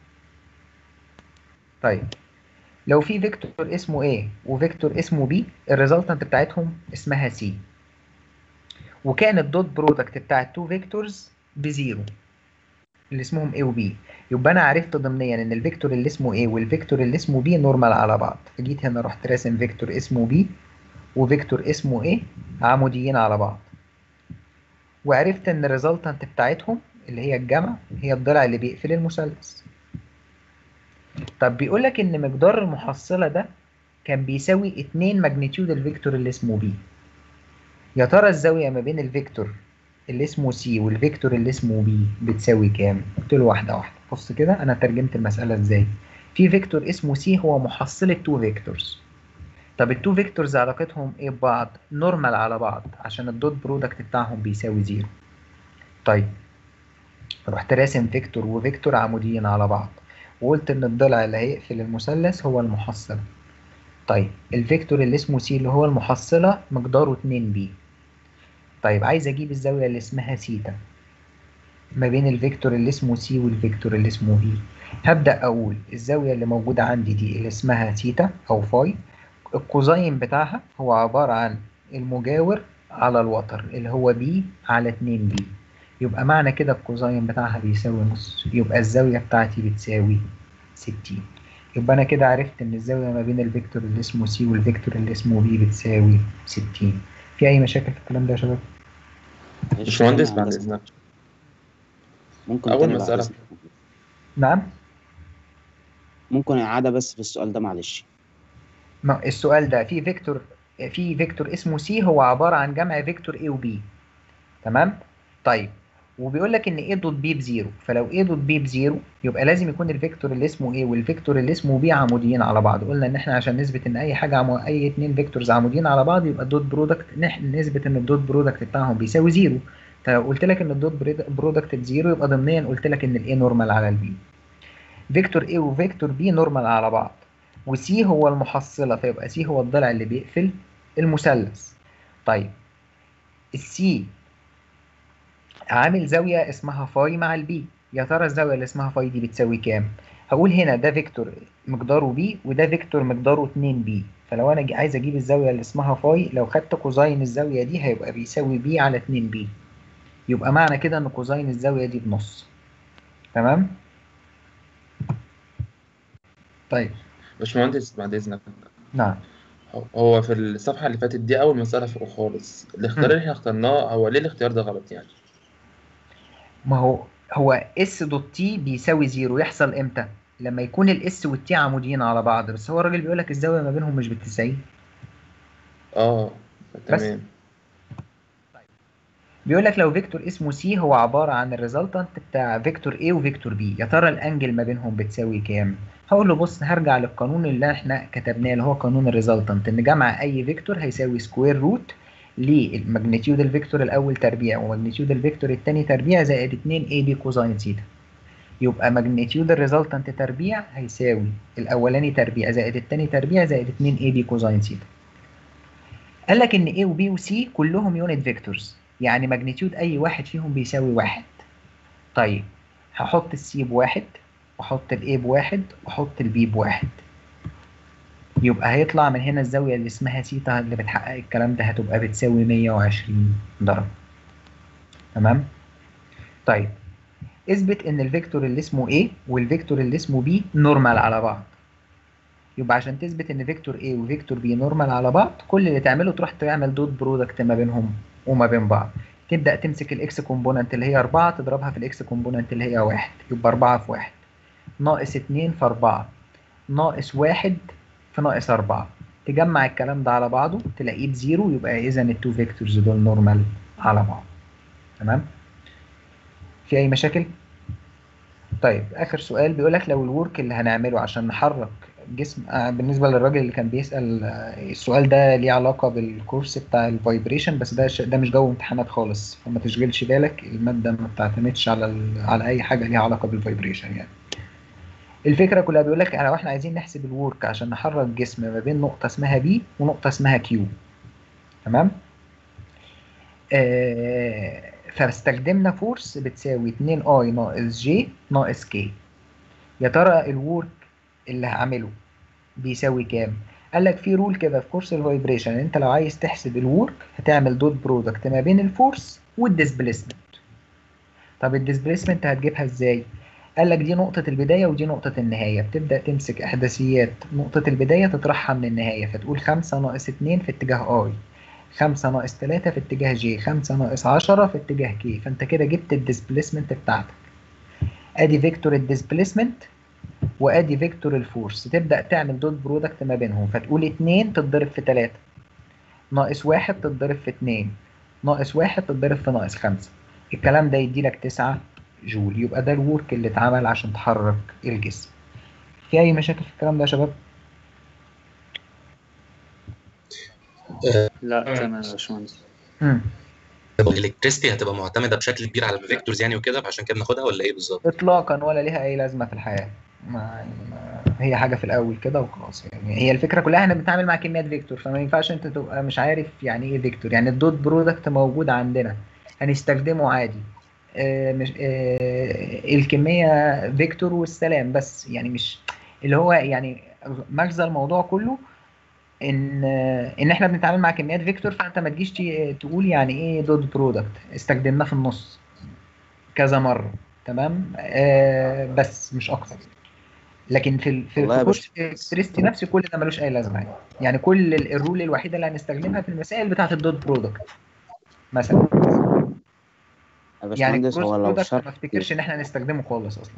طيب لو في فيكتور اسمه A وفيكتور اسمه B الريزلتنت بتاعتهم اسمها C وكان الدوت برودكت بتاع التو فيكتورز بزيرو اللي اسمهم A و B يبقى انا عرفت ضمنيا ان الفيكتور اللي اسمه A والفيكتور اللي اسمه B نورمال على بعض جيت هنا رحت راسم فيكتور اسمه B وفيكتور اسمه A عموديين على بعض وعرفت ان الريزلتنت بتاعتهم اللي هي الجمع هي الضلع اللي بيقفل المثلث طب بيقول لك ان مقدار المحصلة ده كان بيساوي اتنين ماجنتيود الفيكتور اللي اسمه B يا ترى الزاوية ما بين الفيكتور اللي اسمه C والفيكتور اللي اسمه B بتساوي كام؟ قلت له واحدة واحدة بص كده أنا ترجمت المسألة إزاي؟ في فيكتور اسمه C هو محصلة تو فيكتورز طب التو فيكتورز علاقتهم إيه ببعض؟ نورمال على بعض عشان الدوت برودكت بتاعهم بيساوي زيرو طيب رحت راسم فيكتور وفيكتور عموديين على بعض وقلت إن الضلع اللي هيقفل المثلث هو المحصلة طيب الفيكتور اللي اسمه C اللي هو المحصلة مقداره 2 b طيب عايز اجيب الزاوية اللي اسمها سيتا ما بين الفيكتور اللي اسمه C والفيكتور اللي اسمه V هبدأ اقول الزاوية اللي موجودة عندي دي اللي اسمها سيتا او فاي الكوزاين بتاعها هو عبارة عن المجاور على الوتر اللي هو B على 2 b يبقى معنى كده الكوزاين بتاعها بيساوي نص يبقى الزاوية بتاعتي بتساوي 60 يبقى انا كده عرفت ان الزاوية ما بين الفيكتور اللي اسمه C والفيكتور اللي اسمه V بتساوي 60 في اي مشاكل في الكلام ده يا شباب باشمهندس بعد اذنك ممكن اول تاني بعد مسألة إذنك. نعم ممكن إعادة بس في السؤال ده معلش ما السؤال ده في فيكتور في فيكتور اسمه C هو عبارة عن جمع فيكتور A و B تمام طيب وبيقول لك ان A دوت B بزيرو فلو A دوت B بزيرو يبقى لازم يكون الفيكتور اللي اسمه A والفيكتور اللي اسمه B عموديين على بعض قلنا ان احنا عشان نثبت ان اي حاجه عمو... اي اتنين فيكتورز عموديين على بعض يبقى الدوت برودكت نح... نثبت ان الدوت برودكت بتاعهم بيساوي زيرو فلو قلت لك ان الدوت برودكت بزيرو يبقى ضمنيا قلت لك ان الاي نورمال على البي فيكتور A وفيكتور B نورمال على بعض وسي هو المحصله فيبقى سي هو الضلع اللي بيقفل المثلث طيب السي عامل زاوية اسمها فاي مع البي يا ترى الزاوية اللي اسمها فاي دي بتساوي كام؟ هقول هنا ده فيكتور مقداره بي وده فيكتور مقداره 2 بي فلو انا عايز اجيب الزاوية اللي اسمها فاي لو خدت كوزاين الزاوية دي هيبقى بيساوي بي على 2 بي يبقى معنى كده ان كوزاين الزاوية دي بنص تمام؟ طيب باشمهندس بعد إذنك نعم هو- هو في الصفحة اللي فاتت دي أول مسألة فوق خالص الاختيار مم. اللي احنا اخترناه هو ليه الاختيار ده غلط يعني؟ ما هو هو اس دوت تي بيساوي زيرو يحصل امتى؟ لما يكون الاس والتي عموديين على بعض بس هو الراجل بيقول لك الزاويه ما بينهم مش بالتسعين اه بس. تمام بيقول لك لو فيكتور اسمه سي هو عباره عن الريزلتنت بتاع فيكتور A وفيكتور B يا ترى الانجل ما بينهم بتساوي كام؟ هقول له بص هرجع للقانون اللي احنا كتبناه اللي هو قانون الريزلتنت ان جمع اي فيكتور هيساوي سكوير روت للماجنتيود الفيكتور الاول تربيع وماجنتيود الفيكتور الثاني تربيع زائد 2 اي بي كوزاين ثيتا يبقى ماجنتيود الريزلتنت تربيع هيساوي الاولاني تربيع زائد الثاني تربيع زائد 2 اي بي كوزاين ثيتا قال لك ان A و B و C كلهم يونت فيكتورز يعني ماجنتيود اي واحد فيهم بيساوي واحد طيب هحط السي بواحد واحط الاي بواحد واحط البي بواحد يبقى هيطلع من هنا الزاوية اللي اسمها سيتا اللي بتحقق الكلام ده هتبقى بتساوي 120 درجة تمام طيب اثبت ان الفيكتور اللي اسمه A والفيكتور اللي اسمه B نورمال على بعض يبقى عشان تثبت ان فيكتور A وفيكتور B نورمال على بعض كل اللي تعمله تروح تعمل دوت برودكت ما بينهم وما بين بعض تبدأ تمسك الاكس كومبوننت اللي هي 4 تضربها في الاكس كومبوننت اللي هي 1 يبقى 4 في 1 ناقص 2 في 4 ناقص 1 في ناقص 4 تجمع الكلام ده على بعضه تلاقيه بزيرو يبقى اذا التو فيكتورز دول نورمال على بعض تمام في اي مشاكل طيب اخر سؤال بيقول لك لو الورك اللي هنعمله عشان نحرك جسم آه بالنسبه للراجل اللي كان بيسال آه السؤال ده ليه علاقه بالكورس بتاع الفايبريشن بس ده ش... ده مش جو امتحانات خالص فما تشغلش بالك الماده ما بتعتمدش على ال... على اي حاجه ليها علاقه بالفايبريشن يعني الفكره كلها بيقول لك لو احنا عايزين نحسب الورك عشان نحرك جسم ما بين نقطه اسمها بي ونقطه اسمها كيو تمام آه فاستخدمنا فورس بتساوي 2 اي ناقص جي ناقص كي يا ترى الورك اللي هعمله بيساوي كام قال لك في رول كده في كورس الفايبريشن انت لو عايز تحسب الورك هتعمل دوت برودكت ما بين الفورس والديسبليسمنت طب الديسبليسمنت هتجيبها ازاي قال لك دي نقطة البداية ودي نقطة النهاية بتبدأ تمسك إحداثيات نقطة البداية تطرحها من النهاية فتقول خمسة ناقص اتنين في اتجاه اي خمسة ناقص تلاتة في اتجاه جي خمسة ناقص عشرة في اتجاه كي فانت كده جبت الديسبليسمنت بتاعتك ادي فيكتور الديسبليسمنت وادي فيكتور الفورس تبدا تعمل دوت برودكت ما بينهم فتقول 2 تتضرب في 3 ناقص 1 تتضرب في 2 ناقص 1 تتضرب في ناقص 5 الكلام ده يدي لك 9 جول يبقى ده الورك اللي اتعمل عشان تحرك الجسم في اي مشاكل في الكلام ده يا شباب لا تمام يا باشمهندس مم. الالكتريستي هتبقى معتمده بشكل كبير على الفيكتورز يعني وكده فعشان كده بناخدها ولا ايه بالظبط؟ اطلاقا ولا ليها اي لازمه في الحياه ما ما هي حاجه في الاول كده وخلاص يعني هي الفكره كلها احنا بنتعامل مع كميات فيكتور فما ينفعش انت تبقى مش عارف يعني ايه فيكتور يعني الدوت برودكت موجود عندنا هنستخدمه عادي آه مش آه الكميه فيكتور والسلام بس يعني مش اللي هو يعني مغزى الموضوع كله ان ان احنا بنتعامل مع كميات فيكتور فانت ما تجيش تقول يعني ايه دوت برودكت استخدمناه في النص كذا مره تمام آه بس مش اكتر لكن في ال- في والله يا كورس الكتريستي نفسه كل ده ملوش اي لازمه يعني يعني كل ال- الرول الوحيده اللي هنستخدمها في المسائل بتاعه الدوت برودكت مثلا يا يعني باشمهندس الكروس هو لو برودكت ما شرح افتكرش ان احنا نستخدمه خالص اصلا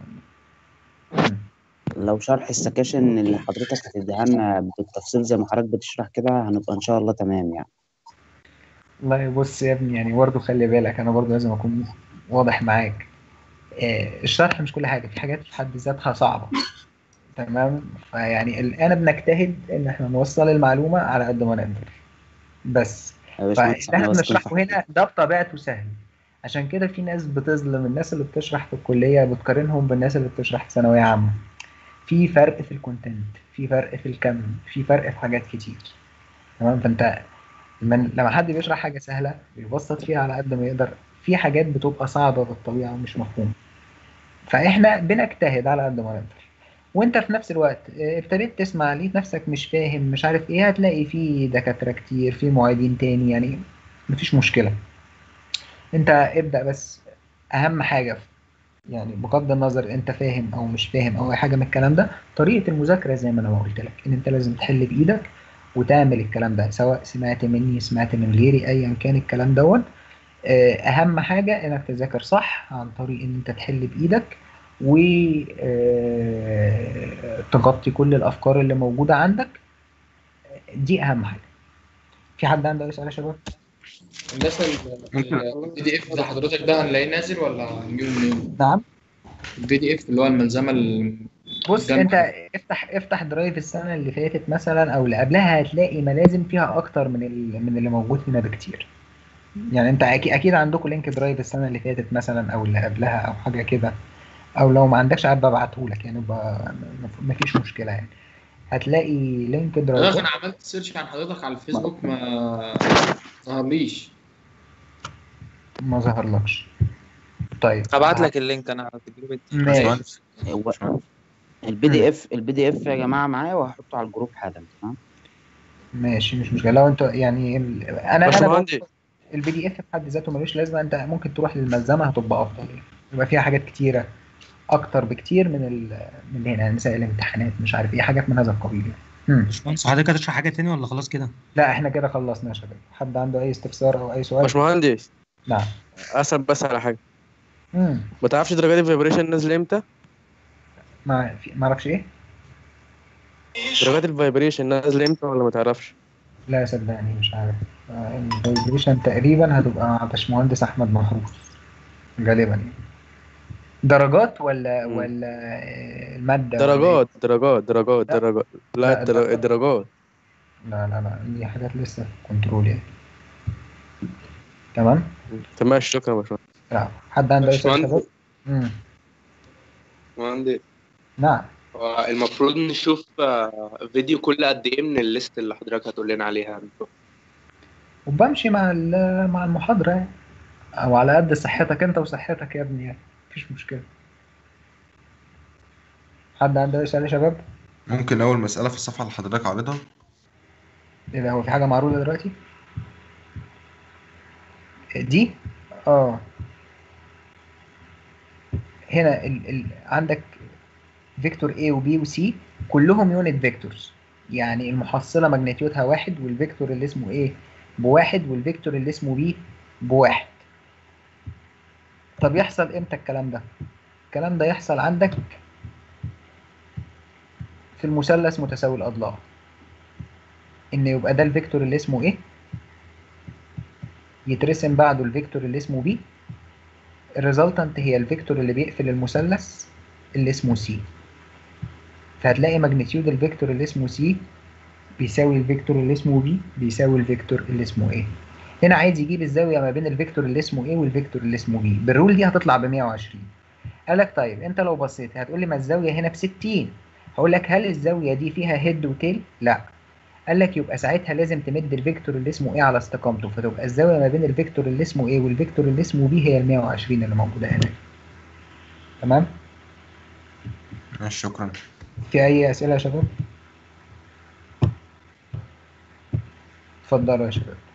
لو شرح السكاشن اللي حضرتك هتديها لنا بالتفصيل زي ما حضرتك بتشرح كده هنبقى ان شاء الله تمام يعني والله بص يا ابني يعني برضه خلي بالك انا برضه لازم اكون واضح معاك آه، الشرح مش كل حاجة في حاجات في حد ذاتها صعبة تمام فيعني الآن بنجتهد إن إحنا نوصل المعلومة على قد ما نقدر بس يا باشمهندس فاللي احنا إحنا واثقين في بنشرحه هنا ده بطبيعته سهل عشان كده في ناس بتظلم الناس اللي بتشرح في الكلية بتقارنهم بالناس اللي بتشرح في ثانوية عامة في فرق في الكونتنت في فرق في الكم في فرق في حاجات كتير تمام فانت لما لما حد بيشرح حاجة سهلة بيبسط فيها على قد ما يقدر في حاجات بتبقى صعبة بالطبيعة ومش مفهومة فاحنا بنجتهد على قد ما نقدر وانت في نفس الوقت اه، ابتديت تسمع لقيت نفسك مش فاهم مش عارف ايه هتلاقي في دكاترة كتير في معيدين تاني يعني مفيش مشكلة انت ابدأ بس اهم حاجة يعني بغض النظر انت فاهم او مش فاهم او اي حاجة من الكلام ده طريقة المذاكرة زي ما انا ما قلت لك ان انت لازم تحل بايدك وتعمل الكلام ده سواء سمعت مني سمعت من غيري ايا كان الكلام دوت آه، اهم حاجة انك تذاكر صح عن طريق ان انت تحل بايدك وتغطي كل الافكار اللي موجودة عندك دي اهم حاجة في حد عنده اي سؤال يا شباب الناس البي دي اف ده حضرتك ده هنلاقيه نازل ولا هنجيبه منين؟ نعم البي دي اف اللي هو الملزمة ال- بص قدام انت افتح افتح درايف السنه اللي فاتت مثلا او اللي قبلها هتلاقي ملازم فيها اكتر من ال- من اللي موجود هنا بكتير يعني انت اكيد اكيد عندكم لينك درايف السنه اللي فاتت مثلا او اللي قبلها او حاجه كده او لو ما عندكش عاد ببعته لك يعني ب- مفيش مشكله يعني هتلاقي لينك حضرتك درايف انا عملت سيرش عن حضرتك على الفيسبوك ما ظهرليش ما ظهرلكش طيب هبعت لك اللينك انا على الجروب ماشي البي دي اف البي دي اف يا جماعه معايا وهحطه على الجروب حالا تمام ماشي مش مشكله لو انت يعني ال- انا انا باشمهندس. البي دي اف في حد ذاته ملوش لازمه انت ممكن تروح للملزمه هتبقى افضل يعني يبقى فيها حاجات كتيره اكتر بكتير من ال من هنا يعني مسائل الامتحانات مش عارف ايه حاجات من هذا القبيل يعني مم. باشمهندس حضرتك هتشرح حاجة تاني ولا خلاص كده؟ لا احنا كده خلصنا يا شباب حد عنده اي استفسار او اي سؤال باشمهندس نعم اسال بس على حاجه مم. ما تعرفش درجات الفايبريشن نازله امتى ما في ما اعرفش ايه درجات الفايبريشن نازله امتى ولا ما تعرفش لا صدقني مش عارف الفايبريشن تقريبا هتبقى مع باشمهندس احمد محروس غالبا يعني درجات ولا ولا آه، الماده ولا إيه؟ درجات درجات درجات درجات لا لا، الدر- درجات. الدرجات لا لا لا دي حاجات لسه في كنترول يعني تمام تمام شكرا يا باشمهندس لا حد عنده اي سؤال يا باشمهندس. شباب؟ مم. مهندس نعم هو المفروض نشوف آه، فيديو كل قد ايه من الليست اللي حضرتك هتقول لنا عليها وبمشي مع ال- مع المحاضرة يعني أو على قد صحتك أنت وصحتك يا ابني يعني مفيش مشكلة حد عنده أي سؤال يا شباب؟ ممكن أول مسألة في الصفحة اللي حضرتك عارضها إيه ده هو في حاجة معروضة دلوقتي؟ دي؟ آه هنا ال ال عندك فيكتور A و B و C كلهم يونت فيكتورز يعني المحصلة ماجنتيودها واحد والفيكتور اللي اسمه A بواحد والفيكتور اللي اسمه B بواحد طب يحصل امتى الكلام ده؟ الكلام ده يحصل عندك في المثلث متساوي الأضلاع إن يبقى ده الفيكتور اللي اسمه إيه؟ يترسم بعده الفيكتور اللي اسمه B الريزلتنت هي الفيكتور اللي بيقفل المثلث اللي اسمه C فهتلاقي ماجنتيود الفيكتور اللي اسمه C بيساوي الفيكتور اللي اسمه B بيساوي الفيكتور اللي اسمه A هنا عايز يجيب الزاوية ما بين الفيكتور اللي اسمه A والفيكتور اللي اسمه B بالرول دي هتطلع ب 120 قال لك طيب انت لو بصيت هتقول لي ما الزاوية هنا ب 60 هقول لك هل الزاوية دي فيها هيد وتيل؟ لا قال لك يبقى ساعتها لازم تمد الفيكتور اللي اسمه A على استقامته فتبقى الزاوية ما بين الفيكتور اللي اسمه A والفيكتور اللي اسمه B هي ال 120 اللي موجودة هنا تمام؟ ماشي شكرا في أي أسئلة يا شباب؟ اتفضلوا يا شباب